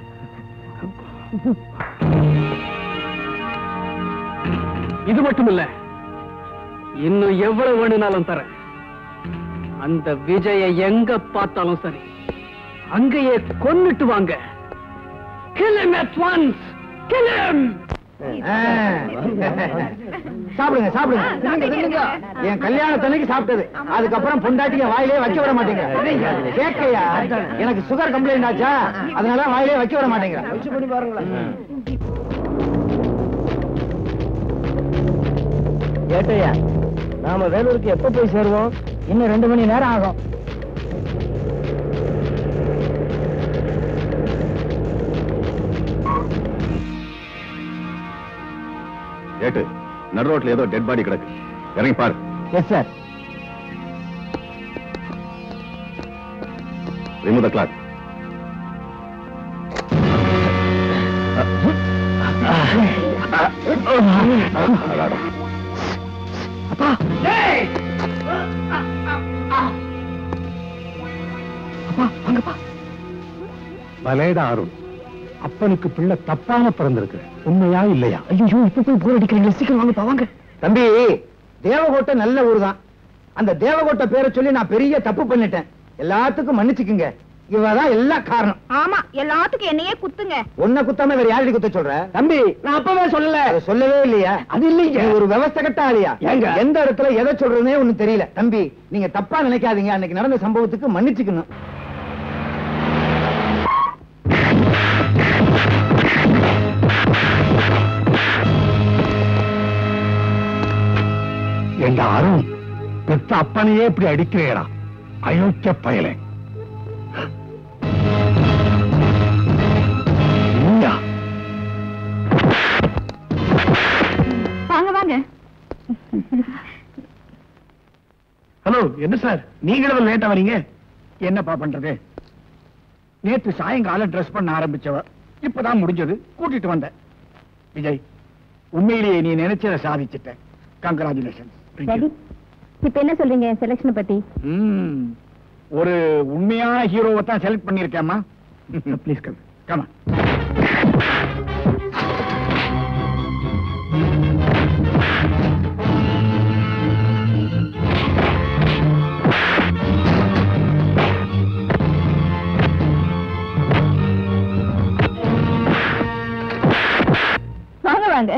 இது மட்டும் இல்ல இன்னும் எவ்வளவு வேணும்னாலும் தரேன் அந்த விஜய எங்க பார்த்தாலும் சரி அங்கேயே கொன்னுட்டு வாங்க kill him at once kill him சாப்பிடுங்க சாப்பிடுங்க தின்னுங்க, தின்னுங்க. என் கல்யாணத்தன்னைக்கு சாப்பிட்டது அதுக்கப்புறம் பொண்டாட்டிங்க வாயிலே வைக்க விட மாட்டேங்க கேட்கையா எனக்கு சுகர் கம்ப்ளைண்ட் ஆச்சா அதனால வாயிலே வைக்க விட மாட்டேங்க பண்ணி பாருங்களேன் ஏட்டையா நாம வேலூருக்கு எப்ப போய் சேருவோம் இன்னும் ரெண்டு மணி நேரம் ஆகும் ஏட்டு நடு ரோட்ல ஏதோ டெட் பாடி கிடக்கு இறங்கி பாரு yes sir remove the cloth பலேடா அருண் அப்பனுக்கு பிள்ளை தப்பாம பிறந்திருக்கு உண்மையா இல்லையா ஐயோ இப்ப போய் போர் அடிக்கிறீங்களா சீக்கிரம் வாங்க வாங்க தம்பி தேவகோட்டை நல்ல ஊர் தான் அந்த தேவகோட்டை பேரை சொல்லி நான் பெரிய தப்பு பண்ணிட்டேன் எல்லாத்துக்கும் மன்னிச்சுக்குங்க இவதான் எல்லா காரணம் ஆமா எல்லாத்துக்கும் என்னையே குத்துங்க உன்னை குத்தாம வேற யாரடி குத்த சொல்ற தம்பி நான் அப்பவே சொல்லல சொல்லவே இல்லையா அது இல்லைங்க ஒரு விவசாய கட்ட ஆளியா எந்த இடத்துல எதை சொல்றதுனே ஒண்ணு தெரியல தம்பி நீங்க தப்பா நினைக்காதீங்க அன்னைக்கு நடந்த சம்பவத்துக்கு மன்னிச்சுக்கணும் எங்க அருண் பெத்த அப்பனையே இப்படி அடிக்கிறேடா அயோக்கிய பயலே நீயா? வாங்க வாங்க ஹலோ என்ன சார் நீங்களும் லேட்டா வரீங்க என்னப்பா பண்றது நேத்து சாயங்காலம் ட்ரெஸ் பண்ண ஆரம்பிச்சவ இப்பதான் முடிஞ்சது கூட்டிட்டு வந்தேன் விஜய் உண்மையிலேயே நீ நினைச்சதை சாதிச்சிட்ட கங்கராச்சுலேஷன் சரி இப்ப என்ன சொல்றீங்க என் செலக்ஷனை பத்தி ஒரு உண்மையான ஹீரோவை தான் செலக்ட் பண்ணிருக்கேம்மா ப்ளீஸ் கம் கம் வாங்க வாங்க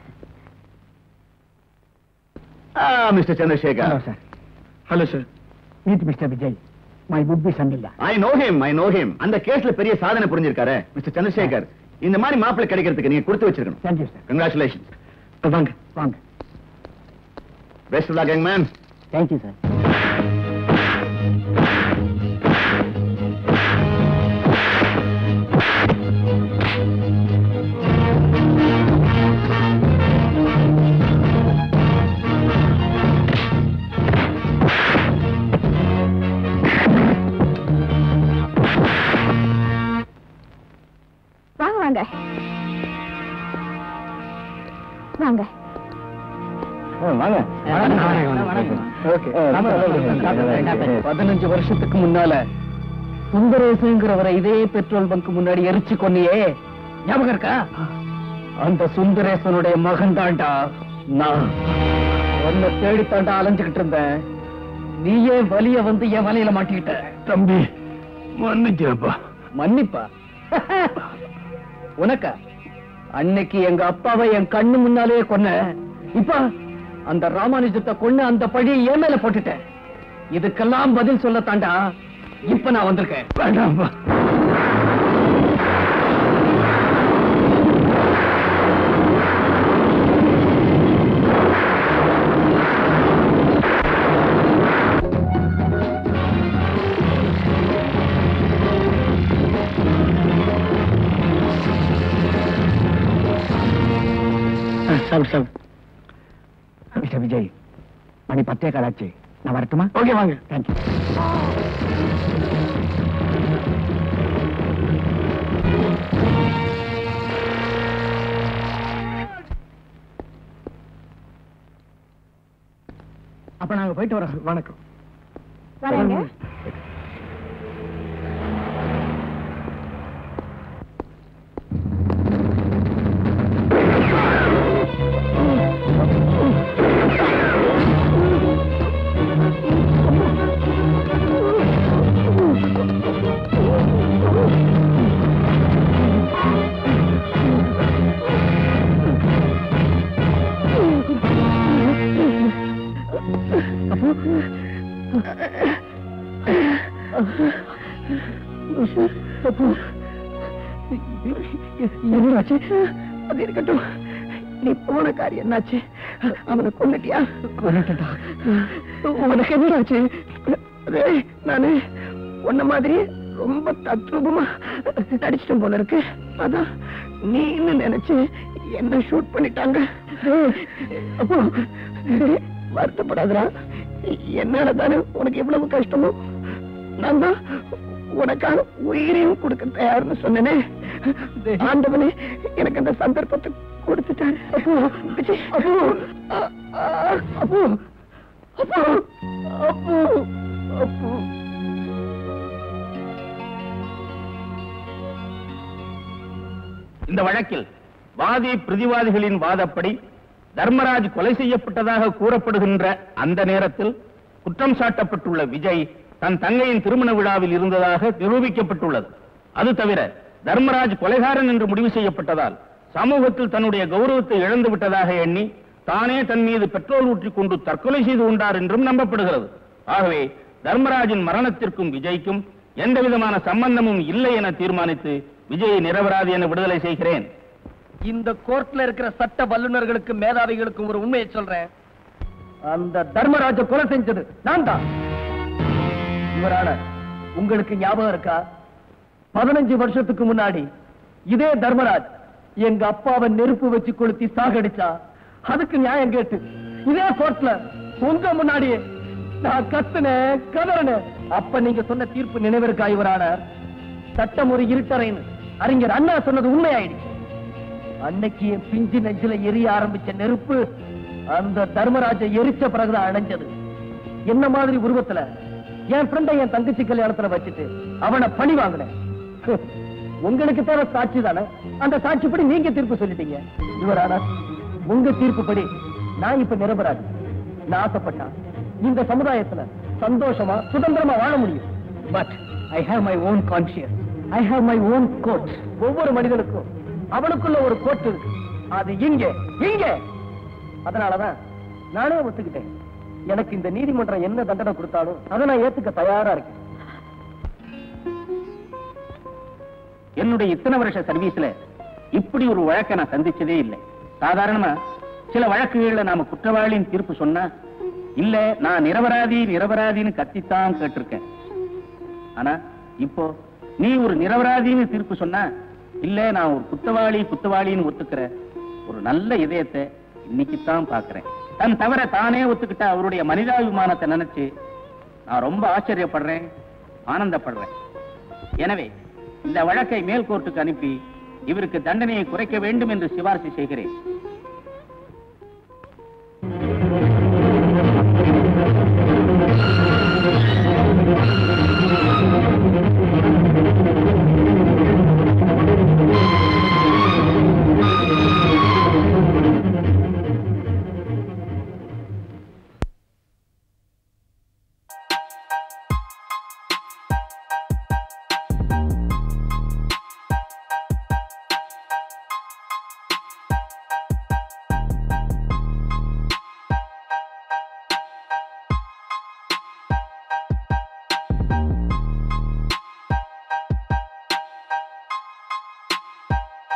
mister Chandrasekhar sir hello sir meet mister Vijay my would be son இல்ல I know him I know him அந்த கேஸ்ல பெரிய சாதனை புரிஞ்சிருக்காரு மிஸ்டர் சந்திரசேகர் இந்த மாதிரி மாப்பிள்ளை கிடைக்கிறதுக்கு நீங்க கொடுத்து வச்சிருக்கணும் தேங்க்யூ சார் கங்க்ராச்சுலேஷன் வாங்க வாங்க best of luck young man thank you sir வாங்க வாங்க வாங்க வாங்க பதினஞ்சு வருஷத்துக்கு முன்னால சுந்தரேசங்கிறவரை இதே பெட்ரோல் பங்க் முன்னாடி எரிச்சு கொன்னியே ஞாபகம் இருக்கா அந்த சுந்தரேசனுடைய மகன் தாண்டா நான் உன்னை தேடித்தாண்டா அலைஞ்சுகிட்டு இருந்தேன் நீயே வலிய வந்து என் வலையில மாட்டிக்கிட்ட தம்பி மன்னிச்சிருப்பா மன்னிப்பா உனக்கா அன்னைக்கு எங்க அப்பாவை என் கண்ணு முன்னாலே கொன்ன இப்ப அந்த ராமானுஜத்தை கொன்னு அந்த பழியை என் மேல போட்டுட்டேன் இதுக்கெல்லாம் பதில் சொல்லத்தாண்டா இப்ப நான் வந்திருக்கேன் வேண்டாம்ப்பா சாப்பிடு சாப்பிடு மிஸ்டர் விஜய் மணி பத்தே காலாச்சு நான் வரட்டுமா ஓகே வாங்க தேங்க்யூ அப்ப நாங்க போயிட்டு வரோம் வணக்கம் வரேங்க என்னாச்சு அது இருக்கட்டும் நீ போன காரியம் என்னாச்சு அவனை கொண்டுட்டியா கொண்டுட்டா உனக்கு என்னாச்சு அதே நானு உன்ன மாதிரி ரொம்ப தத்ரூபமா நடிச்சிட்டேன் போல இருக்கு அதான் நீன்னு நினைச்சு என்ன ஷூட் பண்ணிட்டாங்க அப்போ வருத்தப்படாதடா என்னால தானே உனக்கு எவ்வளவு கஷ்டமோ நான் தான் உனக்கான உயிரையும் கொடுக்க தயார்னு சொன்னேனே ஆண்டவனே எனக்கு அந்த சந்தர்ப்பத்தை கொடுத்துட்டாரு அப்போ விஜய், அப்போ அ- அ- அப்போ அப்போ அப்போ அப்போ இந்த வழக்கில் வாதி பிரதிவாதிகளின் வாதப்படி தர்மராஜ் கொலை செய்யப்பட்டதாக கூறப்படுகின்ற அந்த நேரத்தில் குற்றம் சாட்டப்பட்டுள்ள விஜய் தன் தங்கையின் திருமண விழாவில் இருந்ததாக நிரூபிக்கப்பட்டுள்ளது அது தவிர தர்மராஜ் கொலைகாரன் என்று முடிவு செய்யப்பட்டதால் சமூகத்தில் தன்னுடைய கௌரவத்தை இழந்து விட்டதாக எண்ணி தானே தன் மீது பெட்ரோல் ஊற்றிக் கொண்டு தற்கொலை செய்து கொண்டார் என்றும் நம்பப்படுகிறது ஆகவே தர்மராஜின் மரணத்திற்கும் விஜய்க்கும் எந்த விதமான சம்பந்தமும் இல்லை என தீர்மானித்து விஜயை நிரபராதி என விடுதலை செய்கிறேன் இந்த கோர்ட்ல இருக்கிற சட்ட வல்லுநர்களுக்கு மேதாவிகளுக்கும் ஒரு உண்மையை சொல்றேன் அந்த தர்மராஜ கொலை செஞ்சது நான் தான் இவரான உங்களுக்கு ஞாபகம் இருக்கா பதினஞ்சு வருஷத்துக்கு முன்னாடி இதே தர்மராஜ் எங்க அப்பாவை நெருப்பு வச்சு கொளுத்தி சாகடிச்சா அதுக்கு நியாயம் கேட்டு இதே கோர்ட்ல உங்க முன்னாடியே நான் கத்துனேன் கதறனேன் அப்ப நீங்க சொன்ன தீர்ப்பு நினைவிருக்கா இவரான சட்டம் ஒரு இருட்டறைன்னு அறிஞர் அண்ணா சொன்னது உண்மையாயிடுச்சு அன்னைக்கு என் பிஞ்சு நெஞ்சில எரிய ஆரம்பிச்ச நெருப்பு அந்த தர்மராஜ எரிச்ச பிறகுதான் அணைஞ்சது என்ன மாதிரி உருவத்துல என் ஃப்ரெண்டை என் தங்கச்சி கல்யாணத்துல வச்சுட்டு அவனை பழி வாங்கினேன் உங்களுக்கு தேவை சாட்சி தானே அந்த சாட்சிப்படி நீங்க தீர்ப்பு சொல்லிட்டீங்க இவரானா உங்க தீர்ப்புப்படி நான் இப்ப நிரபராதி நான் ஆசைப்பட்டா இந்த சமுதாயத்துல சந்தோஷமா சுதந்திரமா வாழ முடியும் but I have my own conscious I have my own code ஒவ்வொரு மனிதனுக்கும் அவனுக்குள்ள ஒரு கோட் இருக்கு அது இங்க இங்க அதனாலதான் நானே ஒத்துக்கிட்டேன் எனக்கு இந்த நீதிமன்றம் என்ன தண்டனை கொடுத்தாலும் அதை நான் ஏத்துக்க தயாரா இருக்கேன் என்னுடைய இத்தனை வருஷ சர்வீஸ்ல இப்படி ஒரு வழக்கை நான் சந்திச்சதே இல்லை சாதாரணமா சில வழக்குகள்ல நாம குற்றவாளியின் தீர்ப்பு சொன்னா இல்ல நான் நிரபராதி நிரபராதின்னு கத்தித்தான் கேட்டிருக்கேன் ஆனா இப்போ நீ ஒரு நிரபராதின்னு தீர்ப்பு சொன்னா இல்ல நான் ஒரு குற்றவாளி குற்றவாளின்னு ஒத்துக்கிற ஒரு நல்ல இதயத்தை இன்னைக்குத்தான் பாக்குறேன் தன் தவிர தானே ஒத்துக்கிட்ட அவருடைய மனிதாபிமானத்தை நினைச்சு நான் ரொம்ப ஆச்சரியப்படுறேன் ஆனந்தப்படுறேன் எனவே இந்த வழக்கை மேல் கோர்ட்டுக்கு அனுப்பி இவருக்கு தண்டனையை குறைக்க வேண்டும் என்று சிபாரிசு செய்கிறேன்